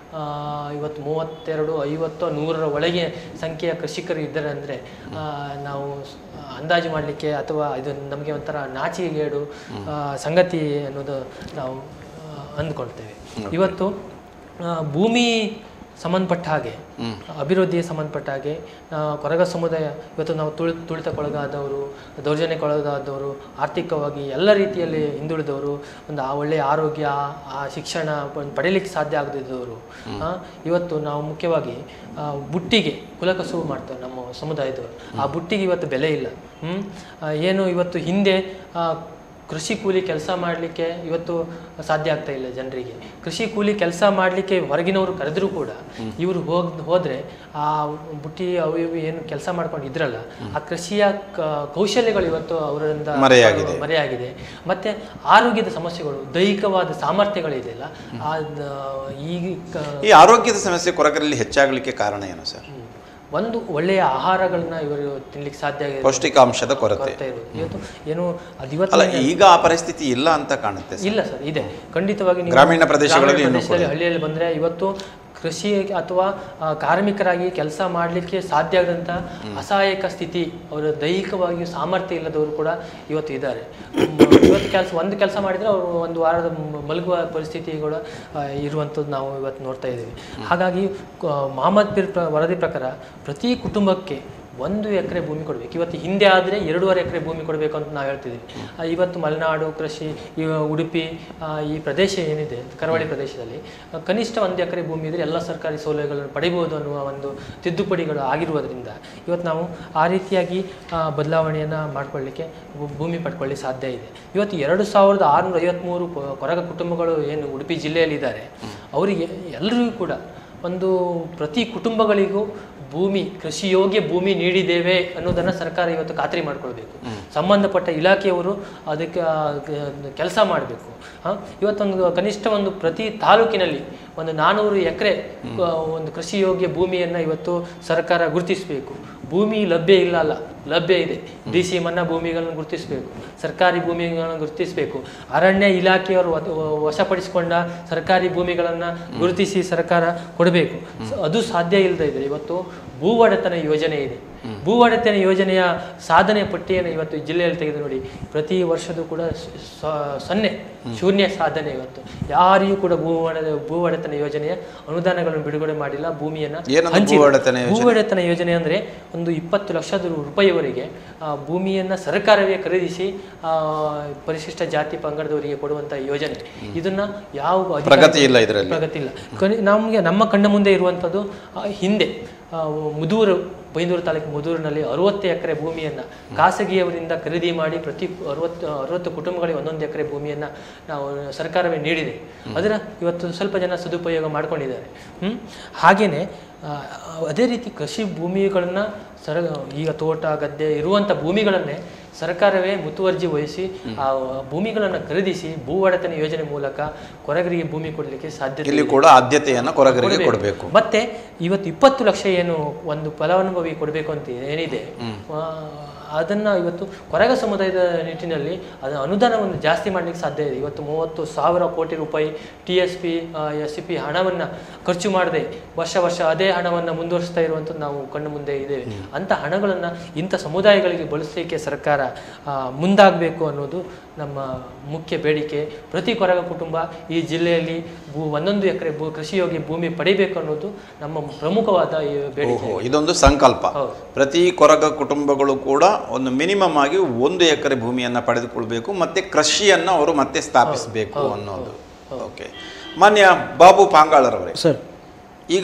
ಆ, ಇವತ್ತು ಮೂವತ್ತೆರಡು ಐವತ್ತು ನೂರರ ಒಳಗೆ ಸಂಖ್ಯೆಯ ಕೃಷಿಕರು ಇದ್ದಾರೆ ಅಂದರೆ ನಾವು ಸ್- ಅಂದಾಜು ಮಾಡಲಿಕ್ಕೆ ಅಥವಾ ಇದು ನಮಗೆ ಒಂಥರ ನಾಚಿಕೆಗೇಡು ಆ, ಸಂಗತಿ ಅನ್ನೋದು ನಾವು ಆ, ಅಂದ್ಕೊಳ್ತೇವೆ ಇವತ್ತು ಆ, ಭೂಮಿ ಸಂಬಂಧಪಟ್ಟ ಹಾಗೆ ಅಭಿವೃದ್ಧಿಗೆ ಸಂಬಂಧಪಟ್ಟ ಹಾಗೆ ಆ, ಕೊರಗ ಸಮುದಾಯ ಇವತ್ತು ನಾವು ತುಳಿ ತುಳಿತಕ್ಕೊಳಗಾದವರು ದೌರ್ಜನ್ಯಕ್ಕೊಳಗಾದವರು ಆರ್ಥಿಕವಾಗಿ ಎಲ್ಲ ರೀತಿಯಲ್ಲಿ ಹಿಂದುಳಿದವರು ಒಂದು ಆ ಒಳ್ಳೆಯ ಆರೋಗ್ಯ ಆ ಶಿಕ್ಷಣ ಪ- ಪಡೀಲಿಕ್ಕೆ ಸಾಧ್ಯ ಆಗದಿದ್ದವರು ಆ, ಇವತ್ತು ನಾವು ಮುಖ್ಯವಾಗಿ ಆ, ಬುಟ್ಟಿಗೆ ಕುಲಕಸುಬು ಮಾಡ್ತಾರೆ ನಮ್ಮ ಸಮುದಾಯದವರು ಆ ಬುಟ್ಟಿಗೆ ಇವತ್ತು ಬೆಲೆ ಇಲ್ಲ ಹ್ಮ್? ಆ, ಏನು ಇವತ್ತು ಹಿಂದೆ ಆ, ಕೃಷಿ ಕೂಲಿ ಕೆಲಸ ಮಾಡಲಿಕ್ಕೆ ಇವತ್ತು ಸಾಧ್ಯ ಆಗ್ತಾ ಇಲ್ಲ ಜನರಿಗೆ ಕೃಷಿ ಕೂಲಿ ಕೆಲಸ ಮಾಡಲಿಕ್ಕೆ ಹೊರಗಿನವರು ಕರೆದರೂ ಕೂಡ ಇವರು ಹೋಗ್ ಹೋದರೆ ಆ ಬುಟ್ಟಿ ಅವು ಇವು ಏನು ಕೆಲಸ ಮಾಡ್ಕೊಂಡು ಇದ್ರಲ್ಲ ಆ ಕೃಷಿಯ ಕ- ಕೌಶಲ್ಯಗಳು ಇವತ್ತು ಅವರಿಂದ ಮರೆಯಾಗಿದೆ. ಮರೆಯಾಗಿದೆ ಮತ್ತೆ ಆರೋಗ್ಯದ ಸಮಸ್ಯೆಗಳು ದೈಹಿಕವಾದ ಸಾಮರ್ಥ್ಯಗಳಿದೆಯಲ್ಲ ಆ ದ- ಈಗ ಕ- ಈ ಆರೋಗ್ಯದ ಸಮಸ್ಯೆ ಕೊರಗರಲ್ಲಿ ಹೆಚ್ಚಾಗಲಿಕ್ಕೆ ಕಾರಣ ಏನು ಸರ್ ಹ್ಮ್. ಒಂದು ಒಳ್ಳೆಯ ಆಹಾರಗಳನ್ನ ಇವರು ತಿನ್ಲಿಕ್ಕೆ ಸಾಧ್ಯ ಆಗಿದೆ ಪೌಷ್ಟಿಕಾಂಶದ ಕೊರತೆ ಕೊರತೆ ಇರೋದು ಇವತ್ತು ಏನು ಅದು ಇವತ್ತು ಅಲ್ಲ ಈಗ ಆ ಪರಿಸ್ಥಿತಿ ಇಲ್ಲ ಅಂತ ಕಾಣುತ್ತೆ ಸರ್. ಇಲ್ಲ ಸರ್ ಇದೆ ಖಂಡಿತವಾಗಿ ನೀವು ಗ್ರಾಮೀಣ ಪ್ರದೇಶಗಳಲ್ಲಿ ಗ್ರಾಮೀಣ ಇನ್ನೂ ಪ್ರದೇಶದಲ್ಲಿ ಹಳ್ಳಿಯಲ್ಲಿ ಬಂದರೆ ಇವತ್ತು ಕೃಷಿ ಅಥವಾ ಆ, ಕಾರ್ಮಿಕರಾಗಿ ಕೆಲಸ ಮಾಡಲಿಕ್ಕೆ ಸಾಧ್ಯ ಆಗದಂಥ ಅಸಹಾಯಕ ಸ್ಥಿತಿ ಅವರ ದೈಹಿಕವಾಗಿ ಸಾಮರ್ಥ್ಯ ಇಲ್ಲದವರು ಕೂಡ ಇವತ್ತು ಇದ್ದಾರೆ ಮ್, ಇವತ್ತು ಕೆಲಸ ಒಂದು ಕೆಲಸ ಮಾಡಿದರೆ ಅವರು ಒಂದು ವಾರದ ಮ್- ಮಲಗುವ ಪರಿಸ್ಥಿತಿ ಕೂಡ ಆ, ಇರುವಂಥದ್ದು ನಾವು ಇವತ್ತು ನೋಡ್ತಾ ಇದ್ದೀವಿ ಹಾಗಾಗಿ ಕ- ಮಹಮ್ಮದ್ ಪೀರ್ ಪ್ರ ವರದಿ ಪ್ರಕಾರ ಪ್ರತಿ ಕುಟುಂಬಕ್ಕೆ ಒಂದು ಎಕರೆ ಭೂಮಿ ಕೊಡಬೇಕು ಇವತ್ತು ಹಿಂದೆ ಆದರೆ ಎರಡೂವರೆ ಎಕರೆ ಭೂಮಿ ಕೊಡಬೇಕು ಅಂತ ನಾವು ಹೇಳ್ತಿದ್ವಿ ಆ, ಇವತ್ತು ಮಲೆನಾಡು ಕೃಷಿ ಈ ಉಡುಪಿ ಆ, ಈ ಪ್ರದೇಶ ಏನಿದೆ ಕರಾವಳಿ ಪ್ರದೇಶದಲ್ಲಿ ಆ, ಕನಿಷ್ಠ ಒಂದು ಎಕರೆ ಭೂಮಿ ಇದ್ದರೆ ಎಲ್ಲ ಸರ್ಕಾರಿ ಸೌಲಭ್ಯಗಳನ್ನು ಪಡಿಬೋದು ಅನ್ನುವ ಒಂದು ತಿದ್ದುಪಡಿಗಳು ಆಗಿರುವುದರಿಂದ ಇವತ್ತು ನಾವು ಆ ರೀತಿಯಾಗಿ ಆ, ಬದಲಾವಣೆಯನ್ನು ಮಾಡ್ಕೊಳ್ಳಿಕ್ಕೆ ಭೂ- ಭೂಮಿ ಪಡ್ಕೊಳ್ಳಿ ಸಾಧ್ಯ ಇದೆ ಇವತ್ತು ಎರಡು ಸಾವಿರದ ಆರುನೂರ ಐವತ್ತ್ಮೂರು ಕೊ- ಕೊರಗ ಕುಟುಂಬಗಳು ಏನು ಉಡುಪಿ ಜಿಲ್ಲೆಯಲ್ಲಿ ಇದ್ದಾರೆ ಅವರಿಗೆ ಎಲ್ಲರಿಗೂ ಕೂಡ ಒಂದು ಪ್ರತಿ ಕುಟುಂಬಗಳಿಗೂ ಭೂಮಿ ಕೃಷಿ ಯೋಗ್ಯ ಭೂಮಿ ನೀಡಿದ್ದೇವೆ ಅನ್ನೋದನ್ನು ಸರ್ಕಾರ ಇವತ್ತು ಖಾತ್ರಿ ಮಾಡ್ಕೊಳ್ಬೇಕು ಸಂಬಂಧಪಟ್ಟ ಇಲಾಖೆಯವರು ಅದಕ್ಕೆ ಕೆಲಸ ಮಾಡಬೇಕು ಇವತ್ತೊಂದು ಕನಿಷ್ಠ ಒಂದು ಪ್ರತಿ ತಾಲೂಕಿನಲ್ಲಿ ಒಂದು ನಾನೂರು ಎಕರೆ ಒಂದು ಕೃಷಿ ಯೋಗ್ಯ ಭೂಮಿಯನ್ನು ಇವತ್ತು ಸರ್ಕಾರ ಗುರುತಿಸಬೇಕು ಭೂಮಿ ಲಭ್ಯ ಇಲ್ಲ ಅಲ್ಲ ಲಭ್ಯ ಇದೆ ಡಿ ಸಿ ಮನ್ನಾ ಭೂಮಿಗಳನ್ನು ಗುರುತಿಸಬೇಕು ಸರ್ಕಾರಿ ಭೂಮಿಗಳನ್ನು ಗುರುತಿಸಬೇಕು ಅರಣ್ಯ ಇಲಾಖೆಯವರು ವದ- ವಶಪಡಿಸಿಕೊಂಡ ಸರ್ಕಾರಿ ಭೂಮಿಗಳನ್ನು ಗುರುತಿಸಿ ಸರ್ಕಾರ ಕೊಡಬೇಕು ಸ- ಅದು ಸಾಧ್ಯ ಇಲ್ಲದೆ ಇದೆ ಇವತ್ತು ಭೂ ಒಡೆತನ ಯೋಜನೆ ಇದೆ ಭೂ ಒಡೆತನ ಯೋಜನೆಯ ಸಾಧನೆ ಪಟ್ಟಿಯನ್ನು ಇವತ್ತು ಈ ಜಿಲ್ಲೆಯಲ್ಲಿ ತೆಗೆದು ನೋಡಿ ಪ್ರತಿ ವರ್ಷದೂ ಕೂಡ ಸ- ಸ- ಸೊನ್ನೆ ಶೂನ್ಯ ಸಾಧನೆ ಇವತ್ತು ಯಾರಿಗೂ ಕೂಡ ಭೂ ಒಡೆ ಭೂ ಒಡೆತನ ಯೋಜನೆಯ ಅನುದಾನಗಳನ್ನು ಬಿಡುಗಡೆ ಮಾಡಿಲ್ಲ ಭೂಮಿಯನ್ನು ಏನದು ಭೂ ಹಂಚಿಲ್ಲ. ಒಡೆತನ ಭೂ ಒಡೆತನ ಯೋಜನೆ ಅಂದರೆ ಒಂದು ಇಪ್ಪತ್ತು ಲಕ್ಷ ರೂಪಾಯಿವರೆಗೆ ಆ, ಭೂಮಿಯನ್ನು ಸರ್ಕಾರವೇ ಖರೀದಿಸಿ ಆ, ಪರಿಶಿಷ್ಟ ಜಾತಿ ಪಂಗಡದವರಿಗೆ ಕೊಡುವಂಥ ಯೋಜನೆ ಇದನ್ನ ಯಾವ ಅಧಿಕಾರಿ- ಪ್ರಗತಿ ಇಲ್ಲ ಇದರಲ್ಲಿ. ಪ್ರಗತಿ ಇಲ್ಲ ಕನಿ- ನಮಗೆ ನಮ್ಮ ಕಣ್ಣ ಮುಂದೆ ಇರುವಂಥದ್ದು ಆ, ಹಿಂದೆ ಆ, ಮುದೂರು ಬೈಂದೂರು ತಾಲೂಕು ಮುದೂರಿನಲ್ಲಿ ಅರವತ್ತು ಎಕರೆ ಭೂಮಿಯನ್ನು ಖಾಸಗಿಯವರಿಂದ ಖರೀದಿ ಮಾಡಿ ಪ್ರತಿ ಅರವತ್ತು ಅರವತ್ತು ಕುಟುಂಬಗಳಿಗೆ ಒಂದೊಂದು ಎಕರೆ ಭೂಮಿಯನ್ನು ನಾವು ಸರ್ಕಾರವೇ ನೀಡಿದೆ ಅದರ ಇವತ್ತು ಸ್ವಲ್ಪ ಜನ ಸದುಪಯೋಗ ಮಾಡ್ಕೊಂಡಿದ್ದಾರೆ ಹ್ಮ್? ಹಾಗೇನೆ ಆ, ಅದೇ ರೀತಿ ಕೃಷಿ ಭೂಮಿಗಳನ್ನು ಸರ ಈಗ ತೋಟ ಗದ್ದೆ ಇರುವಂಥ ಭೂಮಿಗಳನ್ನೇ ಸರ್ಕಾರವೇ ಮುತುವರ್ಜಿ ವಹಿಸಿ ಆ ಭೂಮಿಗಳನ್ನು ಖರೀದಿಸಿ ಭೂ ಒಡೆತನ ಯೋಜನೆ ಮೂಲಕ ಕೊರಗರಿಗೆ ಭೂಮಿ ಕೊಡಲಿಕ್ಕೆ ಸಾಧ್ಯತೆ ಇಲ್ಲಿ ಇದೆ. ಕೂಡ ಆದ್ಯತೆಯನ್ನು ಕೊರಗರಿಗೆ ಕೊಡ್ಬೇಕು. ಕೊಡಬೇಕು ಮತ್ತೆ ಇವತ್ತು ಇಪ್ಪತ್ತು ಲಕ್ಷ ಏನು ಒಂದು ಫಲಾನುಭವಿ ಕೊಡಬೇಕು ಅಂತ ಏನಿದೆ ಆ, ಅದನ್ನ ಇವತ್ತು ಕೊರಗ ಸಮುದಾಯದ ನಿಟ್ಟಿನಲ್ಲಿ ಅದರ ಅನುದಾನವನ್ನು ಜಾಸ್ತಿ ಮಾಡಲಿಕ್ಕೆ ಸಾಧ್ಯ ಇದೆ ಇವತ್ತು ಮೂವತ್ತು ಸಾವಿರ ಕೋಟಿ ರೂಪಾಯಿ T S P S C P ಹಣವನ್ನು ಖರ್ಚು ಮಾಡದೆ ವರ್ಷ ವರ್ಷ ಅದೇ ಹಣವನ್ನು ಮುಂದುವರಿಸ್ತಾ ಇರುವಂಥದ್ದು ನಾವು ಕಣ್ಣು ಮುಂದೆ ಇದ್ದೇವೆ ಅಂಥ ಹಣಗಳನ್ನು ಇಂಥ ಸಮುದಾಯಗಳಿಗೆ ಬಳಸಲಿಕ್ಕೆ ಸರ್ಕಾರ ಆ, ಮುಂದಾಗಬೇಕು ಅನ್ನೋದು ನಮ್ಮ ಮುಖ್ಯ ಬೇಡಿಕೆ ಪ್ರತಿ ಕೊರಗ ಕುಟುಂಬ ಈ ಜಿಲ್ಲೆಯಲ್ಲಿ ಭೂ ಒಂದೊಂದು ಎಕರೆ ಭೂ ಕೃಷಿಯೋಗ್ಯ ಭೂಮಿ ಪಡಿಬೇಕು ಅನ್ನೋದು ನಮ್ಮ ಪ್ರಮುಖವಾದ ಈ ಬೇಡಿಕೆ ಓಹೋ ಇದೊಂದು ಸಂಕಲ್ಪ ಹೌದು. ಪ್ರತಿ ಕೊರಗ ಕುಟುಂಬಗಳು ಕೂಡ ಒಂದು ಮಿನಿಮಮ್ ಆಗಿ ಒಂದು ಎಕರೆ ಭೂಮಿಯನ್ನು ಪಡೆದುಕೊಳ್ಬೇಕು ಮತ್ತೆ ಕೃಷಿಯನ್ನು ಅವರು ಮತ್ತೆ ಸ್ಥಾಪಿಸಬೇಕು ಅನ್ನೋದು ಓಕೆ ಮಾನ್ಯ ಬಾಬು ಪಾಂಗಾಳರವರೇ ಸರ್ ಈಗ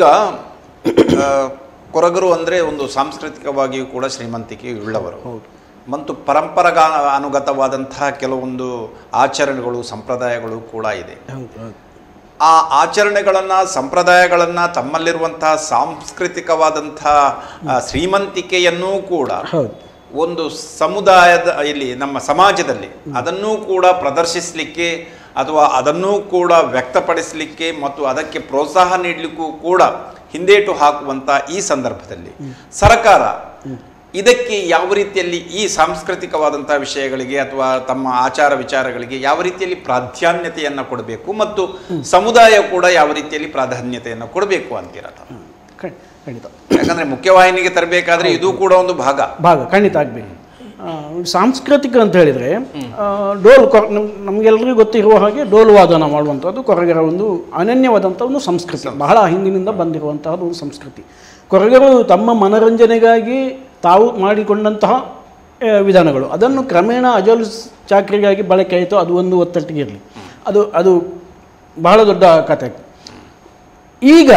ಆ, ಕೊರಗರು ಅಂದರೆ ಒಂದು ಸಾಂಸ್ಕೃತಿಕವಾಗಿಯೂ ಕೂಡ ಶ್ರೀಮಂತಿಕೆ ಉಳ್ಳವರು ಮತ್ತು ಪರಂಪರಾಗ ಅನುಗತವಾದಂತಹ ಕೆಲವೊಂದು ಆಚರಣೆಗಳು ಸಂಪ್ರದಾಯಗಳು ಕೂಡ ಇದೆ ಹೌದು ಹೌದು ಆ ಆಚರಣೆಗಳನ್ನು ಸಂಪ್ರದಾಯಗಳನ್ನು ತಮ್ಮಲ್ಲಿರುವಂತಹ ಸಾಂಸ್ಕೃತಿಕವಾದಂತಹ ಆ, ಶ್ರೀಮಂತಿಕೆಯನ್ನೂ ಕೂಡ ಹೌದು ಒಂದು ಸಮುದಾಯದ ಇಲ್ಲಿ ನಮ್ಮ ಸಮಾಜದಲ್ಲಿ ಅದನ್ನೂ ಕೂಡ ಪ್ರದರ್ಶಿಸಲಿಕ್ಕೆ ಅಥವಾ ಅದನ್ನೂ ಕೂಡ ವ್ಯಕ್ತಪಡಿಸಲಿಕ್ಕೆ ಮತ್ತು ಅದಕ್ಕೆ ಪ್ರೋತ್ಸಾಹ ನೀಡಲಿಕ್ಕೂ ಕೂಡ ಹಿಂದೇಟು ಹಾಕುವಂಥ ಈ ಸಂದರ್ಭದಲ್ಲಿ ಸರ್ಕಾರ ಇದಕ್ಕೆ ಯಾವ ರೀತಿಯಲ್ಲಿ ಈ ಸಾಂಸ್ಕೃತಿಕವಾದಂಥ ವಿಷಯಗಳಿಗೆ ಅಥವಾ ತಮ್ಮ ಆಚಾರ ವಿಚಾರಗಳಿಗೆ ಯಾವ ರೀತಿಯಲ್ಲಿ ಪ್ರಾಧಾನ್ಯತೆಯನ್ನು ಕೊಡಬೇಕು ಮತ್ತು ಸಮುದಾಯ ಕೂಡ ಯಾವ ರೀತಿಯಲ್ಲಿ ಪ್ರಾಧಾನ್ಯತೆಯನ್ನು ಕೊಡಬೇಕು ಅಂತೀರ ತಾವು? ಖ- ಖಂಡಿತ ಯಾಕಂದ್ರೆ ಮುಖ್ಯವಾಹಿನಿಗೆ ತರಬೇಕಾದ್ರೆ ಇದು ಕೂಡ ಒಂದು ಭಾಗ ಭಾಗ ಖಂಡಿತ ಆಗಬೇಕು ಸಾಂಸ್ಕೃತಿಕ ಅಂತ ಹೇಳಿದರೆ ಡೋಲು ಕೊ ನಮ್- ನಮಗೆಲ್ಲರಿಗೂ ಗೊತ್ತಿರುವ ಹಾಗೆ ಡೋಲು ವಾದನ ಮಾಡುವಂಥದ್ದು ಕೊರಗರ ಒಂದು ಅನನ್ಯವಾದಂಥ ಒಂದು ಸಂಸ್ಕೃತಿ ಬಹಳ ಹಿಂದಿನಿಂದ ಬಂದಿರುವಂತಹ ಒಂದು ಸಂಸ್ಕೃತಿ ಕೊರಗರು ತಮ್ಮ ಮನರಂಜನೆಗಾಗಿ ತಾವು ಮಾಡಿಕೊಂಡಂತಹ ಆ, ವಿಧಾನಗಳು ಅದನ್ನು ಕ್ರಮೇಣ ಅಜಲು ಚಾಕ್ರಿಗಾಗಿ ಬಳಕೆ ಆಯಿತು ಅದು ಒಂದು ಒತ್ತಟ್ಟಿಗೆ ಇರಲಿ ಅದು ಅದು ಬಹಳ ದೊಡ್ಡ ಕಥೆ ಈಗ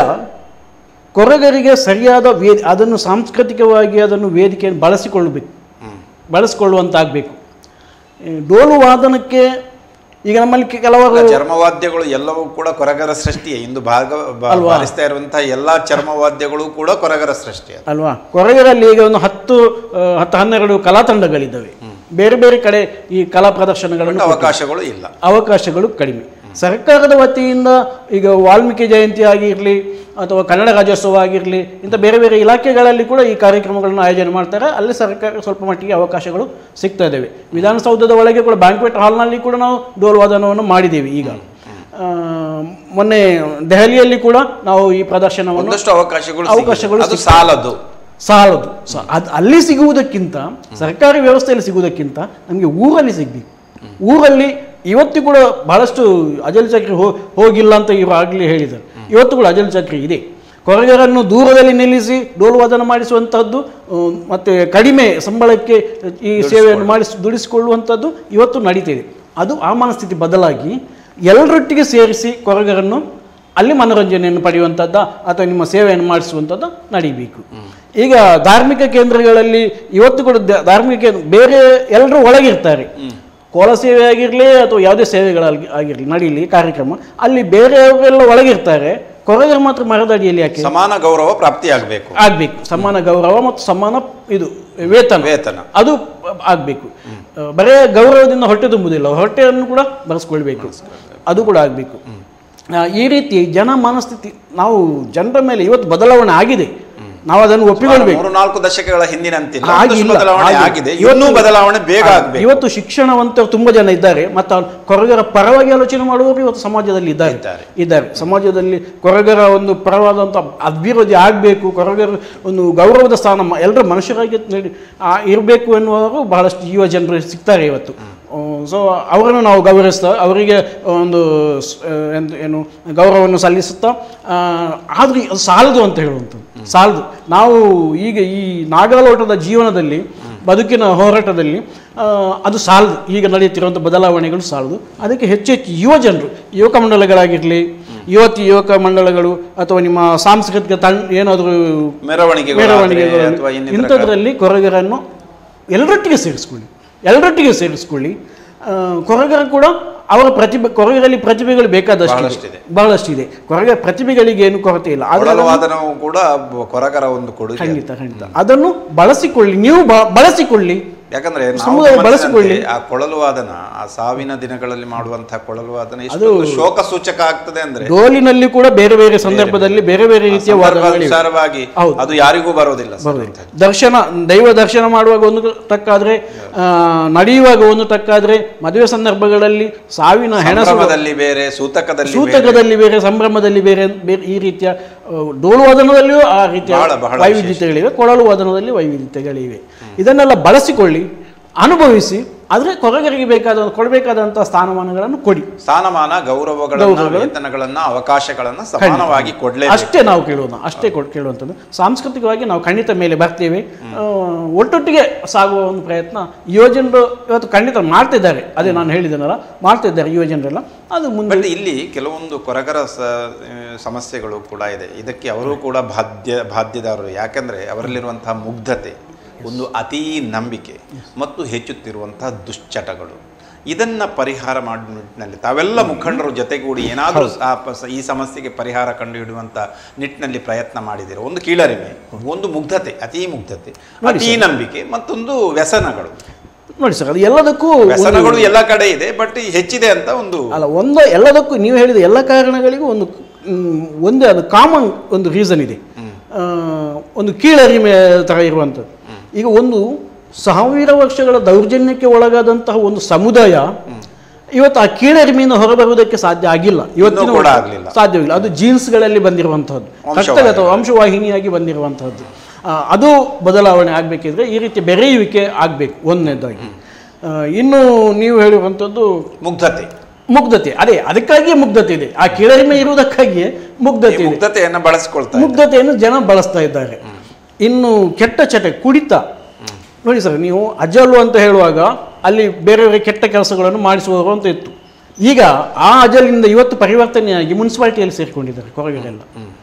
ಕೊರಗರಿಗೆ ಸರಿಯಾದ ವೇ ಅದನ್ನು ಸಾಂಸ್ಕೃತಿಕವಾಗಿ ಅದನ್ನು ವೇದಿಕೆಯನ್ನು ಬಳಸಿಕೊಳ್ಳಬೇಕು ಬಳಸಿಕೊಳ್ಳುವಂತಾಗಬೇಕು ಡೋಲು ವಾದನಕ್ಕೆ ಈಗ ನಮ್ಮಲ್ಲಿ ಕೆ- ಕೆಲವರು ಚರ್ಮವಾದ್ಯಗಳು ಎಲ್ಲವೂ ಕೂಡ ಕೊರಗರ ಸೃಷ್ಟಿಯೇ ಇಂದು ಭಾಗ ಬ- ಅಲ್ವಾ? ಬಾರಿಸ್ತಾ ಇರುವಂತಹ ಎಲ್ಲಾ ಚರ್ಮವಾದ್ಯಗಳು ಕೂಡ ಕೊರಗರ ಸೃಷ್ಟಿ ಅದು. ಅಲ್ವಾ ಕೊರಗರಲ್ಲಿ ಈಗ ಒಂದು ಹತ್ತು ಆ, ಹತ್ತು ಹನ್ನೆರಡು ಕಲಾ ತಂಡಗಳಿದ್ದಾವೆ ಬೇರೆ ಬೇರೆ ಕಡೆ ಈ ಕಲಾ ಪ್ರದರ್ಶನಗಳನ್ನು ಕೊಟ್ಟಿದ್ದಾರೆ. ಅವಕಾಶಗಳು ಇಲ್ಲ ಅವಕಾಶಗಳು ಕಡಿಮೆ ಸರ್ಕಾರದ ವತಿಯಿಂದ ಈಗ ವಾಲ್ಮೀಕಿ ಜಯಂತಿ ಆಗಿರಲಿ ಅಥವಾ ಕನ್ನಡ ರಾಜ್ಯೋತ್ಸವ ಆಗಿರಲಿ ಇಂಥ ಬೇರೆ ಬೇರೆ ಇಲಾಖೆಗಳಲ್ಲಿ ಕೂಡ ಈ ಕಾರ್ಯಕ್ರಮಗಳನ್ನು ಆಯೋಜನೆ ಮಾಡ್ತಾರೆ ಅಲ್ಲಿ ಸರ್ಕಾರ ಸ್ವಲ್ಪ ಮಟ್ಟಿಗೆ ಅವಕಾಶಗಳು ಸಿಗ್ತಾ ಇದ್ದಾವೆ ವಿಧಾನಸೌಧದ ಒಳಗೆ ಕೂಡ ಬ್ಯಾಂಕ್ವೆಟ್ ಹಾಲ್ನಲ್ಲಿ ಕೂಡ ನಾವು ಡೋಲ್ ವಾದನವನ್ನು ಮಾಡಿದ್ದೀವಿ ಈಗ ಆ, ಮೊನ್ನೆ ದೆಹಲಿಯಲ್ಲಿ ಕೂಡ ನಾವು ಈ ಪ್ರದರ್ಶನವನ್ನು ಒಂದಷ್ಟು ಅವಕಾಶಗಳು ಅವಕಾಶಗಳು ಸಿಕ್ಕಿದೆ. ಅದು ಸಿಕ್ಕಿದೆ. ಸಾಲದು ಸಾಲದು ಸ- ಅದ್ ಅಲ್ಲಿ ಸಿಗುವುದಕ್ಕಿಂತ ಸರ್ಕಾರಿ ವ್ಯವಸ್ಥೆಯಲ್ಲಿ ಸಿಗುವುದಕ್ಕಿಂತ ನಮಗೆ ಊರಲ್ಲಿ ಸಿಗಬೇಕು ಊರಲ್ಲಿ ಇವತ್ತು ಕೂಡ ಬಹಳಷ್ಟು ಅಜಲ್ ಚಕ್ರಿ ಹೋ ಹೋಗಿಲ್ಲ ಅಂತ ಇವರು ಆಗಲೇ ಹೇಳಿದರು ಇವತ್ತು ಕೂಡ ಅಜಲ್ ಚಕ್ರಿ ಇದೆ ಕೊರಗರನ್ನು ದೂರದಲ್ಲಿ ನಿಲ್ಲಿಸಿ ಡೋಲು ವಾದನ ಮಾಡಿಸುವಂಥದ್ದು ಆ, ಮತ್ತೆ ಕಡಿಮೆ ಸಂಬಳಕ್ಕೆ ಈ ಸೇವೆಯನ್ನು ಮಾಡಿಸಿ ದುಡಿಸಿಕೊಳ್ಳುವಂಥದ್ದು ಇವತ್ತು ನಡೀತಿದೆ ಅದು ಆ ಮನಸ್ಥಿತಿ ಬದಲಾಗಿ ಎಲ್ಲರೊಟ್ಟಿಗೆ ಸೇರಿಸಿ ಕೊರಗರನ್ನು ಅಲ್ಲಿ ಮನೋರಂಜನೆಯನ್ನು ಪಡೆಯುವಂಥದ್ದ ಅಥವಾ ನಿಮ್ಮ ಸೇವೆಯನ್ನು ಮಾಡಿಸುವಂಥದ್ದು ನಡೀಬೇಕು ಈಗ ಧಾರ್ಮಿಕ ಕೇಂದ್ರಗಳಲ್ಲಿ ಇವತ್ತು ಕೂಡ ದ- ಧಾರ್ಮಿಕ ಕೇಂದ್ರ ಬೇರೆ ಎಲ್ಲರೂ ಒಳಗಿರ್ತಾರೆ ಕೋಲ ಸೇವೆ ಆಗಿರಲಿ ಅಥವಾ ಯಾವುದೇ ಸೇವೆಗಳಾಗಿ ಆಗಿರಲಿ ನಡೀಲಿ ಕಾರ್ಯಕ್ರಮ ಅಲ್ಲಿ ಬೇರೆಯವರೆಲ್ಲ ಒಳಗಿರ್ತಾರೆ ಕೊರಗರು ಮಾತ್ರ ಮರದ ಅಡಿಯಲ್ಲಿ ಯಾಕೆ ಸಮಾನ ಗೌರವ ಪ್ರಾಪ್ತಿಯಾಗಬೇಕು ಆಗ್ಬೇಕು ಸಮಾನ ಗೌರವ ಮತ್ತು ಸಮಾನ ಇದು ವೇತನ ವೇತನ ಅದು ಆಗಬೇಕು ಬರೇ ಗೌರವದಿಂದ ಹೊಟ್ಟೆ ತುಂಬುವುದಿಲ್ಲ ಹೊಟ್ಟೆಯನ್ನು ಕೂಡ ಬರೆಸ್ಕೊಳ್ಬೇಕು ಅದು ಕೂಡ ಆಗಬೇಕು ಈ ರೀತಿ ಜನ ಮನಸ್ಥಿತಿ ನಾವು ಜನರ ಮೇಲೆ ಇವತ್ತು ಬದಲಾವಣೆ ಆಗಿದೆ ನಾವು ಅದನ್ನು ಒಪ್ಪಿಕೊಳ್ಬೇಕು ಮೂರು ನಾಲ್ಕು ದಶಕಗಳ ಹಿಂದಿನಂತಿಲ್ಲ ಆಗಿಲ್ಲ, ಒಂದಷ್ಟು ಬದಲಾವಣೆ ಆಗಿಲ್ಲ. ಆಗಿದೆ ಇವತ್ತು- ಇನ್ನೂ ಬದಲಾವಣೆ ಬೇಗ ಆಗಬೇಕು ಇವತ್ತು ಶಿಕ್ಷಣವಂತರು ತುಂಬಾ ಜನ ಇದ್ದಾರೆ ಮತ್ತು ಅವ್ರು ಕೊರಗರ ಪರವಾಗಿ ಆಲೋಚನೆ ಮಾಡುವವರು ಇವತ್ತು ಸಮಾಜದಲ್ಲಿ ಇದ್ದಾರೆ ಇದ್ದಾರೆ. ಇದ್ದಾರೆ ಸಮಾಜದಲ್ಲಿ ಕೊರಗರ ಒಂದು ಪರವಾದಂಥ ಅಭಿವೃದ್ಧಿ ಆಗಬೇಕು ಕೊರಗರ ಒಂದು ಗೌರವದ ಸ್ಥಾನ ಮ- ಎಲ್ಲರ ಮನುಷ್ಯರಾಗಿ ನಡಿ- ಆ, ಇರಬೇಕು ಎನ್ನುವರು ಬಹಳಷ್ಟು ಯುವ ಜನರು ಸಿಗ್ತಾರೆ ಇವತ್ತು ಸೊ ಅವರನ್ನು ನಾವು ಗೌರವಿಸ್ತಾ ಅವರಿಗೆ ಒಂದು ಸ್- ಆ, ಎಂತ- ಏನು ಗೌರವವನ್ನು ಸಲ್ಲಿಸುತ್ತಾ ಆದರೆ ಅದು ಸಾಲದು ಅಂತ ಹೇಳುವಂಥದ್ದು ಸಾಲದು ನಾವು ಈಗ ಈ ನಾಗಾಲೋಟದ ಜೀವನದಲ್ಲಿ ಬದುಕಿನ ಹೋರಾಟದಲ್ಲಿ ಆ, ಅದು ಸಾಲದು ಈಗ ನಡೆಯುತ್ತಿರುವಂಥ ಬದಲಾವಣೆಗಳು ಸಾಲದು ಅದಕ್ಕೆ ಹೆಚ್ಚು ಹೆಚ್ಚು ಯುವ ಜನರು ಯುವಕ ಮಂಡಲಗಳಾಗಿರಲಿ ಯುವತಿ ಯುವಕ ಮಂಡಲಗಳು ಅಥವಾ ನಿಮ್ಮ ಸಾಂಸ್ಕೃತಿಕ ತಂಡ ಏನಾದರೂ ಮೆರವಣಿಗೆಗಳು ಮೆರವಣಿಗೆಗಳು ಅಥವಾ ಇನ್ನಿತರ ಇಂಥದ್ರಲ್ಲಿ ಕೊರಗರನ್ನು ಎಲ್ಲರೊಟ್ಟಿಗೆ ಸೇರಿಸ್ಕೊಳ್ಳಿ ಎಲ್ಲರೊಟ್ಟಿಗೆ ಸೇರಿಸ್ಕೊಳ್ಳಿ ಆ, ಕೊರಗರ ಕೂಡ ಅವರ ಪ್ರತಿಭೆ ಕೊರಗರಲ್ಲಿ ಪ್ರತಿಭೆಗಳು ಬೇಕಾದಷ್ಟು ಬಹಳಷ್ಟಿದೆ. ಬಹಳಷ್ಟಿದೆ ಕೊರಗ ಪ್ರತಿಭೆಗಳಿಗೆ ಏನು ಕೊರತೆ ಇಲ್ಲ ಆದರೆ ಕೊಳಲು ವಾದನವು ಕೂಡ ಬ- ಕೊರಗರ ಒಂದು ಕೊಡುಗೆ ಖಂಡಿತ ಖಂಡಿತ ಅದನ್ನು ಬಳಸಿಕೊಳ್ಳಿ ನೀವು ಬ- ಬಳಸಿಕೊಳ್ಳಿ ಯಾಕಂದ್ರೆ ನಾವು ಸಮುದಾಯ ಗಮನಿಸಿದಂತೆ ಬಳಸಿಕೊಳ್ಳಿ. ಆ ಕೊಳಲು ವಾದನ ಆ ಸಾವಿನ ದಿನಗಳಲ್ಲಿ ಮಾಡುವಂತಹ ಕೊಳಲು ವಾದನ ಎಷ್ಟೊಂದು ಶೋಕ ಸೂಚಕ ಆಗ್ತದೆ ಅಂದ್ರೆ ಡೋಲಿನಲ್ಲಿ ಕೂಡ ಬೇರೆ ಬೇರೆ ಸಂದರ್ಭದಲ್ಲಿ ಬೇರೆ ಬೇರೆ ರೀತಿಯ ವಾದಗಳಿವೆ ಸಂದರ್ಭಾನುಸಾರವಾಗಿ ಹೌದು. ಅದು ಯಾರಿಗೂ ಬರೋದಿಲ್ಲ ಸರ್ ಬರುವುದಿಲ್ಲ ದರ್ಶನ ದೈವ ದರ್ಶನ ಮಾಡುವಾಗ ಒಂದು ತಕ್ಕಾದ್ರೆ ಆ, ನಡೆಯುವಾಗ ಒಂದು ತಕ್ಕಾದ್ರೆ ಮದುವೆ ಸಂದರ್ಭಗಳಲ್ಲಿ ಸಾವಿನ ಹೆಣಸು ಸಂಭ್ರಮದಲ್ಲಿ ಬೇರೆ ಸೂತಕದಲ್ಲಿ ಬೇರೆ. ಸೂತಕದಲ್ಲಿ ಬೇರೆ ಸಂಭ್ರಮದಲ್ಲಿ ಬೇರೆ ಬೇರೆ ಈ ರೀತಿಯ ಆ, ಡೋಲು ವಾದನದಲ್ಲಿಯೂ ಆ ರೀತಿಯ ಬಹಳ, ಬಹಳ ವೈವಿಧ್ಯತೆಗಳಿವೆ ಕೊಳಲು ವಾದನದಲ್ಲಿ ವೈವಿಧ್ಯತೆಗಳಿವೆ ಇದನ್ನೆಲ್ಲ ಬಳಸಿಕೊಳ್ಳಿ ಅನುಭವಿಸಿ ಆದರೆ ಕೊರಗರಿಗೆ ಬೇಕಾದ ಕೊಡಬೇಕಾದಂಥ ಸ್ಥಾನಮಾನಗಳನ್ನು ಕೊಡಿ ಸ್ಥಾನಮಾನ ಗೌರವಗಳನ್ನ ಗೌರವಗಳು. ವೇತನಗಳನ್ನ ಅವಕಾಶಗಳನ್ನ ಸಮಾನವಾಗಿ ಕೊಡ್ಲೇಬೇಕು ಅಷ್ಟೇ ನಾವು ಕೇಳೋದು ಅಷ್ಟೇ ಕೊಡ್ ಕೇಳುವಂಥದ್ದು ಸಾಂಸ್ಕೃತಿಕವಾಗಿ ನಾವು ಖಂಡಿತ ಮೇಲೆ ಬರ್ತೇವೆ ಆ, ಒಟ್ಟೊಟ್ಟಿಗೆ ಸಾಗುವ ಒಂದು ಪ್ರಯತ್ನ ಯುವಜನರು ಇವತ್ತು ಖಂಡಿತ ಮಾಡ್ತಿದ್ದಾರೆ ಅದೇ ನಾನು ಹೇಳಿದ್ದೇನಲ್ಲ ಮಾಡ್ತಿದ್ದಾರೆ ಯುವಜನರೆಲ್ಲ ಅದು ಮುಂದೆ ಬಟ್ ಇಲ್ಲಿ ಕೆಲವೊಂದು ಕೊರಗರ ಸ- ಆ, ಸಮಸ್ಯೆಗಳು ಕೂಡ ಇದೆ ಇದಕ್ಕೆ ಅವರು ಕೂಡ ಬಾಧ್ಯ ಬಾಧ್ಯದಾರರು ಯಾಕಂದ್ರೆ ಅವರಲ್ಲಿರುವಂತಹ ಮುಗ್ಧತೆ ಒಂದು ಅತೀ ನಂಬಿಕೆ ಮತ್ತು ಹೆಚ್ಚುತ್ತಿರುವಂತಹ ದುಶ್ಚಟಗಳು ಇದನ್ನ ಪರಿಹಾರ ಮಾಡುವ ನಿಟ್ಟಿನಲ್ಲಿ ತಾವೆಲ್ಲ ಮುಖಂಡರು ಜೊತೆಗೂಡಿ ಏನಾದರೂ ಆ ಪ- ಸ- ಈ ಸಮಸ್ಯೆಗೆ ಪರಿಹಾರ ಕಂಡುಹಿಡುವಂತ ನಿಟ್ಟಿನಲ್ಲಿ ಪ್ರಯತ್ನ ಮಾಡಿದಿರೋ ಒಂದು ಕೀಳರಿಮೆ ಒಂದು ಮುಗ್ಧತೆ ಅತೀ ಮುಗ್ಧತೆ ಅತೀ ನಂಬಿಕೆ ಮತ್ತೊಂದು ವ್ಯಸನಗಳು ನೋಡಿ ಸರ್ ಅದು ಎಲ್ಲದಕ್ಕೂ ಒಂದು- ವ್ಯಸನಗಳು ಎಲ್ಲ ಕಡೆ ಇದೆ ಬಟ್ ಹೆಚ್ಚಿದೆ ಅಂತ ಒಂದು ಅಲ್ಲ ಒಂದು ಎಲ್ಲದಕ್ಕೂ ನೀವು ಹೇಳಿದ ಎಲ್ಲ ಕಾರಣಗಳಿಗೂ ಒಂದು ಮ್, ಒಂದೇ ಅದು ಕಾಮನ್ ಒಂದು ರೀಸನ್ ಇದೆ ಆ, ಒಂದು ಕೀಳರಿಮೆ ಥರ ಇರುವಂಥದ್ದು ಈಗ ಒಂದು ಸಾವಿರ ವರ್ಷಗಳ ದೌರ್ಜನ್ಯಕ್ಕೆ ಒಳಗಾದಂತಹ ಒಂದು ಸಮುದಾಯ ಇವತ್ತು ಆ ಕೀಳರಿಮೆಯಿಂದ ಹೊರಬರುವುದಕ್ಕೆ ಸಾಧ್ಯ ಆಗಿಲ್ಲ ಇವತ್ತಿನ ಕೂಡ ಆಗ್ಲಿಲ್ಲ. ಸಾಧ್ಯವಿಲ್ಲ ಅದು ಜೀನ್ಸ್ಗಳಲ್ಲಿ ಬಂದಿರುವಂತಹದ್ದು ವಂಶವಾಹಿ. ರಕ್ತಗತ ವಂಶವಾಹಿನಿಯಾಗಿ ಬಂದಿರುವಂತಹದ್ದು ಆ, ಅದು ಬದಲಾವಣೆ ಆಗಬೇಕಿದ್ರೆ ಈ ರೀತಿ ಬೆರೆಯುವಿಕೆ ಆಗಬೇಕು ಒಂದನೇದಾಗಿ ಆ, ಇನ್ನು ನೀವು ಹೇಳಿರುವಂಥದ್ದು ಮುಗ್ಧತೆ ಮುಗ್ಧತೆ ಅದೇ ಅದಕ್ಕಾಗಿಯೇ ಮುಗ್ಧತೆ ಇದೆ ಆ ಕೀಳರಿಮೆ ಇರುವುದಕ್ಕಾಗಿಯೇ ಈ ಮುಗ್ಧತೆ ಇದೆ ಮುಗ್ಧತೆಯನ್ನ ಬಳಸ್ಕೊಳ್ತಾ ಮುಗ್ಧತೆಯನ್ನು ಜನ ಬಳಸ್ತಾ ಇದ್ದಾರೆ ಇನ್ನು ಕೆಟ್ಟ ಚಟ ಕುಡಿತ ನೋಡಿ ಸರ್ ನೀವು ಅಜಲು ಅಂತ ಹೇಳುವಾಗ ಅಲ್ಲಿ ಬೇರೆ ಬೇರೆ ಕೆಟ್ಟ ಕೆಲಸಗಳನ್ನು ಮಾಡಿಸುವವರು ಅಂತ ಇತ್ತು ಈಗ ಆ ಅಜಲಿಂದ ಇವತ್ತು ಪರಿವರ್ತನೆಯಾಗಿ ಮುನ್ಸಿಪಾಲಿಟಿಯಲ್ಲಿ ಸೇರಿಕೊಂಡಿದ್ದಾರೆ ಕೊರಗರೆಲ್ಲ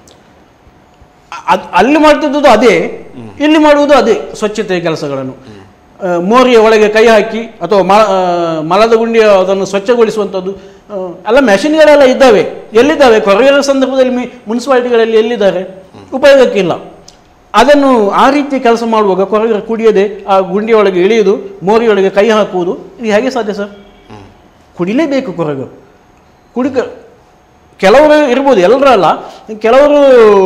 ಅದ್- ಅಲ್ಲಿ ಮಾಡ್ತಿದ್ದುದು ಅದೇ ಇಲ್ಲಿ ಮಾಡುವುದು ಅದೇ ಸ್ವಚ್ಛತೆಯ ಕೆಲಸಗಳನ್ನು ಆ, ಮೋರಿಯ ಒಳಗೆ ಕೈ ಹಾಕಿ ಅಥವಾ ಮ ಆ, ಮಲದ ಗುಂಡಿಯ ಅದನ್ನು ಸ್ವಚ್ಛಗೊಳಿಸುವಂಥದ್ದು ಆ, ಎಲ್ಲ ಮೆಷಿನ್ಗಳೆಲ್ಲ ಇದ್ದಾವೆ ಎಲ್ಲಿದ್ದಾವೆ ಕೊರಗರ ಸಂದರ್ಭದಲ್ಲಿ ಮಿ ಮುನ್ಸಿಪಾಲಿಟಿಗಳಲ್ಲಿ ಎಲ್ಲಿದ್ದಾರೆ ಉಪಯೋಗಕ್ಕಿಲ್ಲ ಅದನ್ನು ಆ ರೀತಿ ಕೆಲಸ ಮಾಡುವಾಗ ಕೊರಗರ ಕುಡಿಯದೆ ಆ ಗುಂಡಿಯೊಳಗೆ ಇಳಿಯುವುದು ಮೋರಿಯೊಳಗೆ ಕೈ ಹಾಕುವುದು ಇದು ಹೇಗೆ ಸಾಧ್ಯ ಸರ್ ಕುಡಿಲೇಬೇಕು ಕೊರಗರು ಕುಡಿಕ ಕೆಲವರು ಇರ್ಬೋದು ಎಲ್ಲರೂ ಅಲ್ಲ ಕೆಲವರು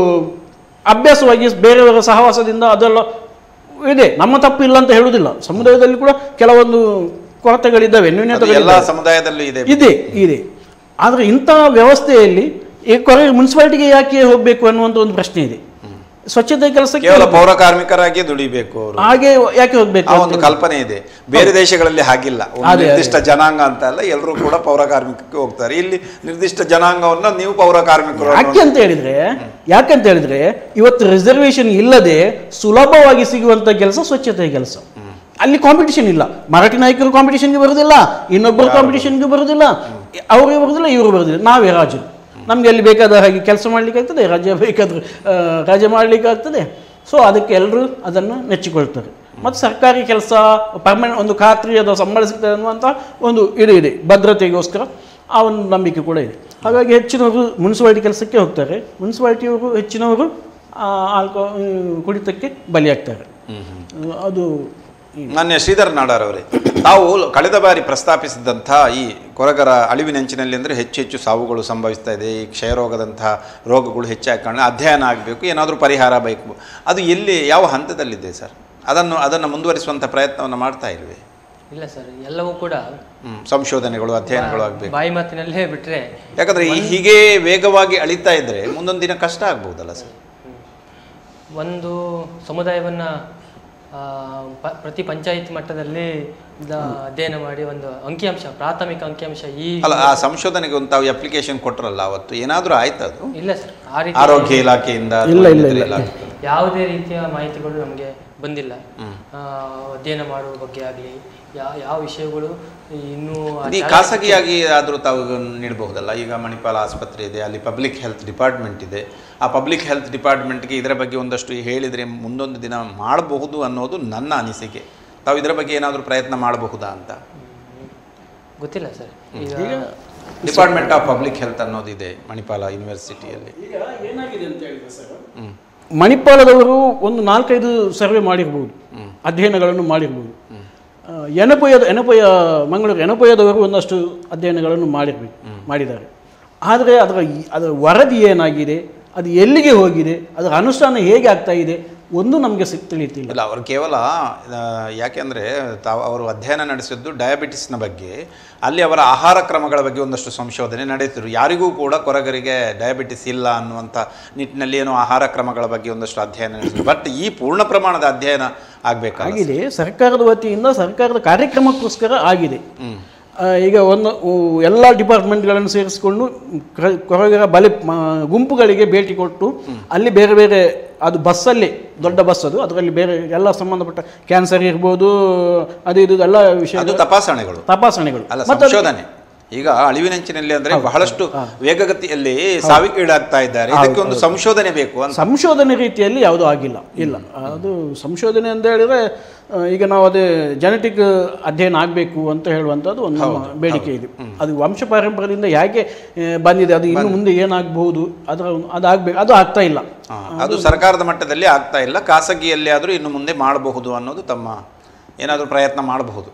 ಅಭ್ಯಾಸವಾಗಿ ಬೇರೆಯವರ ಸಹವಾಸದಿಂದ ಅದೆಲ್ಲ ಇದೆ ನಮ್ಮ ತಪ್ಪು ಇಲ್ಲ ಅಂತ ಹೇಳುವುದಿಲ್ಲ ಸಮುದಾಯದಲ್ಲಿ ಕೂಡ ಕೆಲವೊಂದು ಕೊರತೆಗಳಿದ್ದಾವೆ ಅದು ಎಲ್ಲ ನ್ಯೂನ್ಯತೆಗಳಿದ್ದಾವೆ ಸಮುದಾಯದಲ್ಲೂ ಇದೆ ಇದೆ ಇದೆ ಆದರೆ ಇಂಥ ವ್ಯವಸ್ಥೆಯಲ್ಲಿ ಈ ಕೊರೆ ಮುನ್ಸಿಪಾಲಿಟಿಗೆ ಯಾಕೆ ಹೋಗಬೇಕು ಅನ್ನುವಂಥ ಒಂದು ಪ್ರಶ್ನೆ ಇದೆ ಸ್ವಚ್ಛತೆ ಕೆಲಸಕ್ಕೆ ಕೇವಲ ಪೌರ ಕಾರ್ಮಿಕರಾಗಿ ದುಡಿಬೇಕು ಅವರು ಹಾಗೆ ಯಾಕೆ ಹೋಗಬೇಕು ಆ ಒಂದು ಕಲ್ಪನೆ ಇದೆ ಬೇರೆ ದೇಶಗಳಲ್ಲಿ ಹಾಗಿಲ್ಲ ಒಂದು ಅದೇ, ನಿರ್ದಿಷ್ಟ ಜನಾಂಗ ಅಂತ ಅಲ್ಲ ಎಲ್ಲರೂ ಕೂಡ ಪೌರ ಕಾರ್ಮಿಕಕ್ಕೆ ಹೋಗ್ತಾರೆ ಇಲ್ಲಿ ನಿರ್ದಿಷ್ಟ ಜನಾಂಗವನ್ನ ನೀವು ಪೌರ ಕಾರ್ಮಿಕರು ಅನ್ನೋ- ಯಾಕೆ ಅಂತ ಹೇಳಿದ್ರೆ ಯಾಕಂತ ಹೇಳಿದ್ರೆ ಇವತ್ತು ರಿಸರ್ವೇಶನ್ ಇಲ್ಲದೆ ಸುಲಭವಾಗಿ ಸಿಗುವಂತ ಕೆಲಸ ಸ್ವಚ್ಛತೆಯ ಕೆಲಸ ಅಲ್ಲಿ ಕಾಂಪಿಟಿಷನ್ ಇಲ್ಲ ಮರಾಠಿ ನಾಯಕರು ಕಾಂಪಿಟಿಷನ್ಗೆ ಬರುದಿಲ್ಲ ಇನ್ನೊಬ್ಬರು ಕಾಂಪಿಟಿಷನ್ಗೆ ಬರುದಿಲ್ಲ ಅವ್ರಿಗೆ ಬರುದಿಲ್ಲ ಇವರು ಬರುದಿಲ್ಲ ನಾವೇ ರಾಜರು ನಮ್ಗೆ ಅಲ್ಲಿ ಬೇಕಾದ ಹಾಗೆ ಕೆಲಸ ಮಾಡ್ಲಿಕ್ಕೆ ಆಗ್ತದೆ ರಾಜ್ಯ ಬೇಕಾದ್ರೆ ಆ, ರಾಜ್ಯ ಮಾಡ್ಲಿಕ್ಕೆ ಆಗ್ತದೆ ಸೊ ಅದಕ್ಕೆ ಎಲ್ಲರೂ ಅದನ್ನು ನೆಚ್ಚಿಕೊಳ್ತಾರೆ ಮತ್ತು ಸರ್ಕಾರಿ ಕೆಲಸ ಪರ್ಮನೆಂಟ್ ಒಂದು ಖಾತ್ರಿಯಾದ ಸಂಬಳ ಸಿಗ್ತದೆ ಅನ್ನುವಂಥ ಒಂದು ಇದು ಇದೆ ಭದ್ರತೆಗೋಸ್ಕರ ಆ ಒಂದು ನಂಬಿಕೆ ಕೂಡ ಇದೆ ಹಾಗಾಗಿ ಹೆಚ್ಚಿನವರು ಮುನ್ಸಿಪಾಲಿಟಿ ಕೆಲಸಕ್ಕೆ ಹೋಗ್ತಾರೆ ಮುನ್ಸಿಪಾಲಿಟಿಯವರು ಹೆಚ್ಚಿನವರು ಆ, ಆಲ್ಕೋ ಹ್ಮ್, ಕುಡಿತಕ್ಕೆ ಬಲಿಯಾಗ್ತಾರೆ ಅದು ಈ ಮಾನ್ಯ ಶ್ರೀಧರ್ ನಾಡಾರ್ ಅವರೇ ತಾವು ಕಳೆದ ಬಾರಿ ಪ್ರಸ್ತಾಪಿಸಿದಂಥ ಈ ಕೊರಗರ ಅಳಿವಿನಂಚಿನಲ್ಲಿ ಅಂದರೆ ಹೆಚ್ಚು ಹೆಚ್ಚು ಸಾವುಗಳು ಸಂಭವಿಸ್ತಾ ಇದೆ ಈ ಕ್ಷಯರೋಗದಂತಹ ರೋಗಗಳು ಹೆಚ್ಚಾಗಿ ಕಾರಣ ಅಧ್ಯಯನ ಆಗಬೇಕು ಏನಾದರೂ ಪರಿಹಾರ ಬೇಕು ಅದು ಎಲ್ಲಿ ಯಾವ ಹಂತದಲ್ಲಿದೆ ಸರ್ ಅದನ್ನು ಅದನ್ನು ಮುಂದುವರಿಸುವಂಥ ಪ್ರಯತ್ನವನ್ನು ಮಾಡ್ತಾ ಇಲ್ವೇ ಇಲ್ಲ ಸರ್ ಎಲ್ಲವೂ ಕೂಡ ಹ್ಮ್, ಸಂಶೋಧನೆಗಳು ಅಧ್ಯಯನಗಳು ಆಗಬೇಕು ಬಾಯಿ ಮಾತಿನಲ್ಲೇ ಬಿಟ್ಟರೆ ಯಾಕಂದರೆ ಈ ಹೀಗೆ ವೇಗವಾಗಿ ಅಳಿತಾ ಇದ್ದರೆ ಮುಂದೊಂದು ದಿನ ಕಷ್ಟ ಆಗ್ಬೋದಲ್ಲ ಸರ್ ಒಂದು ಸಮುದಾಯವನ್ನು ಪ್ರತಿ ಪಂಚಾಯತ್ ಮಟ್ಟದಲ್ಲಿ ಇದ ಅಧ್ಯಯನ ಮಾಡಿ ಒಂದು ಅಂಕಿಅಂಶ ಪ್ರಾಥಮಿಕ ಅಂಕಿಅಂಶ ಈ ಅಲ್ಲ ಆ ಸಂಶೋಧನೆಗೆ ಒಂದು ತಾವು ಅಪ್ಲಿಕೇಶನ್ ಕೊಟ್ಟರಲ್ಲ ಅವತ್ತು ಏನಾದರೂ ಆಯ್ತು ಅದು ಇಲ್ಲ ಸರ್ ಆ ರೀತಿ ಆರೋಗ್ಯ ಇಲಾಖೆಯಿಂದ ಅಥವಾ ಇಲ್ಲ, ಇಲ್ಲ, ಇನ್ನಿತರ ಇಲ್ಲ. ಇಲಾಖೆ ಯಾವುದೇ ರೀತಿಯ ಮಾಹಿತಿಗಳು ನಮಗೆ ಬಂದಿಲ್ಲ ಆ, ಅಧ್ಯಯನ ಮಾಡುವ ಬಗ್ಗೆ ಆಗಲಿ ಯಾವ ಯಾವ ವಿಷಯಗಳು ಇನ್ನೂ ಆ ಈ ಶಾಲಾ ಖಾಸಗಿಯಾಗಿ ಆದರೂ ತಾವು ನೀಡಬಹುದಲ್ಲ ಈಗ ಮಣಿಪಾಲ ಆಸ್ಪತ್ರೆ ಇದೆ ಅಲ್ಲಿ ಪಬ್ಲಿಕ್ ಹೆಲ್ತ್ ಡಿಪಾರ್ಟ್ಮೆಂಟ್ ಇದೆ ಆ ಪಬ್ಲಿಕ್ ಹೆಲ್ತ್ ಡಿಪಾರ್ಟ್ಮೆಂಟ್ಗೆ ಇದರ ಬಗ್ಗೆ ಒಂದಷ್ಟು ಹೇಳಿದರೆ ಮುಂದೊಂದು ದಿನ ಮಾಡಬಹುದು ಅನ್ನೋದು ನನ್ನ ಅನಿಸಿಕೆ ತಾವು ಇದರ ಬಗ್ಗೆ ಏನಾದರೂ ಪ್ರಯತ್ನ ಮಾಡಬಹುದಾ ಅಂತ ಗೊತ್ತಿಲ್ಲ ಸರ್ ಈಗ ಡಿಪಾರ್ಟ್ಮೆಂಟ್ ಆಫ್ ಪಬ್ಲಿಕ್ ಹೆಲ್ತ್ ಅನ್ನೋದಿದೆ ಮಣಿಪಾಲ ಯೂನಿವರ್ಸಿಟಿಯಲ್ಲಿ ಈಗ ಏನಾಗಿದೆ ಅಂತ ಹೇಳಿದ್ರೆ ಸರ್ ಮಣಿಪಾಲದವರು ಒಂದು ನಾಲ್ಕೈದು ಸರ್ವೆ ಮಾಡಿರ್ಬೋದು ಅಧ್ಯಯನಗಳನ್ನು ಮಾಡಿರ್ಬೋದು ಆ, ಎನಪೊಯ್ಯದ ಎನಪೊಯ್ಯ ಮಂಗಳೂರು ಎನಪೊಯ್ಯದವರು ಒಂದಷ್ಟು ಅಧ್ಯಯನಗಳನ್ನು ಮಾಡಿರ್ಬೇಕು ಮಾಡಿದ್ದಾರೆ ಆದರೆ ಅದರ ಈ- ಅದರ ವರದಿ ಏನಾಗಿದೆ ಅದು ಎಲ್ಲಿಗೆ ಹೋಗಿದೆ ಅದರ ಅನುಷ್ಠಾನ ಹೇಗೆ ಆಗ್ತಾ ಇದೆ ಒಂದು ನಮಗೆ ಸಿ ತಿಳಿಯುತ್ತಿಲ್ಲ ಇಲ್ಲ ಅವರು ಕೇವಲ ಆ, ಯಾಕೆಂದರೆ ತಾವು ಅವರು ಅಧ್ಯಯನ ನಡೆಸಿದ್ದು ಡಯಾಬಿಟಿಸ್ನ ಬಗ್ಗೆ ಅಲ್ಲಿ ಅವರ ಆಹಾರ ಕ್ರಮಗಳ ಬಗ್ಗೆ ಒಂದಷ್ಟು ಸಂಶೋಧನೆ ನಡೆಯುತ್ತಿರು ಯಾರಿಗೂ ಕೂಡ ಕೊರಗರಿಗೆ ಡಯಾಬಿಟಿಸ್ ಇಲ್ಲ ಅನ್ನುವಂಥ ನಿಟ್ಟಿನಲ್ಲಿ ಏನೋ ಆಹಾರ ಕ್ರಮಗಳ ಬಗ್ಗೆ ಒಂದಷ್ಟು ಅಧ್ಯಯನ ನಡೆಸಿದ್ರು ಬಟ್ ಈ ಪೂರ್ಣ ಪ್ರಮಾಣದ ಅಧ್ಯಯನ ಆಗಬೇಕಾಗಿದೆ ಆಗಿದೆ ಸರ್ಕಾರದ ವತಿಯಿಂದ ಸರ್ಕಾರದ ಕಾರ್ಯಕ್ರಮಕ್ಕೋಸ್ಕರ ಆಗಿದೆ ಆ, ಈಗ ಒಂದು ಉ, ಎಲ್ಲ ಡಿಪಾರ್ಟ್ಮೆಂಟ್ಗಳನ್ನು ಸೇರಿಸಿಕೊಂಡು ಕ್ರ- ಕೊರಗರ ಬಲಿ ಮ- ಗುಂಪುಗಳಿಗೆ ಭೇಟಿ ಕೊಟ್ಟು ಅಲ್ಲಿ ಬೇರೆ ಬೇರೆ ಅದು ಬಸ್ಸಲ್ಲಿ ದೊಡ್ಡ ಬಸ್ ಅದು ಅದರಲ್ಲಿ ಬೇರೆ ಎಲ್ಲ ಸಂಬಂಧಪಟ್ಟ ಕ್ಯಾನ್ಸರ್ ಇರ್ಬೋದು ಅದು ಇದು ಎಲ್ಲ ವಿಷಯ ಅದು ತಪಾಸಣೆಗಳು ತಪಾಸಣೆಗಳು ಅಲ್ಲ ಮತ್ತೆ ಅದು- ಸಂಶೋಧನೆ ಈಗ ಅಳಿವಿನಂಚಿನಲ್ಲಿ ಅಂದ್ರೆ ಬಹಳಷ್ಟು ವೇಗಗತಿಯಲ್ಲಿ ಸಾವಿಗೀಡಾಗ್ತಾ ಇದ್ದಾರೆ ಇದಕ್ಕೆ ಒಂದು ಸಂಶೋಧನೆ ಬೇಕು ಅಂತ ಸಂಶೋಧನೆ ರೀತಿಯಲ್ಲಿ ಯಾವುದೂ ಆಗಿಲ್ಲ ಇಲ್ಲ ಅದು ಸಂಶೋಧನೆ ಅಂತ ಹೇಳಿದ್ರೆ ಆ, ಈಗ ನಾವು ಅದೇ ಜೆನೆಟಿಕ್ ಅಧ್ಯಯನ ಆಗಬೇಕು ಅಂತ ಹೇಳುವಂಥದ್ದು ಒಂದು ನಮ್ಮ ಬೇಡಿಕೆ ಇದೆ ಅದು ವಂಶ ಪಾರಂಪರ್ಯದಿಂದ ಯಾಕೆ ಆ, ಬಂದಿದೆ ಅದು ಇನ್ನು ಮುಂದೆ ಏನಾಗಬಹುದು ಅದರ ಒಂದು- ಅದು ಆಗ್ಬೇಕು ಅದು ಆಗ್ತಾ ಇಲ್ಲ ಹಾ, ಅದು ಸರ್ಕಾರದ ಮಟ್ಟದಲ್ಲಿ ಆಗ್ತಾ ಇಲ್ಲ ಖಾಸಗಿಯಲ್ಲಿ ಆದರೂ ಇನ್ನು ಮುಂದೆ ಮಾಡಬಹುದು ಅನ್ನೋದು ತಮ್ಮ ಏನಾದರೂ ಪ್ರಯತ್ನ ಮಾಡಬಹುದು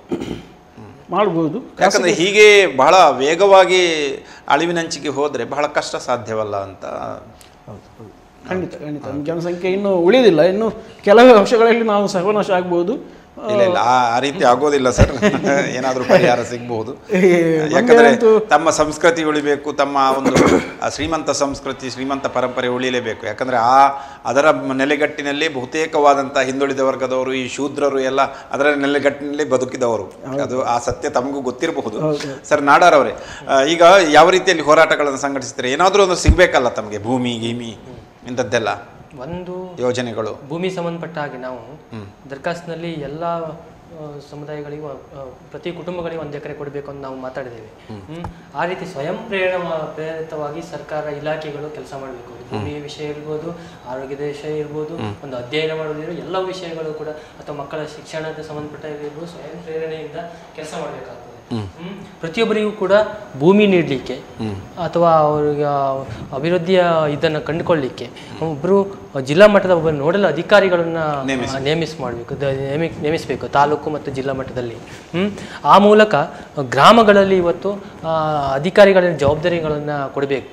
ಮಾಡ್ಬೋದು ಯಾಕಂದ್ರೆ ಹೀಗೆ ಬಹಳ ವೇಗವಾಗಿ ಅಳಿವಿನಂಚಿಗೆ ಹೋದರೆ ಬಹಳ ಕಷ್ಟ ಸಾಧ್ಯವಲ್ಲ ಅಂತ ಖಂಡಿತ ಖಂಡಿತ ನಮ್ಮ ಜನಸಂಖ್ಯೆ ಇನ್ನೂ ಉಳಿದಿಲ್ಲ ಇನ್ನು ಕೆಲವೇ ವರ್ಷಗಳಲ್ಲಿ ನಾವು ಸರ್ವನಾಶ ಆಗ್ಬೋದು ಇಲ್ಲ ಇಲ್ಲ ಆ ಆ ರೀತಿ ಆಗೋದಿಲ್ಲ ಸರ್ ಏನಾದರೂ ಪರಿಹಾರ ಸಿಗಬಹುದು ಏ, ಯಾಕಂದ್ರೆ ನಮ್ಗಂತೂ ತಮ್ಮ ಸಂಸ್ಕೃತಿ ಉಳಿಬೇಕು ತಮ್ಮ ಒಂದು ಆ ಶ್ರೀಮಂತ ಸಂಸ್ಕೃತಿ ಶ್ರೀಮಂತ ಪರಂಪರೆ ಉಳಿಲೇಬೇಕು ಯಾಕಂದ್ರೆ ಆ ಅದರ ನೆಲೆಗಟ್ಟಿನಲ್ಲಿ ಬಹುತೇಕವಾದಂಥ ಹಿಂದುಳಿದ ವರ್ಗದವರು ಈ ಶೂದ್ರರು ಎಲ್ಲ ಅದರ ನೆಲೆಗಟ್ಟಿನಲ್ಲಿ ಬದುಕಿದವರು ಅದು ಆ ಸತ್ಯ ತಮಗೂ ಗೊತ್ತಿರಬಹುದು ಸರ್ ನಾಡಾರ್ ಅವರೇ ಆ, ಈಗ ಯಾವ ರೀತಿಯಲ್ಲಿ ಹೋರಾಟಗಳನ್ನು ಸಂಘಟಿಸ್ತಾರೆ ಏನಾದರೂ ಒಂದು ಸಿಗಬೇಕಲ್ಲ ತಮಗೆ ಭೂಮಿ ಗೀಮಿ ಇಂಥದ್ದೆಲ್ಲ ಒಂದು ಯೋಜನೆಗಳು ಭೂಮಿ ಸಂಬಂಧಪಟ್ಟ ಹಾಗೆ ನಾವು ದರ್ಖಾಸ್ತಿನಲ್ಲಿ ಎಲ್ಲ ಆ, ಸಮುದಾಯಗಳಿಗೂ ಆ, ಪ್ರತಿ ಕುಟುಂಬಗಳಿಗೆ ಒಂದು ಎಕರೆ ಕೊಡಬೇಕು ಅಂತ ನಾವು ಮಾತಾಡಿದ್ದೇವೆ ಹ್ಮ್. ಆ ರೀತಿ ಸ್ವಯಂ ಪ್ರೇರಣ ಪ್ರೇರಿತವಾಗಿ ಸರ್ಕಾರ ಇಲಾಖೆಗಳು ಕೆಲಸ ಮಾಡಬೇಕು ಭೂಮಿಯ ವಿಷಯ ಇರ್ಬೋದು ಆರೋಗ್ಯದ ವಿಷಯ ಇರ್ಬೋದು ಒಂದು ಅಧ್ಯಯನ ಮಾಡೋದಿರ್ಬೋದು ಎಲ್ಲ ವಿಷಯಗಳು ಕೂಡ ಅಥವಾ ಮಕ್ಕಳ ಶಿಕ್ಷಣದ ಸಂಬಂಧಪಟ್ಟ ಇರ್ಬೋದು ಸ್ವಯಂ ಪ್ರೇರಣೆಯಿಂದ ಕೆಲಸ ಮಾಡಬೇಕಾಗ್ತದೆ ಹ್ಮ್. ಪ್ರತಿಯೊಬ್ಬರಿಗೂ ಕೂಡ ಭೂಮಿ ನೀಡಲಿಕ್ಕೆ ಅಥವಾ ಅವರಿಗೆ ಅಭಿವೃದ್ಧಿಯ ಇದನ್ನು ಕಂಡುಕೊಳ್ಳಿಕ್ಕೆ ಒಬ್ಬರು ಜಿಲ್ಲಾ ಮಟ್ಟದ ಒಬ್ಬ ನೋಡಲ್ ಅಧಿಕಾರಿಗಳನ್ನ ನೇಮಿಸ್ ಮಾಡಬೇಕು ನೇಮಿಸಬೇಕು ತಾಲೂಕು ಮತ್ತು ಜಿಲ್ಲಾ ಮಟ್ಟದಲ್ಲಿ ಹ್ಮ್. ಆ ಮೂಲಕ ಗ್ರಾಮಗಳಲ್ಲಿ ಇವತ್ತು ಆ, ಅಧಿಕಾರಿಗಳ ಜವಾಬ್ದಾರಿಗಳನ್ನು ಕೊಡಬೇಕು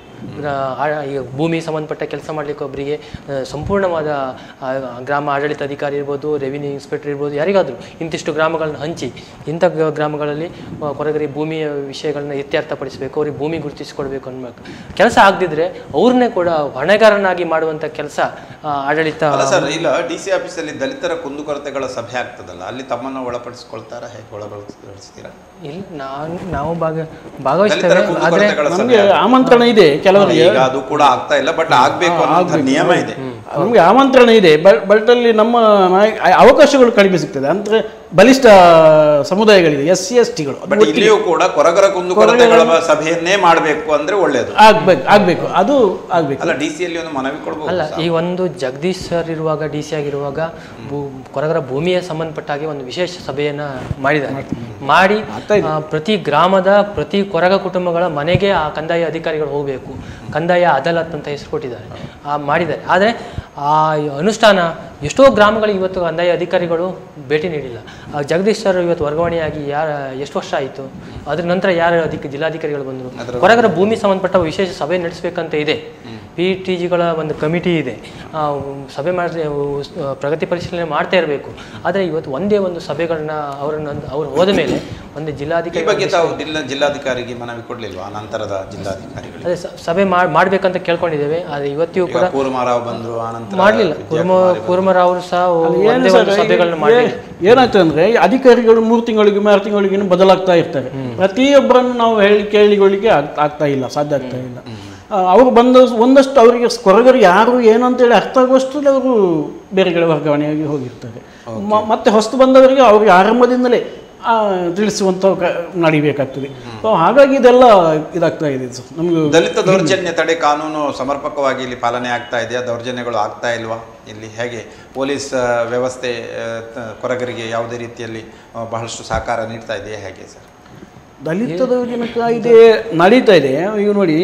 ಈಗ ಭೂಮಿ ಸಂಬಂಧಪಟ್ಟ ಕೆಲಸ ಮಾಡಲಿಕ್ಕೆ ಒಬ್ಬರಿಗೆ ಆ, ಸಂಪೂರ್ಣವಾದ ಆ, ಗ್ರಾಮ ಆಡಳಿತ ಅಧಿಕಾರಿ ಇರ್ಬೋದು ರೆವಿನ್ಯೂ ಇನ್ಸ್ಪೆಕ್ಟರ್ ಇರ್ಬೋದು ಯಾರಿಗಾದರೂ ಇಂತಿಷ್ಟು ಗ್ರಾಮಗಳನ್ನು ಹಂಚಿ ಇಂಥ ಗ- ಗ್ರಾಮಗಳಲ್ಲಿ ಆ, ಕೊರಗರಿ ಭೂಮಿಯ ವಿಷಯಗಳನ್ನ ಇತ್ಯರ್ಥಪಡಿಸಬೇಕು ಅವ್ರಿಗೆ ಭೂಮಿ ಗುರುತಿಸಿಕೊಡ್ಬೇಕು ಅನ್ಬೇಕು ಕೆಲಸ ಆಗದಿದ್ರೆ ಅವ್ರನ್ನೇ ಕೂಡ ಹೊಣೆಗಾರನಾಗಿ ಮಾಡುವಂಥ ಕೆಲಸ ಆಡಳಿತ ಅಲ್ಲ ಸರ್ ಇಲ್ಲ ಡಿ ಸಿ ಆಫೀಸಲ್ಲಿ ದಲಿತರ ಕುಂದುಕೊರತೆಗಳ ಸಭೆ ಆಗ್ತದಲ್ಲ ಅಲ್ಲಿ ತಮ್ಮನ್ನು ಒಳಪಡಿಸ್ಕೊಳ್ತಾರ ಹೇಗೆ ಒಳಪಡಿಸ್ತೀರಾ ಇಲ್ಲ ನಾನು ನಾವು ಭಾಗ ಭಾಗವಹಿಸ್ತೇವೆ ದಲಿತರ ಆದರೆ ಕುಂದುಕೊರತೆಗಳ ನಮಗೆ ಸಭೆ ಆಮಂತ್ರಣ ಇದೆ ಕೆಲವರಿಗೆ ಈಗ ಅದು ಕೂಡ ಆಗ್ತಾ ಇಲ್ಲ ಬಟ್ ಆಗ್ಬೇಕು ಅನ್ನೋ ನಿಯಮ ಇದೆ ನಮಗೆ ಆಮಂತ್ರಣ ಇದೆ ಬಟ್ ಅಲ್ಲಿ ನಮ್ಮ ನಾಯ- ಅವಕಾಶಗಳು ಕಡಿಮೆ ಸಿಗ್ತದೆ ಅಂದ್ರೆ ಬಲಿಷ್ಠ ಸಮುದಾಯಗಳಿದೆ ಎಸ್ ಸಿ ಎಸ್ ಟಿಗಳು ಬಟ್ ಇಲ್ಲಿಯೂ ಕೂಡ ಕೊರಗರ ಕುಂದುಕೊರತೆಗಳ ಸಭೆಯನ್ನೇ ಮಾಡಬೇಕು ಅಂದ್ರೆ ಒಳ್ಳೇದು ಆಗ್ಬೇಕು ಆಗ್ಬೇಕು ಅದು ಆಗ್ಬೇಕು ಅಲ್ಲ ಡಿ ಸಿಯಲ್ಲಿ ಒಂದು ಮನವಿ ಕೊಡ್ಬೋದು ಅಲ್ಲ ಈ ಒಂದು ಜಗದೀಶ್ ಸರ್ ಇರುವಾಗ ಡಿ ಸಿ ಆಗಿರುವಾಗ ಭೂ ಕೊರಗರ ಭೂಮಿಯ ಸಂಬಂಧಪಟ್ಟ ಹಾಗೆ ಒಂದು ವಿಶೇಷ ಸಭೆಯನ್ನ ಮಾಡಿದ್ದಾರೆ ಮಾಡಿ ಆ, ಪ್ರತಿ ಗ್ರಾಮದ ಪ್ರತಿ ಕೊರಗ ಕುಟುಂಬಗಳ ಮನೆಗೆ ಆ ಕಂದಾಯ ಅಧಿಕಾರಿಗಳು ಹೋಗಬೇಕು ಕಂದಾಯ ಅದಾಲತ್ ಅಂತ ಹೆಸರು ಕೊಟ್ಟಿದ್ದಾರೆ ಆ ಮಾಡಿದ್ದಾರೆ ಆದರೆ ಆ ಅನುಷ್ಠಾನ ಎಷ್ಟೋ ಗ್ರಾಮಗಳಿಗೆ ಇವತ್ತು ಕಂದಾಯ ಅಧಿಕಾರಿಗಳು ಭೇಟಿ ನೀಡಿಲ್ಲ ಆ ಜಗದೀಶ್ ಸರ್ ಇವತ್ತು ವರ್ಗಾವಣೆಯಾಗಿ ಯಾರ ಎಷ್ಟು ವರ್ಷ ಆಯಿತು ಅದ್ರ ನಂತರ ಯಾರು ಅಧಿಕ ಜಿಲ್ಲಾಧಿಕಾರಿಗಳು ಬಂದರು ಕೊರಗರ ಭೂಮಿ ಸಂಬಂಧಪಟ್ಟ ವಿಶೇಷ ಸಭೆ ನಡೆಸಬೇಕಂತ ಇದೆ ಪಿ ಟಿ ಜಿಗಳ ಒಂದು ಕಮಿಟಿ ಇದೆ ಆ, ಸಭೆ ಮಾಡಿ ಪ್ರಗತಿ ಪರಿಶೀಲನೆ ಮಾಡ್ತಾ ಇರಬೇಕು ಆದರೆ ಇವತ್ತು ಒಂದೇ ಒಂದು ಸಭೆಗಳನ್ನ ಅವರನ್ನ ಅವ್ರು ಹೋದ ಮೇಲೆ ಒಂದು ಈ ಜಿಲ್ಲಾಧಿಕಾರಿ ಬಗ್ಗೆ ತಾವು ಜಿಲ್ಲಾ ಜಿಲ್ಲಾಧಿಕಾರಿಗೆ ಮನವಿ ಕೊಡ್ಲಿಲ್ವಾ ನಂತರದ ಜಿಲ್ಲಾಧಿಕಾರಿಗಳಿಗೆ ಅದೇ ಸ- ಸಭೆ ಮಾಡ್- ಮಾಡ್ಬೇಕಂತ ಕೇಳ್ಕೊಂಡಿದ್ದೇವೆ ಆದರೆ ಇವತ್ತಿಗೂ ಕೂಡ ಕೂರ್ಮಾರಾವ್ ಬಂದ್ರು ಆನಂತರ ಮಾಡಲಿಲ್ಲ ಕುರ್ಮ ಕುರ್ಮರಾವ್ ಅವರು ಸಹ ಏನು ಒಂದೇ ಸರ್, ಸಭೆಗಳನ್ನ ಏ- ಮಾಡಲಿಲ್ಲ ಏನಾಯ್ತು ಅಂದ್ರೆ ಈ ಅಧಿಕಾರಿಗಳು ಮೂರು ತಿಂಗಳಿಗೆ ಆರು ತಿಂಗಳಿಗೆ ಬದಲಾಗ್ತಾ ಇರ್ತಾರೆ ಪ್ರತಿಯೊಬ್ಬರನ್ನು ನಾವು ಹೇಳಿ ಕೇಳಿಕೊಳ್ಳಿಕ್ಕೆ ಆಗ್- ಆಗ್ತಾ ಇಲ್ಲ ಸಾಧ್ಯ ಆಗ್ತಾ ಇಲ್ಲ ಆ, ಅವರು ಬಂದ ಒಂದಷ್ಟು ಅವರಿಗೆ ಕೊರಗರು ಯಾರು ಏನು ಅಂತೇಳಿ ಅರ್ಥ ಆಗುವಷ್ಟರಲ್ಲಿ ಅವರು ಬೇರೆ ಕಡೆ ವರ್ಗಾವಣೆಯಾಗಿ ಹೋಗಿರ್ತಾರೆ ಮ- ಮತ್ತೆ ಹೊಸತು ಬಂದವರಿಗೆ ಅವರಿಗೆ ಆರಂಭದಿಂದಲೇ ಆ, ತಿಳಿಸುವಂಥ ಕ- ನಡಿಬೇಕಾಗ್ತದೆ ಸೊ ಹಾಗಾಗಿ ಇದೆಲ್ಲ ಇದಾಗ್ತಾ ಇದೆ ಸರ್ ನಮ್ಗೆ ದಲಿತ ದೌರ್ಜನ್ಯ ತಡೆ ಕಾನೂನು ಸಮರ್ಪಕವಾಗಿ ಇಲ್ಲಿ ಪಾಲನೆ ಆಗ್ತಾ ಇದೆಯಾ ದೌರ್ಜನ್ಯಗಳು ಆಗ್ತಾ ಇಲ್ವಾ ಇಲ್ಲಿ ಹೇಗೆ ಪೊಲೀಸ್ ಆ, ವ್ಯವಸ್ಥೆ ಆ, ತ- ಕೊರಗರಿಗೆ ಯಾವುದೇ ರೀತಿಯಲ್ಲಿ ಆ, ಬಹಳಷ್ಟು ಸಹಕಾರ ನೀಡ್ತಾ ಇದೆಯಾ ಹೇಗೆ ಸರ್ ದಲಿತ ದೌರ್ಜನ್ಯ ಕಾಯ್ದೆ ನಡೀತಾ ಇದೆ ಈಗ ನೋಡಿ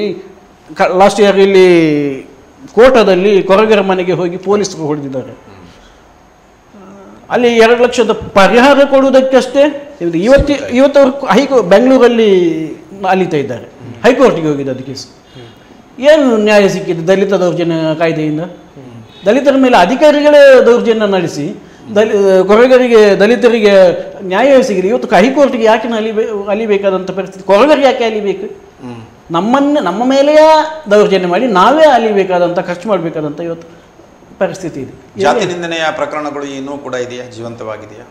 ಲಾಸ್ಟ್ ಇಯರ್ ಇಲ್ಲಿ ಕೋಟದಲ್ಲಿ ಕೊರಗರ ಮನೆಗೆ ಹೋಗಿ ಪೊಲೀಸರು ಹೊಡೆದಿದ್ದಾರೆ ಅಲ್ಲಿ ಎರಡು ಲಕ್ಷದ ಪರಿಹಾರ ಕೊಡುವುದಕ್ಕಷ್ಟೇ ಇದು ಇವತ್ತಿ ಇವತ್ತವರು ಹೈಕೋ ಬೆಂಗಳೂರಲ್ಲಿ ಅಲಿತಾ ಇದ್ದಾರೆ ಹೈಕೋರ್ಟಿಗೆ ಹೋಗಿದೆ ಅದು ಕೇಸ್ ಏನು ನ್ಯಾಯ ಸಿಕ್ಕಿದೆ ದಲಿತ ದೌರ್ಜನ್ಯ ಕಾಯ್ದೆಯಿಂದ ದಲಿತರ ಮೇಲೆ ಅಧಿಕಾರಿಗಳೇ ದೌರ್ಜನ್ಯ ನಡೆಸಿ ದಲಿ ಕೊರಗರಿಗೆ ದಲಿತರಿಗೆ ನ್ಯಾಯ ಸಿಗಲಿ ಇವತ್ತು ಹೈಕೋರ್ಟ್ಗೆ ಯಾಕೆ ಅಲಿಬೇ ಅಲಿಬೇಕಾದಂಥ ಪರಿಸ್ಥಿತಿ ಕೊರಗರಿಗೆ ಯಾಕೆ ಅಲಿಬೇಕು ನಮ್ಮನ್ನೇ ನಮ್ಮ ಮೇಲೆಯೇ ದೌರ್ಜನ್ಯ ಮಾಡಿ ನಾವೇ ಅಲಿಬೇಕಾದಂಥ ಖರ್ಚು ಮಾಡಬೇಕಾದಂಥ ಇವತ್ತು ಪರಿಸ್ಥಿತಿ ಇದೆ ಜಾತಿ ನಿಂದನೆಯ ಪ್ರಕರಣಗಳು ಇನ್ನೂ ಕೂಡ ಇದೆಯಾ ಜೀವಂತವಾಗಿದೆಯಾ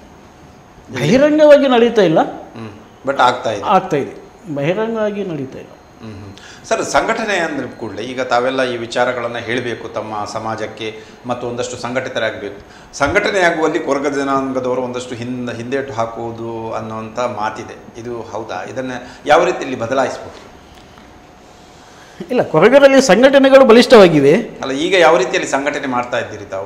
ಬಹಿರಂಗವಾಗಿ ನಡೀತಾ ಇಲ್ಲ ಹ್ಮ್ ಬಟ್ ಆಗ್ತಾ ಇದೆ ಆಗ್ತಾ ಇದೆ ಬಹಿರಂಗವಾಗಿ ನಡೀತಾ ಇಲ್ಲ ಹ್ಮ್ ಹ್ಮ್. ಸರ್ ಸಂಘಟನೆ ಅಂದ್ರೆ ಕೂಡಲೇ ಈಗ ತಾವೆಲ್ಲ ಈ ವಿಚಾರಗಳನ್ನು ಹೇಳಬೇಕು ತಮ್ಮ ಸಮಾಜಕ್ಕೆ ಮತ್ತು ಒಂದಷ್ಟು ಸಂಘಟಿತರಾಗಬೇಕು ಸಂಘಟನೆ ಆಗುವಲ್ಲಿ ಕೊರಗ ಜನಾಂಗದವರು ಒಂದಷ್ಟು ಹಿಂದ ಹಿಂದೇಟು ಹಾಕುವುದು ಅನ್ನುವಂಥ ಮಾತಿದೆ ಇದು ಹೌದಾ ಇದನ್ನು ಯಾವ ರೀತಿಯಲ್ಲಿ ಬದಲಾಯಿಸ್ಬೋದು ಇಲ್ಲ ಕೊರಗರಲ್ಲಿ ಸಂಘಟನೆಗಳು ಬಲಿಷ್ಠವಾಗಿವೆ ಅಲ್ಲ ಈಗ ಯಾವ ರೀತಿಯಲ್ಲಿ ಸಂಘಟನೆ ಮಾಡ್ತಾ ಇದ್ದೀರಿ ತಾವು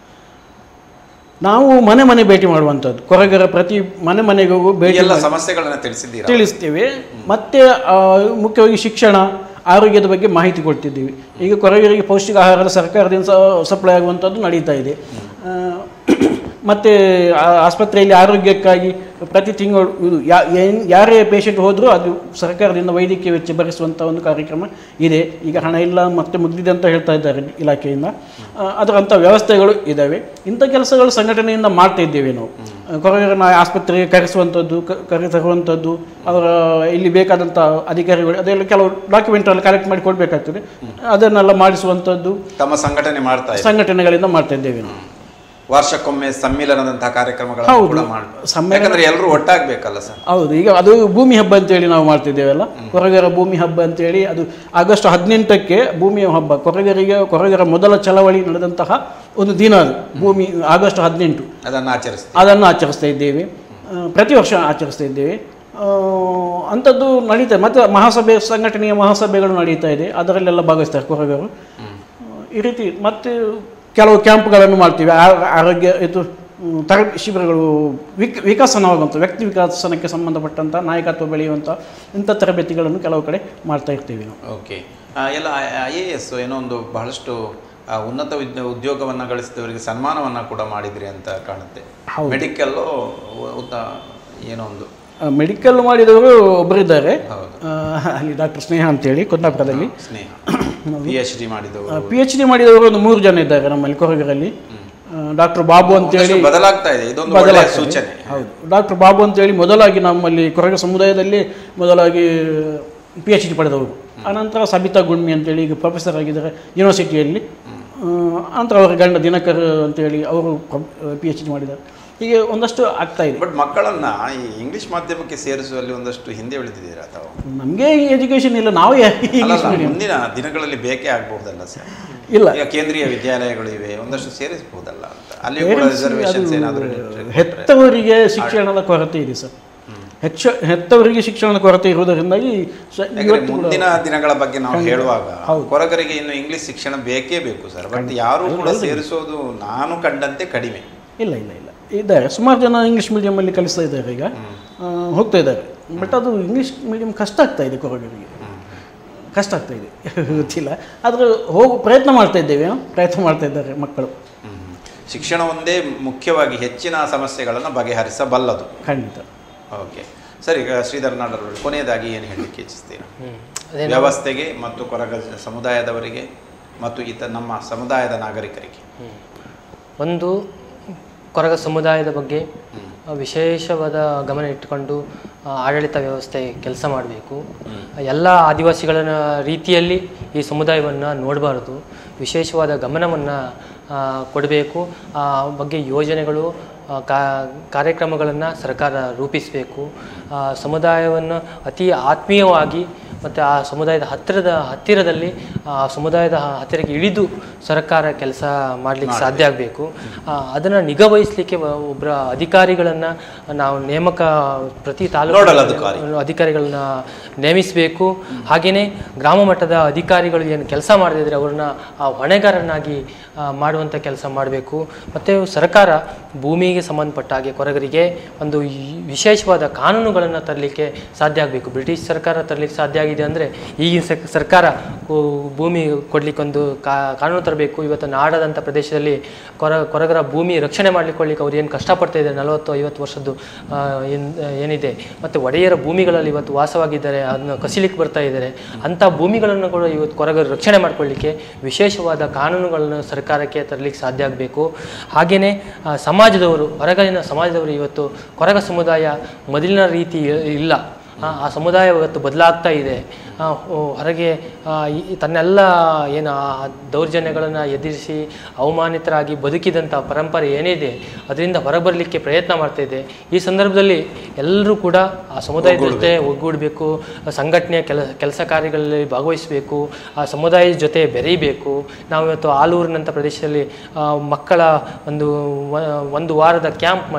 ನಾವು ಮನೆ ಮನೆ ಭೇಟಿ ಮಾಡುವಂಥದ್ದು ಕೊರಗರ ಪ್ರತಿ ಮನೆ ಮನೆಗೂ ಈ ಭೇಟಿ ಎಲ್ಲ ಮಾಡಿ ಸಮಸ್ಯೆಗಳನ್ನು ತಿಳಿಸಿದ್ದೀರಾ ತಿಳಿಸ್ತೇವೆ ಮತ್ತೆ ಆ, ಮುಖ್ಯವಾಗಿ ಶಿಕ್ಷಣ ಆರೋಗ್ಯದ ಬಗ್ಗೆ ಮಾಹಿತಿ ಕೊಡ್ತಿದ್ದೀವಿ ಈಗ ಕೊರಗರಿಗೆ ಪೌಷ್ಟಿಕ ಆಹಾರದ ಸರ್ಕಾರದಿಂದ ಸಪ್ಲೈ ಆಗುವಂಥದ್ದು ನಡೀತಾ ಇದೆ ಆ, ಮತ್ತು ಆಸ್ಪತ್ರೆಯಲ್ಲಿ ಆರೋಗ್ಯಕ್ಕಾಗಿ ಪ್ರತಿ ತಿಂಗಳು ಇದು ಯಾ ಏನ್- ಯಾರೇ ಪೇಷಂಟ್ ಹೋದರೂ ಅದು ಸರ್ಕಾರದಿಂದ ವೈದ್ಯಕೀಯ ವೆಚ್ಚ ಭರಿಸುವಂಥ ಒಂದು ಕಾರ್ಯಕ್ರಮ ಇದೆ ಈಗ ಹಣ ಇಲ್ಲ ಮತ್ತೆ ಮುಗ್ದಿದೆ ಅಂತ ಹೇಳ್ತಾ ಇದ್ದಾರೆ ಇಲಾಖೆಯಿಂದ ಆ, ಅದರಂಥ ವ್ಯವಸ್ಥೆಗಳು ಇದ್ದಾವೆ ಇಂಥ ಕೆಲಸಗಳು ಸಂಘಟನೆಯಿಂದ ಮಾಡ್ತಾ ಇದ್ದೇವೆ ನಾವು ಕೊರಗರನ ಆಸ್ಪತ್ರೆಗೆ ಕರೆಸುವಂಥದ್ದು ಕ- ಕರೆತರುವಂಥದ್ದು ಅವರ ಇಲ್ಲಿ ಬೇಕಾದಂಥ ಅಧಿಕಾರಿಗಳು ಅದೆಲ್ಲ ಕೆಲವು ಡಾಕ್ಯುಮೆಂಟ್ ಎಲ್ಲ ಕಲೆಕ್ಟ್ ಮಾಡಿ ಕೊಡಬೇಕಾಗ್ತದೆ ಅದನ್ನೆಲ್ಲ ಮಾಡಿಸುವಂಥದ್ದು ತಮ್ಮ ಸಂಘಟನೆ ಮಾಡ್ತಾ ಇದೆ ಸಂಘಟನೆಗಳಿಂದ ಮಾಡ್ತಾ ಇದ್ದೇವೆ ನಾವು ವರ್ಷಕ್ಕೊಮ್ಮೆ ಸಮ್ಮಿಲನದಂತಹ ಕಾರ್ಯಕ್ರಮಗಳನ್ನು ಹೌದು. ಕೂಡ ಮಾಡ್ತಾರೆ ಸಮ್ಮೇಳನ- ಯಾಕಂದ್ರೆ ಎಲ್ಲರೂ ಒಟ್ಟಾಗ್ಬೇಕಲ್ಲ ಸರ್ ಹೌದು ಈಗ ಅದು ಭೂಮಿ ಹಬ್ಬ ಅಂತೇಳಿ ನಾವು ಮಾಡ್ತಿದ್ದೇವಲ್ಲ ಕೊರಗರ ಭೂಮಿ ಹಬ್ಬ ಅಂತೇಳಿ ಅದು ಆಗಸ್ಟ್ ಹದಿನೆಂಟಕ್ಕೆ ಭೂಮಿಯ ಹಬ್ಬ ಕೊರಗರಿಗೆ ಕೊರಗರ ಮೊದಲ ಚಳವಳಿ ನಡೆದಂತಹ ಒಂದು ದಿನ ಅದು ಭೂಮಿ ಆಗಸ್ಟ್ ಹದಿನೆಂಟು ಅದನ್ನು ಆಚರಿಸ್ತೀವಿ ಅದನ್ನು ಆಚರಿಸ್ತಾ ಇದ್ದೇವೆ ಆ, ಪ್ರತಿ ವರ್ಷ ಆಚರಿಸ್ತಾ ಇದ್ದೇವೆ ಆ, ಅಂಥದ್ದು ನಡೀತಾ ಮತ್ತು ಮಹಾಸಭೆ ಸಂಘಟನೆಯ ಮಹಾಸಭೆಗಳು ನಡೀತಾ ಇದೆ ಅದರಲ್ಲೆಲ್ಲ ಭಾಗವಹಿಸ್ತಾರೆ ಕೊರಗರು ಈ ರೀತಿ ಮತ್ತು ಕೆಲವು ಕ್ಯಾಂಪ್ಗಳನ್ನು ಮಾಡ್ತೀವಿ ಆ- ಆರೋಗ್ಯ ಇದು ಮ್, ತರಬೇತಿ ಶಿಬಿರಗಳು ವಿಕ್ ವಿಕಸನವಾಗುವಂಥ ವ್ಯಕ್ತಿ ವಿಕಸನಕ್ಕೆ ಸಂಬಂಧಪಟ್ಟಂಥ ನಾಯಕತ್ವ ಬೆಳೆಯುವಂಥ ಇಂಥ ತರಬೇತಿಗಳನ್ನು ಕೆಲವು ಕಡೆ ಮಾಡ್ತಾ ಇರ್ತೀವಿ ನಾವು ಓಕೆ ಎಲ್ಲ ಐ ಎ ಎಸ್ ಏನೋ ಒಂದು ಬಹಳಷ್ಟು ಆ, ಉನ್ನತ ವಿದ್ಯ ಉದ್ಯೋಗವನ್ನು ಗಳಿಸಿದವರಿಗೆ ಸನ್ಮಾನವನ್ನು ಕೂಡ ಮಾಡಿದ್ರಿ ಅಂತ ಕಾಣುತ್ತೆ ಹೌದು. ಮೆಡಿಕಲ್ಲು ಉತ್ತ ಏನೋ ಒಂದು ಮೆಡಿಕಲ್ ಮಾಡಿದವರು ಒಬ್ಬರಿದ್ದಾರೆ ಹೌದು ಆ, ಅಲ್ಲಿ ಡಾಕ್ಟರ್ ಸ್ನೇಹ ಅಂತೇಳಿ ಕುಂದಾಪುರದಲ್ಲಿ ಸ್ನೇಹ ಪಿ ಎಚ್ ಡಿ ಮಾಡಿದವರು ಪಿ ಎಚ್ ಡಿ ಮಾಡಿದವರು ಒಂದು ಮೂರು ಜನ ಇದ್ದಾರೆ ನಮ್ಮಲ್ಲಿ ಕೊರಗರಲ್ಲಿ ಡಾಕ್ಟರ್ ಬಾಬು ಅಂತೇಳಿ ಒಂದಷ್ಟು ಬದಲಾಗ್ತಾ ಇದೆ ಇದೊಂದು ಒಳ್ಳೆಯ ಬದಲಾಗ್ತದೆ. ಸೂಚನೆ ಹೌದು ಡಾಕ್ಟರ್ ಬಾಬು ಅಂತೇಳಿ ಮೊದಲಾಗಿ ನಮ್ಮಲ್ಲಿ ಕೊರಗ ಸಮುದಾಯದಲ್ಲಿ ಮೊದಲಾಗಿ ಪಿ ಎಚ್ ಡಿ ಪಡೆದವರು ಆನಂತರ ಸಬಿತಾ ಗುಣ್ಮಿ ಅಂತೇಳಿ ಈಗ ಪ್ರೊಫೆಸರ್ ಆಗಿದ್ದಾರೆ ಯೂನಿವರ್ಸಿಟಿಯಲ್ಲಿ ಆನಂತರ ಅವರ ಗಂಡ ದಿನಕರ್ ಅಂತೇಳಿ ಅವರು ಪಿ ಎಚ್ ಡಿ ಮಾಡಿದ್ದಾರೆ ಹೀಗೆ ಒಂದಷ್ಟು ಆಗ್ತಾ ಇದೆ ಬಟ್ ಮಕ್ಕಳನ್ನ ಈ ಇಂಗ್ಲಿಷ್ ಮಾಧ್ಯಮಕ್ಕೆ ಸೇರಿಸುವಲ್ಲಿ ಒಂದಷ್ಟು ಹಿಂದೆ ಉಳಿದಿದ್ದೀರಾ ತಾವು ನಮಗೆ ಎಜುಕೇಷನ್ ಇಲ್ಲ ನಾವು ಇಂಗ್ಲೀಷ್ ಅಲ್ಲಲ್ಲ, ಮೀಡಿಯಂ ಮುಂದಿನ ದಿನಗಳಲ್ಲಿ ಬೇಕೇ ಆಗ್ಬಹುದಲ್ಲ ಸರ್ ಇಲ್ಲ ಈಗ ಕೇಂದ್ರೀಯ ವಿದ್ಯಾಲಯಗಳು ಇವೆ ಒಂದಷ್ಟು ಸೇರಿಸಬಹುದಲ್ಲ ಅಂತ ಅಲ್ಲಿ ಕೂಡ Parents ರಿಸರ್ವೇಶನ್ಸ್ ಅದು ಏನಾದರೂ ಹೆತ್ತವರಿಗೆ ಶಿಕ್ಷಣದ ಕೊರತೆ ಇದೆ ಸರ್ ಹೆಚ್ಚ ಹೆತ್ತವರಿಗೆ ಶಿಕ್ಷಣದ ಕೊರತೆ ಇರುವುದರಿಂದಾಗಿ ಸ- ಯಾಕಂದ್ರೆ ಇವತ್ತು ಕೂಡ ಮುಂದಿನ ದಿನಗಳ ಬಗ್ಗೆ ನಾವು ಹೇಳುವಾಗ ಹೌದು. ಕೊರಗರಿಗೆ ಇನ್ನು ಇಂಗ್ಲಿಷ್ ಶಿಕ್ಷಣ ಬೇಕೇ ಬೇಕು ಸರ್ ಬಟ್ ಯಾರು ಕೂಡ ಸೇರಿಸೋದು ನಾನು ಕಂಡಂತೆ ಕಡಿಮೆ ಇಲ್ಲ ಇಲ್ಲ ಇಲ್ಲ ಇದ್ದಾರೆ ಸುಮಾರು ಜನ ಇಂಗ್ಲೀಷ್ ಮೀಡಿಯಮಲ್ಲಿ ಕಲಿಸ್ತಾ ಇದ್ದಾರೆ ಈಗ ಆ, ಹೋಗ್ತಾ ಇದ್ದಾರೆ ಬಟ್ ಅದು ಇಂಗ್ಲೀಷ್ ಮೀಡಿಯಂ ಕಷ್ಟ ಆಗ್ತಾ ಇದೆ ಕೊರಗರಿಗೆ ಕಷ್ಟ ಆಗ್ತಾ ಇದೆ ಗೊತ್ತಿಲ್ಲ ಆದರೆ ಹೋಗು ಪ್ರಯತ್ನ ಮಾಡ್ತಾ ಇದ್ದೇವೆ ನಾವು. ಪ್ರಯತ್ನ ಮಾಡ್ತಾ ಇದ್ದಾರೆ ಮಕ್ಕಳು ಹ್ಮ್. ಶಿಕ್ಷಣ ಒಂದೇ ಮುಖ್ಯವಾಗಿ ಹೆಚ್ಚಿನ ಸಮಸ್ಯೆಗಳನ್ನು ಬಗೆಹರಿಸಬಲ್ಲದು ಖಂಡಿತ ಓಕೆ ಸರಿ ಈಗ ಶ್ರೀಧರ್ ನಾಡರ್ ಅವರು ಕೊನೆಯದಾಗಿ ಏನು ಹೇಳಲಿಕ್ಕೆ ಇಚ್ಛಿಸ್ತೀರಾ ಹ್ಮ್. ಅದೇ ನಾವು- ವ್ಯವಸ್ಥೆಗೆ ಮತ್ತು ಕೊರಗ ಸಮುದಾಯದವರಿಗೆ ಮತ್ತು ಈತ ನಮ್ಮ ಸಮುದಾಯದ ನಾಗರಿಕರಿಗೆ ಹ್ಮ್. ಒಂದು ಕೊರಗ ಸಮುದಾಯದ ಬಗ್ಗೆ ಆ, ವಿಶೇಷವಾದ ಗಮನ ಇಟ್ಟುಕೊಂಡು ಆ, ಆಡಳಿತ ವ್ಯವಸ್ಥೆ ಕೆಲಸ ಮಾಡಬೇಕು ಎಲ್ಲ ಆದಿವಾಸಿಗಳ ರೀತಿಯಲ್ಲಿ ಈ ಸಮುದಾಯವನ್ನು ನೋಡಬಾರ್ದು ವಿಶೇಷವಾದ ಗಮನವನ್ನು ಕೊಡಬೇಕು ಆ ಬಗ್ಗೆ ಯೋಜನೆಗಳು ಆ, ಕಾ ಕಾರ್ಯಕ್ರಮಗಳನ್ನು ಸರ್ಕಾರ ರೂಪಿಸಬೇಕು ಆ, ಸಮುದಾಯವನ್ನು ಅತಿ ಆತ್ಮೀಯವಾಗಿ ಮತ್ತು ಆ ಸಮುದಾಯದ ಹತ್ತಿರದ ಹತ್ತಿರದಲ್ಲಿ ಆ ಸಮುದಾಯದ ಹತ್ತಿರಕ್ಕೆ ಇಳಿದು ಸರ್ಕಾರ ಕೆಲಸ ಮಾಡಲಿಕ್ಕೆ ಸಾಧ್ಯ ಆಗಬೇಕು ಅದನ್ನು ನಿಗಾವಹಿಸಲಿಕ್ಕೆ ಒಬ್ಬರ ಅಧಿಕಾರಿಗಳನ್ನು ನಾವು ನೇಮಕ ಪ್ರತಿ ನೋಡಲ್ ತಾಲೂಕು ಅಧಿಕಾರಿ. ಅಧಿಕಾರಿಗಳನ್ನ ನೇಮಿಸಬೇಕು ಹಾಗೆಯೇ ಗ್ರಾಮ ಮಟ್ಟದ ಅಧಿಕಾರಿಗಳು ಏನು ಕೆಲಸ ಮಾಡದಿದ್ರೆ ಅವ್ರನ್ನ ಆ ಹೊಣೆಗಾರನಾಗಿ ಆ, ಮಾಡುವಂಥ ಕೆಲಸ ಮಾಡಬೇಕು ಮತ್ತು ಸರ್ಕಾರ ಭೂಮಿಗೆ ಸಂಬಂಧಪಟ್ಟ ಹಾಗೆ ಕೊರಗರಿಗೆ ಒಂದು ಈ ವಿಶೇಷವಾದ ಕಾನೂನುಗಳನ್ನು ತರಲಿಕ್ಕೆ ಸಾಧ್ಯ ಆಗಬೇಕು ಬ್ರಿಟಿಷ್ ಸರ್ಕಾರ ತರಲಿಕ್ಕೆ ಸಾಧ್ಯ ಆಗಿದೆ ಅಂದರೆ ಈಗಿನ ಸಕ್- ಸರ್ಕಾರ ಕು- ಭೂಮಿ ಕೊಡ್ಲಿಕ್ಕೆ ಒಂದು ಕಾ ಕಾನೂನು ತರಬೇಕು ಇವತ್ತು ನಾಡದಂಥ ಪ್ರದೇಶದಲ್ಲಿ ಕೊರ ಕೊರಗರ ಭೂಮಿ ರಕ್ಷಣೆ ಮಾಡ್ಲಿಕ್ಕೆ ಅವ್ರು ಏನು ಕಷ್ಟಪಡ್ತಾ ಇದ್ದಾರೆ ನಲವತ್ತು ಐವತ್ತು ವರ್ಷದ್ದು ಆ, ಏನ್- ಏನಿದೆ ಮತ್ತು ಒಡೆಯರ ಭೂಮಿಗಳಲ್ಲಿ ಇವತ್ತು ವಾಸವಾಗಿದ್ದಾರೆ ಅದನ್ನು ಕಸಿಲಿಕ್ಕೆ ಬರ್ತಾ ಇದ್ದಾರೆ ಅಂಥ ಭೂಮಿಗಳನ್ನು ಕೂಡ ಇವತ್ತು ಕೊರಗರು ರಕ್ಷಣೆ ಮಾಡ್ಕೊಳ್ಳಿಕ್ಕೆ ವಿಶೇಷವಾದ ಕಾನೂನುಗಳನ್ನು ಸರ್ಕಾರಕ್ಕೆ ತರಲಿಕ್ಕೆ ಸಾಧ್ಯ ಆಗಬೇಕು ಹಾಗೆಯೇ ಆ, ಸಮಾಜದವರು ಹೊರಗಿನ ಸಮಾಜದವರು ಇವತ್ತು ಕೊರಗ ಸಮುದಾಯ ಮೊದಲಿನ ರೀತಿ ಇಲ್ಲ ಆ ಆ ಸಮುದಾಯ ಇವತ್ತು ಬದಲಾಗ್ತಾ ಇದೆ ಆ, ಹೊ- ಹೊರಗೆ ಆ, ಈ ತನ್ನೆಲ್ಲ ಏನು ಆ ದೌರ್ಜನ್ಯಗಳನ್ನು ಎದುರಿಸಿ ಅವಮಾನಿತರಾಗಿ ಬದುಕಿದಂಥ ಪರಂಪರೆ ಏನಿದೆ ಅದರಿಂದ ಹೊರಬರಲಿಕ್ಕೆ ಪ್ರಯತ್ನ ಮಾಡ್ತಾ ಇದೆ ಈ ಸಂದರ್ಭದಲ್ಲಿ ಎಲ್ಲರೂ ಕೂಡ ಆ ಸಮುದಾಯದ ಜೊತೆ ಒಗ್ಗೂಡಬೇಕು ಸಂಘಟನೆಯ ಕೆಲ ಕೆಲಸ ಕಾರ್ಯಗಳಲ್ಲಿ ಭಾಗವಹಿಸಬೇಕು ಆ ಸಮುದಾಯದ ಜೊತೆ ಬೆರೀಬೇಕು ನಾವು ಇವತ್ತು ಆಲೂರಿನಂಥ ಪ್ರದೇಶದಲ್ಲಿ ಆ, ಮಕ್ಕಳ ಒಂದು ವ- ಒಂದು ವಾರದ ಕ್ಯಾಂಪ್ ಮಾಡಿದೆವು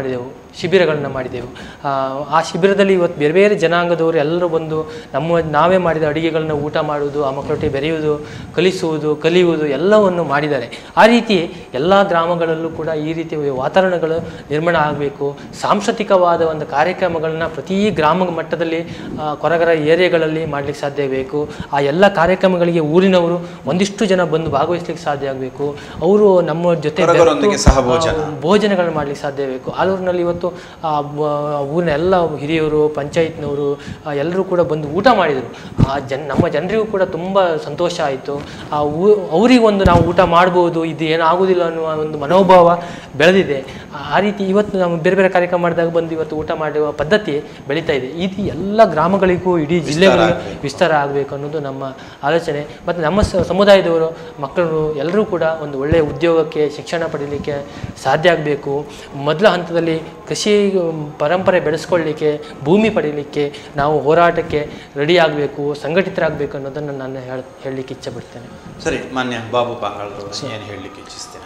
ಶಿಬಿರಗಳನ್ನು ಮಾಡಿದೆವು ಆ, ಆ ಶಿಬಿರದಲ್ಲಿ ಇವತ್ತು ಬೇರೆ ಬೇರೆ ಜನಾಂಗದವರು ಎಲ್ಲರೂ ಬಂದು ನಮ್ಮ ನಾವೇ ಮಾಡಿದ ಅಡುಗೆಗಳನ್ನ ಊಟ ಮಾಡುವುದು ಆ ಮಕ್ಕಳೊಟ್ಟಿಗೆ ಬೆರೆಯುವುದು ಕಲಿಸುವುದು ಕಲಿಯುವುದು ಎಲ್ಲವನ್ನು ಮಾಡಿದ್ದಾರೆ ಆ ರೀತಿ ಎಲ್ಲ ಗ್ರಾಮಗಳಲ್ಲೂ ಕೂಡ ಈ ರೀತಿಯ ವಾತಾವರಣಗಳು ನಿರ್ಮಾಣ ಆಗಬೇಕು ಸಾಂಸ್ಕೃತಿಕವಾದ ಒಂದು ಕಾರ್ಯಕ್ರಮಗಳನ್ನ ಪ್ರತಿ ಗ್ರಾಮ ಮಟ್ಟದಲ್ಲಿ ಆ, ಕೊರಗರ ಏರಿಯಾಗಳಲ್ಲಿ ಮಾಡಲಿಕ್ಕೆ ಸಾಧ್ಯ ಬೇಕು ಆ ಎಲ್ಲ ಕಾರ್ಯಕ್ರಮಗಳಿಗೆ ಊರಿನವರು ಒಂದಿಷ್ಟು ಜನ ಬಂದು ಭಾಗವಹಿಸ್ಲಿಕ್ಕೆ ಸಾಧ್ಯ ಆಗಬೇಕು ಅವರು ನಮ್ಮ ಜೊತೆ ಕೊರಗರೊಂದಿಗೆ ಬೆರೆತು, ಸಹಭೋಜನ. ಆ, ಭೋಜನಗಳು ಮಾಡ್ಲಿಕ್ಕೆ ಸಾಧ್ಯ ಬೇಕು ಆಲೂರಿನಲ್ಲಿ ಇವತ್ತು ಆ, ಬ- ಊರಿನ ಎಲ್ಲ ಹಿರಿಯರು ಪಂಚಾಯತ್ನವರು ಎಲ್ಲರೂ ಕೂಡ ಬಂದು ಊಟ ಮಾಡಿದರು ಆ ಜನ್ ನಮ್ಮ ಜನರಿಗೂ ಕೂಡ ತುಂಬ ಸಂತೋಷ ಆಯಿತು ಆ ಊ ಅವರಿಗೊಂದು ನಾವು ಊಟ ಮಾಡ್ಬೋದು ಇದು ಏನಾಗುವುದಿಲ್ಲ ಅನ್ನುವ ಒಂದು ಮನೋಭಾವ ಬೆಳೆದಿದೆ ಆ- ಆ ರೀತಿ ಇವತ್ತು ನಾವು ಬೇರೆ ಬೇರೆ ಕಾರ್ಯಕ್ರಮ ಮಾಡಿದಾಗ ಬಂದು ಇವತ್ತು ಊಟ ಮಾಡುವ ಪದ್ಧತಿ ಬೆಳೀತಾ ಇದೆ ಇದು ಎಲ್ಲ ಗ್ರಾಮಗಳಿಗೂ ಇಡೀ ಜಿಲ್ಲೆಗಳಿಗೂ ವಿಸ್ತಾರ ಆಗಬೇಕು ಅನ್ನೋದು ನಮ್ಮ ಆಲೋಚನೆ ಮತ್ತು ನಮ್ಮ ಸ- ಸಮುದಾಯದವರು ಮಕ್ಕಳು ಎಲ್ಲರೂ ಕೂಡ ಒಂದು ಒಳ್ಳೆಯ ಉದ್ಯೋಗಕ್ಕೆ ಶಿಕ್ಷಣ ಪಡೀಲಿಕ್ಕೆ ಸಾಧ್ಯ ಆಗಬೇಕು ಮೊದಲ ಹಂತದಲ್ಲಿ ಕೃಷಿ ಮ್, ಪರಂಪರೆ ಬೆಳೆಸ್ಕೊಳ್ಳಿಕ್ಕೆ ಭೂಮಿ ಪಡೀಲಿಕ್ಕೆ ನಾವು ಹೋರಾಟಕ್ಕೆ ರೆಡಿ ಆಗಬೇಕು ಸಂಘಟಿತರಾಗಬೇಕು ಅನ್ನೋದನ್ನು ನಾನು ಹೇಳ ಹೇಳಲಿಕ್ಕೆ ಇಚ್ಛೆ ಪಡ್ತೇನೆ ಸರಿ ಮಾನ್ಯ ಬಾಬು ಪಾಂಗಾಳ್ರವರು ಏನು ಹೇಳಲಿಕ್ಕೆ ಇಚ್ಛಿಸ್ತೀನಿ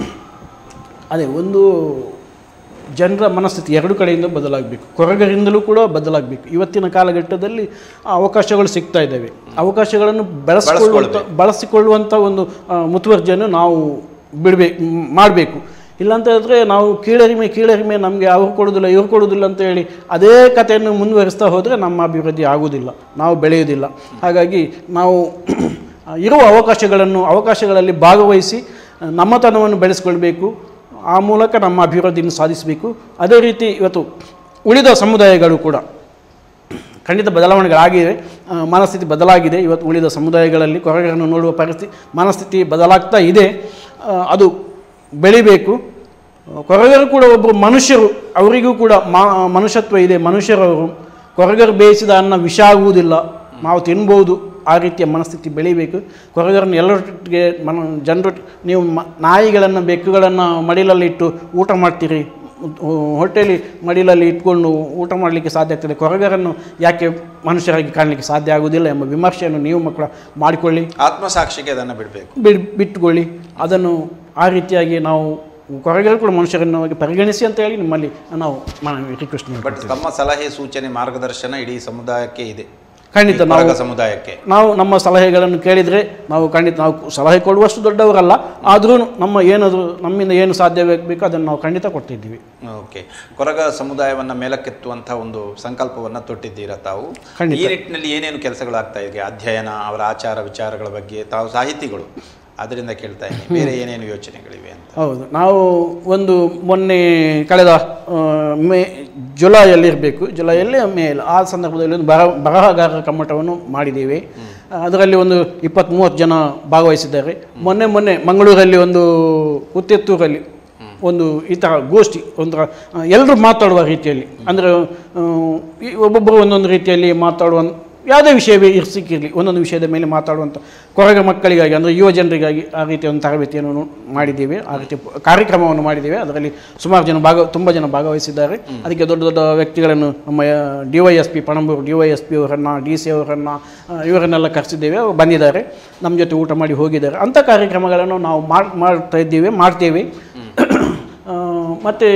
ಅದೇ ಒಂದು ಜನರ ಮನಸ್ಥಿತಿ ಎರಡು ಕಡೆಯಿಂದ ಬದಲಾಗಬೇಕು ಕೊರಗರಿಂದಲೂ ಕೂಡ ಬದಲಾಗಬೇಕು ಇವತ್ತಿನ ಕಾಲಘಟ್ಟದಲ್ಲಿ ಆ ಅವಕಾಶಗಳು ಸಿಗ್ತಾ ಇದ್ದಾವೆ ಅವಕಾಶಗಳನ್ನು ಬೆಳೆಸಿಕೊಳ್ಳುವಂಥ ಬಳಸಿಕೊಳ್ಳುವಂಥ ಒಂದು ಆ, ಮುತುವರ್ಜಿಯನ್ನು ನಾವು ಬಿಡಬೇಕು ಮಾಡಬೇಕು ಇಲ್ಲಾಂತ ಹೇಳಿದ್ರೆ ನಾವು ಕೀಳರಿಮೆ ಕೀಳರಿಮೆ ನಮಗೆ ಅವ್ರು ಕೊಡೋದಿಲ್ಲ ಇವ್ರು ಕೊಡೋದಿಲ್ಲ ಅಂತ ಹೇಳಿ ಅದೇ ಕಥೆಯನ್ನು ಮುಂದುವರಿಸ್ತಾ ಹೋದರೆ ನಮ್ಮ ಅಭಿವೃದ್ಧಿ ಆಗುವುದಿಲ್ಲ ನಾವು ಬೆಳೆಯುವುದಿಲ್ಲ ಹಾಗಾಗಿ ನಾವು ಇರುವ ಅವಕಾಶಗಳನ್ನು ಅವಕಾಶಗಳಲ್ಲಿ ಭಾಗವಹಿಸಿ ನಮ್ಮತನವನ್ನು ಬೆಳೆಸ್ಕೊಳ್ಬೇಕು ಆ ಮೂಲಕ ನಮ್ಮ ಅಭಿವೃದ್ಧಿಯನ್ನು ಸಾಧಿಸಬೇಕು ಅದೇ ರೀತಿ ಇವತ್ತು ಉಳಿದ ಸಮುದಾಯಗಳು ಕೂಡ ಖಂಡಿತ ಬದಲಾವಣೆಗಳಾಗಿವೆ ಆ, ಮನಸ್ಥಿತಿ ಬದಲಾಗಿದೆ ಇವತ್ತು ಉಳಿದ ಸಮುದಾಯಗಳಲ್ಲಿ ಕೊರಗರನ್ನು ನೋಡುವ ಪರಿಸ್ಥಿತಿ ಮನಸ್ಥಿತಿ ಬದಲಾಗ್ತಾ ಇದೆ ಆ, ಅದು ಬೆಳಿಬೇಕು ಕೊರಗರು ಕೂಡ ಒಬ್ಬರು ಮನುಷ್ಯರು ಅವರಿಗೂ ಕೂಡ ಮಾ ಮನುಷ್ಯತ್ವ ಇದೆ ಮನುಷ್ಯರವರು ಕೊರಗರು ಬೇಯಿಸಿದ ಅನ್ನ ವಿಷ ಆಗುವುದಿಲ್ಲ ನಾವು ತಿನ್ಬೋದು ಆ ರೀತಿಯ ಮನಸ್ಥಿತಿ ಬೆಳಿಬೇಕು ಕೊರಗರನ್ನು ಎಲ್ಲರೊಟ್ಟಿಗೆ ಮನ ಜನರೊಟ್ಟಿಗೆ ನೀವು ಮ ನಾಯಿಗಳನ್ನು ಬೆಕ್ಕುಗಳನ್ನು ಮಡಿಲಲ್ಲಿಟ್ಟು ಊಟ ಮಾಡ್ತೀರಿ ಹೊಟ್ಟೆಯಲ್ಲಿ ಮಡಿಲಲ್ಲಿ ಇಟ್ಕೊಂಡು ಊಟ ಮಾಡಲಿಕ್ಕೆ ಸಾಧ್ಯ ಆಗ್ತದೆ ಕೊರಗರನ್ನು ಯಾಕೆ ಮನುಷ್ಯರಾಗಿ ಕಾಣಲಿಕ್ಕೆ ಸಾಧ್ಯ ಆಗುವುದಿಲ್ಲ ಎಂಬ ವಿಮರ್ಶೆಯನ್ನು ನೀವು ಮಕ್ಕಳ ಮಾಡಿಕೊಳ್ಳಿ ಆತ್ಮಸಾಕ್ಷಿಗೆ ಅದನ್ನು ಬಿಡಬೇಕು ಬಿಡ್ ಬಿಟ್ಟುಕೊಳ್ಳಿ ಅದನ್ನು ಆ ರೀತಿಯಾಗಿ ನಾವು ಕೊರಗರು ಕೂಡ ಮನುಷ್ಯರನ್ನು ಪರಿಗಣಿಸಿ ಅಂತ ಹೇಳಿ ನಿಮ್ಮಲ್ಲಿ ನಾವು ಮನವಿ ರಿಕ್ವೆಸ್ಟ್ ಮಾಡಿ ಬಟ್ ತಮ್ಮ ಸಲಹೆ ಸೂಚನೆ ಮಾರ್ಗದರ್ಶನ ಇಡೀ ಸಮುದಾಯಕ್ಕೆ ಇದೆ ಖಂಡಿತ ಈ ನಾವು ಕೊರಗ ಸಮುದಾಯಕ್ಕೆ ನಾವು ನಮ್ಮ ಸಲಹೆಗಳನ್ನು ಕೇಳಿದರೆ ನಾವು ಖಂಡಿತ ನಾವು ಸಲಹೆ ಕೊಡುವಷ್ಟು ದೊಡ್ಡವರಲ್ಲ ಆದರೂ ನಮ್ಮ ಏನಾದರೂ ನಮ್ಮಿಂದ ಏನು ಸಾಧ್ಯವಾಗಬೇಕು ಅದನ್ನು ನಾವು ಖಂಡಿತ ಕೊಡ್ತಿದ್ದೀವಿ ಓಕೆ ಕೊರಗ ಸಮುದಾಯವನ್ನ ಮೇಲಕ್ಕೆತ್ತುವಂಥ ಒಂದು ಸಂಕಲ್ಪವನ್ನ ತೊಟ್ಟಿದ್ದೀರಾ ತಾವು ಖಂಡಿತ. ಈ ನಿಟ್ಟಿನಲ್ಲಿ ಏನೇನು ಕೆಲಸಗಳಾಗ್ತಾ ಇದೆ ಅಧ್ಯಯನ ಅವರ ಆಚಾರ ವಿಚಾರಗಳ ಬಗ್ಗೆ ತಾವು ಸಾಹಿತಿಗಳು ಅದರಿಂದ ಕೇಳ್ತಾ ಇದ್ದೀನಿ ಬೇರೆ ಏನೇನು ಯೋಚನೆಗಳಿವೆ ಅಂತ ಹೌದು ನಾವು ಒಂದು ಮೊನ್ನೆ ಕಳೆದ ಆ, ಮೇ ಜುಲೈಯಲ್ಲಿ ಇರಬೇಕು ಜುಲೈಯಲ್ಲಿ ಮೇಲೆ ಆ ಸಂದರ್ಭದಲ್ಲಿ ಒಂದು ಬರ ಬರಹಗಾರರ ಕಮ್ಮಟವನ್ನು ಮಾಡಿದ್ದೇವೆ ಅದರಲ್ಲಿ ಒಂದು ಇಪ್ಪತ್ತ್ ಮೂವತ್ತು ಜನ ಭಾಗವಹಿಸಿದ್ದಾರೆ ಮೊನ್ನೆ ಮೊನ್ನೆ ಮಂಗಳೂರಲ್ಲಿ ಒಂದು ಕುತ್ತೆತ್ತೂರಲ್ಲಿ ಒಂದು ಈ ಥರ ಗೋಷ್ಠಿ ಒಂಥರ ಎಲ್ಲರೂ ಮಾತಾಡುವ ರೀತಿಯಲ್ಲಿ ಅಂದರೆ ಒಬ್ಬೊಬ್ಬರು ಒಂದೊಂದು ರೀತಿಯಲ್ಲಿ ಮಾತಾಡುವ ಯಾವುದೇ ವಿಷಯವೇ ಇರ್ ಸಿಕ್ಕಿರಲಿ ಒಂದೊಂದು ವಿಷಯದ ಮೇಲೆ ಮಾತಾಡುವಂಥ ಕೊರಗ ಮಕ್ಕಳಿಗಾಗಿ ಅಂದರೆ ಯುವ ಜನರಿಗಾಗಿ ಆ ರೀತಿಯ ಒಂದು ತರಬೇತಿಯನ್ನು ನು- ಮಾಡಿದ್ದೇವೆ ಆ ರೀತಿ ಪ- ಕಾರ್ಯಕ್ರಮವನ್ನು ಮಾಡಿದ್ದೇವೆ ಅದರಲ್ಲಿ ಸುಮಾರು ಜನ ಭಾಗ ತುಂಬ ಜನ ಭಾಗವಹಿಸಿದ್ದಾರೆ ಅದಕ್ಕೆ ದೊಡ್ಡ ದೊಡ್ಡ ವ್ಯಕ್ತಿಗಳನ್ನು ನಮ್ಮ D Y S P Panambur D Y S P ಅವರನ್ನು ಡಿ ಸಿ ಅವರನ್ನು ಆ, ಇವರನ್ನೆಲ್ಲ ಕರೆಸಿದ್ದೇವೆ ಅವರು ಬಂದಿದ್ದಾರೆ ನಮ್ಮ ಜೊತೆ ಊಟ ಮಾಡಿ ಹೋಗಿದ್ದಾರೆ ಅಂಥ ಕಾರ್ಯಕ್ರಮಗಳನ್ನು ನಾವು ಮಾಡ್- ಮಾಡ್ತಾ ಇದ್ದೇವೆ ಮಾಡ್ತೇವೆ ಆ, ಮತ್ತು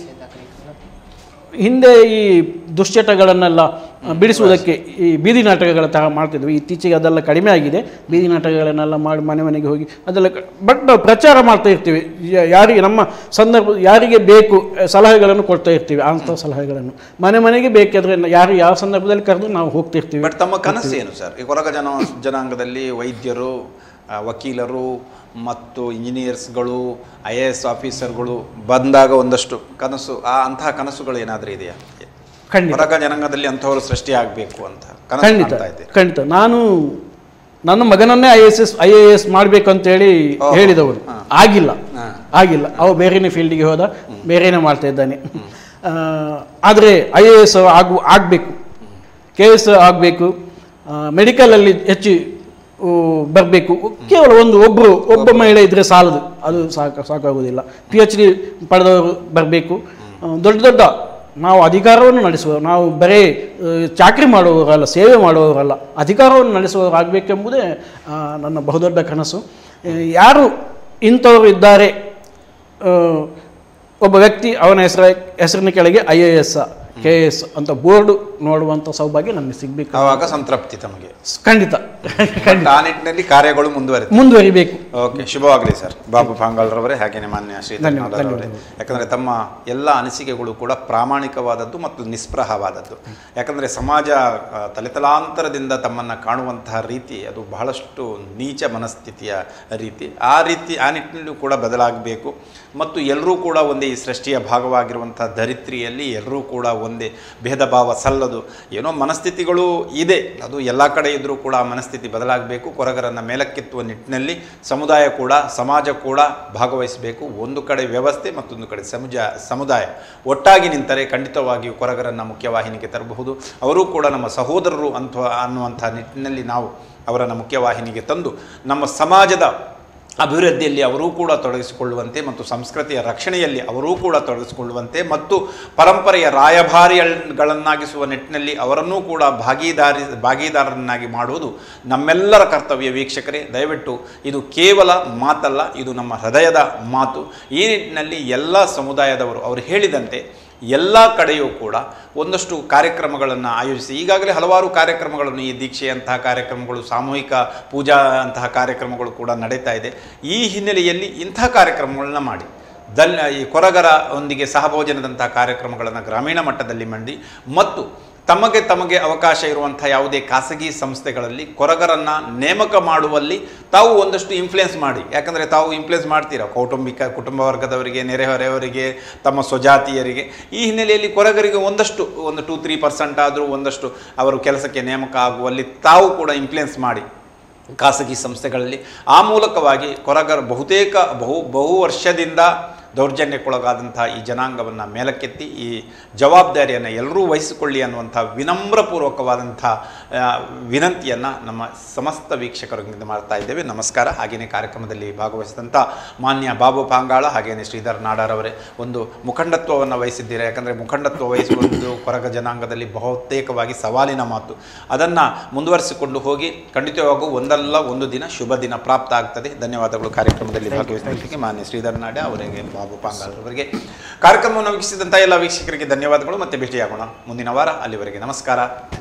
ಹಿಂದೆ ಈ ದುಶ್ಚಟಗಳನ್ನೆಲ್ಲ ಬಿಡಿಸುವುದಕ್ಕೆ ಈ ಬೀದಿ ನಾಟಕಗಳ ಥರ ಮಾಡ್ತಿದ್ವಿ ಇತ್ತೀಚೆಗೆ ಅದೆಲ್ಲ ಕಡಿಮೆ ಆಗಿದೆ ಬೀದಿ ನಾಟಕಗಳನ್ನೆಲ್ಲ ಮಾಡಿ ಮನೆ ಮನೆಗೆ ಹೋಗಿ ಅದೆಲ್ಲ ಬಟ್ ನಾವು ಪ್ರಚಾರ ಮಾಡ್ತಾ ಇರ್ತೀವಿ ಯಾ- ಯಾರಿಗೆ ನಮ್ಮ ಸಂದರ್ಭ ಯಾರಿಗೆ ಬೇಕು ಅಹ್, ಸಲಹೆಗಳನ್ನು ಕೊಡ್ತಾ ಇರ್ತೀವಿ ಅಂಥ ಸಲಹೆಗಳನ್ನು ಮನೆ ಮನೆಗೆ ಬೇಕಾದ್ರೆ ಯಾರು ಯಾವ ಸಂದರ್ಭದಲ್ಲಿ ಕರೆದು ನಾವು ಹೋಗ್ತಿರ್ತೀವಿ ಬಟ್ ತಮ್ಮ ಕನಸು ಏನು ಸರ್ ಈ ಕೊರಗ ಜನ ಜನಾಂಗದಲ್ಲಿ ವೈದ್ಯರು ಆ, ವಕೀಲರು ಮತ್ತು ಇಂಜಿನಿಯರ್ಸ್ಗಳು ಐ ಎ ಎಸ್ ಆಫೀಸರ್ಗಳು ಬಂದಾಗ ಒಂದಷ್ಟು ಕನಸು ಆ ಅಂತಹ ಕನಸುಗಳು ಏನಾದರೂ ಇದೆಯಾ ಖಂಡಿತ ಕೊರಗ ಜನಾಂಗದಲ್ಲಿ ಅಂಥವರು ಸೃಷ್ಟಿ ಆಗಬೇಕು ಅಂತ ಕನಸು ಖಂಡಿತ ಕಾಣ್ತಾ ಇದ್ದೀರಿ ಖಂಡಿತ ನಾನು ನನ್ನ ಮಗನನ್ನೇ I S S I A S ಮಾಡಬೇಕು ಅಂತೇಳಿ ಓಹೋ. ಹೇಳಿದವರು ಹಾ. ಆಗಿಲ್ಲ ಹಾ. ಆಗಿಲ್ಲ ಅವ ಬೇರೆನೇ ಫೀಲ್ಡಿಗೆ ಹೋದ ಬೇರೆನೇ ಮಾಡ್ತಾ ಇದ್ದಾನೆ ಆದರೆ ಐ ಎ ಎಸ್ ಆಗು ಆಗಬೇಕು ಕೆ ಎಸ್ ಆಗಬೇಕು ಮೆಡಿಕಲಲ್ಲಿ ಹೆಚ್ಚು ಬರಬೇಕು ಕೇವಲ ಒಂದು ಒಬ್ಬರು ಒಬ್ಬ ಮಹಿಳೆ ಇದ್ದರೆ ಸಾಲದು ಅದು ಸಾಕು ಸಾಕಾಗುವುದಿಲ್ಲ ಪಿ ಎಚ್ ಡಿ ಪಡೆದವರು ಬರಬೇಕು ದೊಡ್ಡ ದೊಡ್ಡ ನಾವು ಅಧಿಕಾರವನ್ನು ನಡೆಸುವ ನಾವು ಬರೀ ಆ, ಚಾಕರಿ ಮಾಡುವವರಲ್ಲ ಸೇವೆ ಮಾಡುವವರಲ್ಲ ಅಧಿಕಾರವನ್ನು ನಡೆಸುವವರಾಗಬೇಕೆಂಬುದೇ ಆ, ನನ್ನ ಬಹುದೊಡ್ಡ ಕನಸು ಆ, ಯಾರು ಇಂಥವರು ಇದ್ದಾರೆ ಆ, ಒಬ್ಬ ವ್ಯಕ್ತಿ ಅವನ ಹೆಸರ ಹೆಸರಿನ ಕೆಳಗೆ I A S K S ಅಂತ ಬೋರ್ಡ್ ನೋಡುವಂಥ ಸೌಭಾಗ್ಯ ನಮಗೆ ಸಿಗಬೇಕು ಆವಾಗ ಸಂತೃಪ್ತಿ ತಮಗೆ ಖಂಡಿತ ಖಂಡಿತ ಆ ನಿಟ್ಟಿನಲ್ಲಿ ಕಾರ್ಯಗಳು ಮುಂದುವರಿತು ಮುಂದುವರಿಬೇಕು ಓಕೆ ಶುಭವಾಗಲಿ ಸರ್ ಬಾಬು ಪಾಂಗಾಳ್ರವರೇ ಹಾಗೇನೆ ಮಾನ್ಯ ಶ್ರೀ ಧನ್ಯವಾದ, ಅವರೇ ಯಾಕಂದರೆ ತಮ್ಮ ಎಲ್ಲ ಅನಿಸಿಕೆಗಳು ಕೂಡ ಪ್ರಾಮಾಣಿಕವಾದದ್ದು ಮತ್ತು ನಿಸ್ಪೃಹವಾದದ್ದು ಯಾಕಂದರೆ ಸಮಾಜ ಆ, ತಲೆತಲಾಂತರದಿಂದ ತಮ್ಮನ್ನು ಕಾಣುವಂತಹ ರೀತಿ ಅದು ಬಹಳಷ್ಟು ನೀಚ ಮನಸ್ಥಿತಿಯ ರೀತಿ ಆ ರೀತಿ ಆ ನಿಟ್ಟಿನಲ್ಲೂ ಕೂಡ ಬದಲಾಗಬೇಕು ಮತ್ತು ಎಲ್ಲರೂ ಕೂಡ ಒಂದೇ ಈ ಸೃಷ್ಟಿಯ ಭಾಗವಾಗಿರುವಂಥ ಧರಿತ್ರಿಯಲ್ಲಿ ಎಲ್ಲರೂ ಕೂಡ ಒಂದೇ ಭೇದ ಭಾವ ಸಲ್ಲದು ಏನೋ ಮನಸ್ಥಿತಿಗಳು ಇದೆ ಅದು ಎಲ್ಲ ಕಡೆ ಇದ್ದರೂ ಕೂಡ ಆ ಮನಸ್ಥಿತಿ ಬದಲಾಗಬೇಕು ಕೊರಗರನ್ನು ಮೇಲಕ್ಕೆತ್ತುವ ನಿಟ್ಟಿನಲ್ಲಿ ಸಮುದಾಯ ಕೂಡ ಸಮಾಜ ಕೂಡ ಭಾಗವಹಿಸಬೇಕು ಒಂದು ಕಡೆ ವ್ಯವಸ್ಥೆ ಮತ್ತೊಂದು ಕಡೆ ಸಮುಜ ಸಮುದಾಯ ಒಟ್ಟಾಗಿ ನಿಂತರೆ ಖಂಡಿತವಾಗಿಯೂ ಕೊರಗರನ್ನು ಮುಖ್ಯವಾಹಿನಿಗೆ ತರಬಹುದು ಅವರೂ ಕೂಡ ನಮ್ಮ ಸಹೋದರರು ಅಂತ ಅನ್ನುವಂಥ ನಿಟ್ಟಿನಲ್ಲಿ ನಾವು ಅವರನ್ನು ಮುಖ್ಯವಾಹಿನಿಗೆ ತಂದು ನಮ್ಮ ಸಮಾಜದ ಅಭಿವೃದ್ಧಿಯಲ್ಲಿ ಅವರೂ ಕೂಡ ತೊಡಗಿಸಿಕೊಳ್ಳುವಂತೆ ಮತ್ತು ಸಂಸ್ಕೃತಿಯ ರಕ್ಷಣೆಯಲ್ಲಿ ಅವರೂ ಕೂಡ ತೊಡಗಿಸಿಕೊಳ್ಳುವಂತೆ ಮತ್ತು ಪರಂಪರೆಯ ರಾಯಭಾರಿಗಳನ್ನಾಗಿಸುವ ನಿಟ್ಟಿನಲ್ಲಿ ಅವರನ್ನೂ ಕೂಡ ಭಾಗೀದಾರಿ ಭಾಗೀದಾರರನ್ನಾಗಿ ಮಾಡುವುದು ನಮ್ಮೆಲ್ಲರ ಕರ್ತವ್ಯ ವೀಕ್ಷಕರೇ ದಯವಿಟ್ಟು ಇದು ಕೇವಲ ಮಾತಲ್ಲ ಇದು ನಮ್ಮ ಹೃದಯದ ಮಾತು ಈ ನಿಟ್ಟಿನಲ್ಲಿ ಎಲ್ಲ ಸಮುದಾಯದವರು ಅವರು ಹೇಳಿದಂತೆ ಎಲ್ಲ ಕಡೆಯೂ ಕೂಡ ಒಂದಷ್ಟು ಕಾರ್ಯಕ್ರಮಗಳನ್ನು ಆಯೋಜಿಸಿ ಈಗಾಗಲೇ ಹಲವಾರು ಕಾರ್ಯಕ್ರಮಗಳನ್ನು ಈ ದೀಕ್ಷೆಯಂತಹ ಕಾರ್ಯಕ್ರಮಗಳು ಸಾಮೂಹಿಕ ಪೂಜಾ ಅಂತಹ ಕಾರ್ಯಕ್ರಮಗಳು ಕೂಡ ನಡೀತಾ ಇದೆ ಈ ಹಿನ್ನೆಲೆಯಲ್ಲಿ ಇಂತಹ ಕಾರ್ಯಕ್ರಮಗಳನ್ನ ಮಾಡಿ ದಲ್ ಈ ಕೊರಗರ ಒಂದಿಗೆ ಸಹಭೋಜನದಂತಹ ಕಾರ್ಯಕ್ರಮಗಳನ್ನು ಗ್ರಾಮೀಣ ಮಟ್ಟದಲ್ಲಿ ಮಂಡಿ ಮತ್ತು ತಮಗೆ ತಮಗೆ ಅವಕಾಶ ಇರುವಂಥ ಯಾವುದೇ ಖಾಸಗಿ ಸಂಸ್ಥೆಗಳಲ್ಲಿ ಕೊರಗರನ್ನು ನೇಮಕ ಮಾಡುವಲ್ಲಿ ತಾವು ಒಂದಷ್ಟು ಇನ್ಫ್ಲುಯೆನ್ಸ್ ಮಾಡಿ ಯಾಕಂದರೆ ತಾವು ಇನ್ಫ್ಲುಯೆನ್ಸ್ ಮಾಡ್ತೀರಾ ಕೌಟುಂಬಿಕ ಕುಟುಂಬ ವರ್ಗದವರಿಗೆ ನೆರೆಹೊರೆಯವರಿಗೆ ತಮ್ಮ ಸ್ವಜಾತಿಯರಿಗೆ ಈ ಹಿನ್ನೆಲೆಯಲ್ಲಿ ಕೊರಗರಿಗೆ ಒಂದಷ್ಟು ಒಂದು ಟೂ ತ್ರೀ ಪರ್ಸೆಂಟ್ ಆದರೂ ಒಂದಷ್ಟು ಅವರು ಕೆಲಸಕ್ಕೆ ನೇಮಕ ಆಗುವಲ್ಲಿ ತಾವು ಕೂಡ ಇನ್ಫ್ಲುಯೆನ್ಸ್ ಮಾಡಿ ಖಾಸಗಿ ಸಂಸ್ಥೆಗಳಲ್ಲಿ ಆ ಮೂಲಕವಾಗಿ ಕೊರಗರ ಬಹುತೇಕ ಬಹು ಬಹು ವರ್ಷದಿಂದ ದೌರ್ಜನ್ಯಕ್ಕೊಳಗಾದಂಥ ಈ ಜನಾಂಗವನ್ನು ಮೇಲಕ್ಕೆತ್ತಿ ಈ ಜವಾಬ್ದಾರಿಯನ್ನು ಎಲ್ಲರೂ ವಹಿಸಿಕೊಳ್ಳಿ ಅನ್ನುವಂಥ ವಿನಮ್ರಪೂರ್ವಕವಾದಂಥ ವಿನಂತಿಯನ್ನು ನಮ್ಮ ಸಮಸ್ತ ವೀಕ್ಷಕರಿಂದ ಮಾಡ್ತಾ ಇದ್ದೇವೆ ನಮಸ್ಕಾರ ಹಾಗೆಯೇ ಕಾರ್ಯಕ್ರಮದಲ್ಲಿ ಭಾಗವಹಿಸಿದಂಥ ಮಾನ್ಯ ಬಾಬು ಪಾಂಗಾಳ ಹಾಗೆಯೇ ಶ್ರೀಧರ್ ನಾಡಾರವರೇ ಒಂದು ಮುಖಂಡತ್ವವನ್ನು ವಹಿಸಿದ್ದೀರಾ ಯಾಕಂದರೆ ಮುಖಂಡತ್ವ ವಹಿಸುವುದು ಕೊರಗ ಜನಾಂಗದಲ್ಲಿ ಬಹುತೇಕವಾಗಿ ಸವಾಲಿನ ಮಾತು ಅದನ್ನು ಮುಂದುವರಿಸಿಕೊಂಡು ಹೋಗಿ ಖಂಡಿತವಾಗೂ ಒಂದಲ್ಲ ಒಂದು ದಿನ ಶುಭ ದಿನ ಪ್ರಾಪ್ತ ಆಗ್ತದೆ ಧನ್ಯವಾದಗಳು ಕಾರ್ಯಕ್ರಮದಲ್ಲಿ ಭಾಗವಹಿಸಿದ್ದಕ್ಕೆ ಮಾನ್ಯ ಶ್ರೀಧರ್ ನಾಡೆ ಅವರಿಗೆ ಬಾಬು ಪಾಂಗಾಳರವರಿಗೆ ಕಾರ್ಯಕ್ರಮವನ್ನು ವೀಕ್ಷಿಸಿದಂಥ ಎಲ್ಲ ವೀಕ್ಷಕರಿಗೆ ಧನ್ಯವಾದಗಳು ಮತ್ತೆ ಭೇಟಿಯಾಗೋಣ ಮುಂದಿನ ವಾರ ಅಲ್ಲಿವರೆಗೆ ನಮಸ್ಕಾರ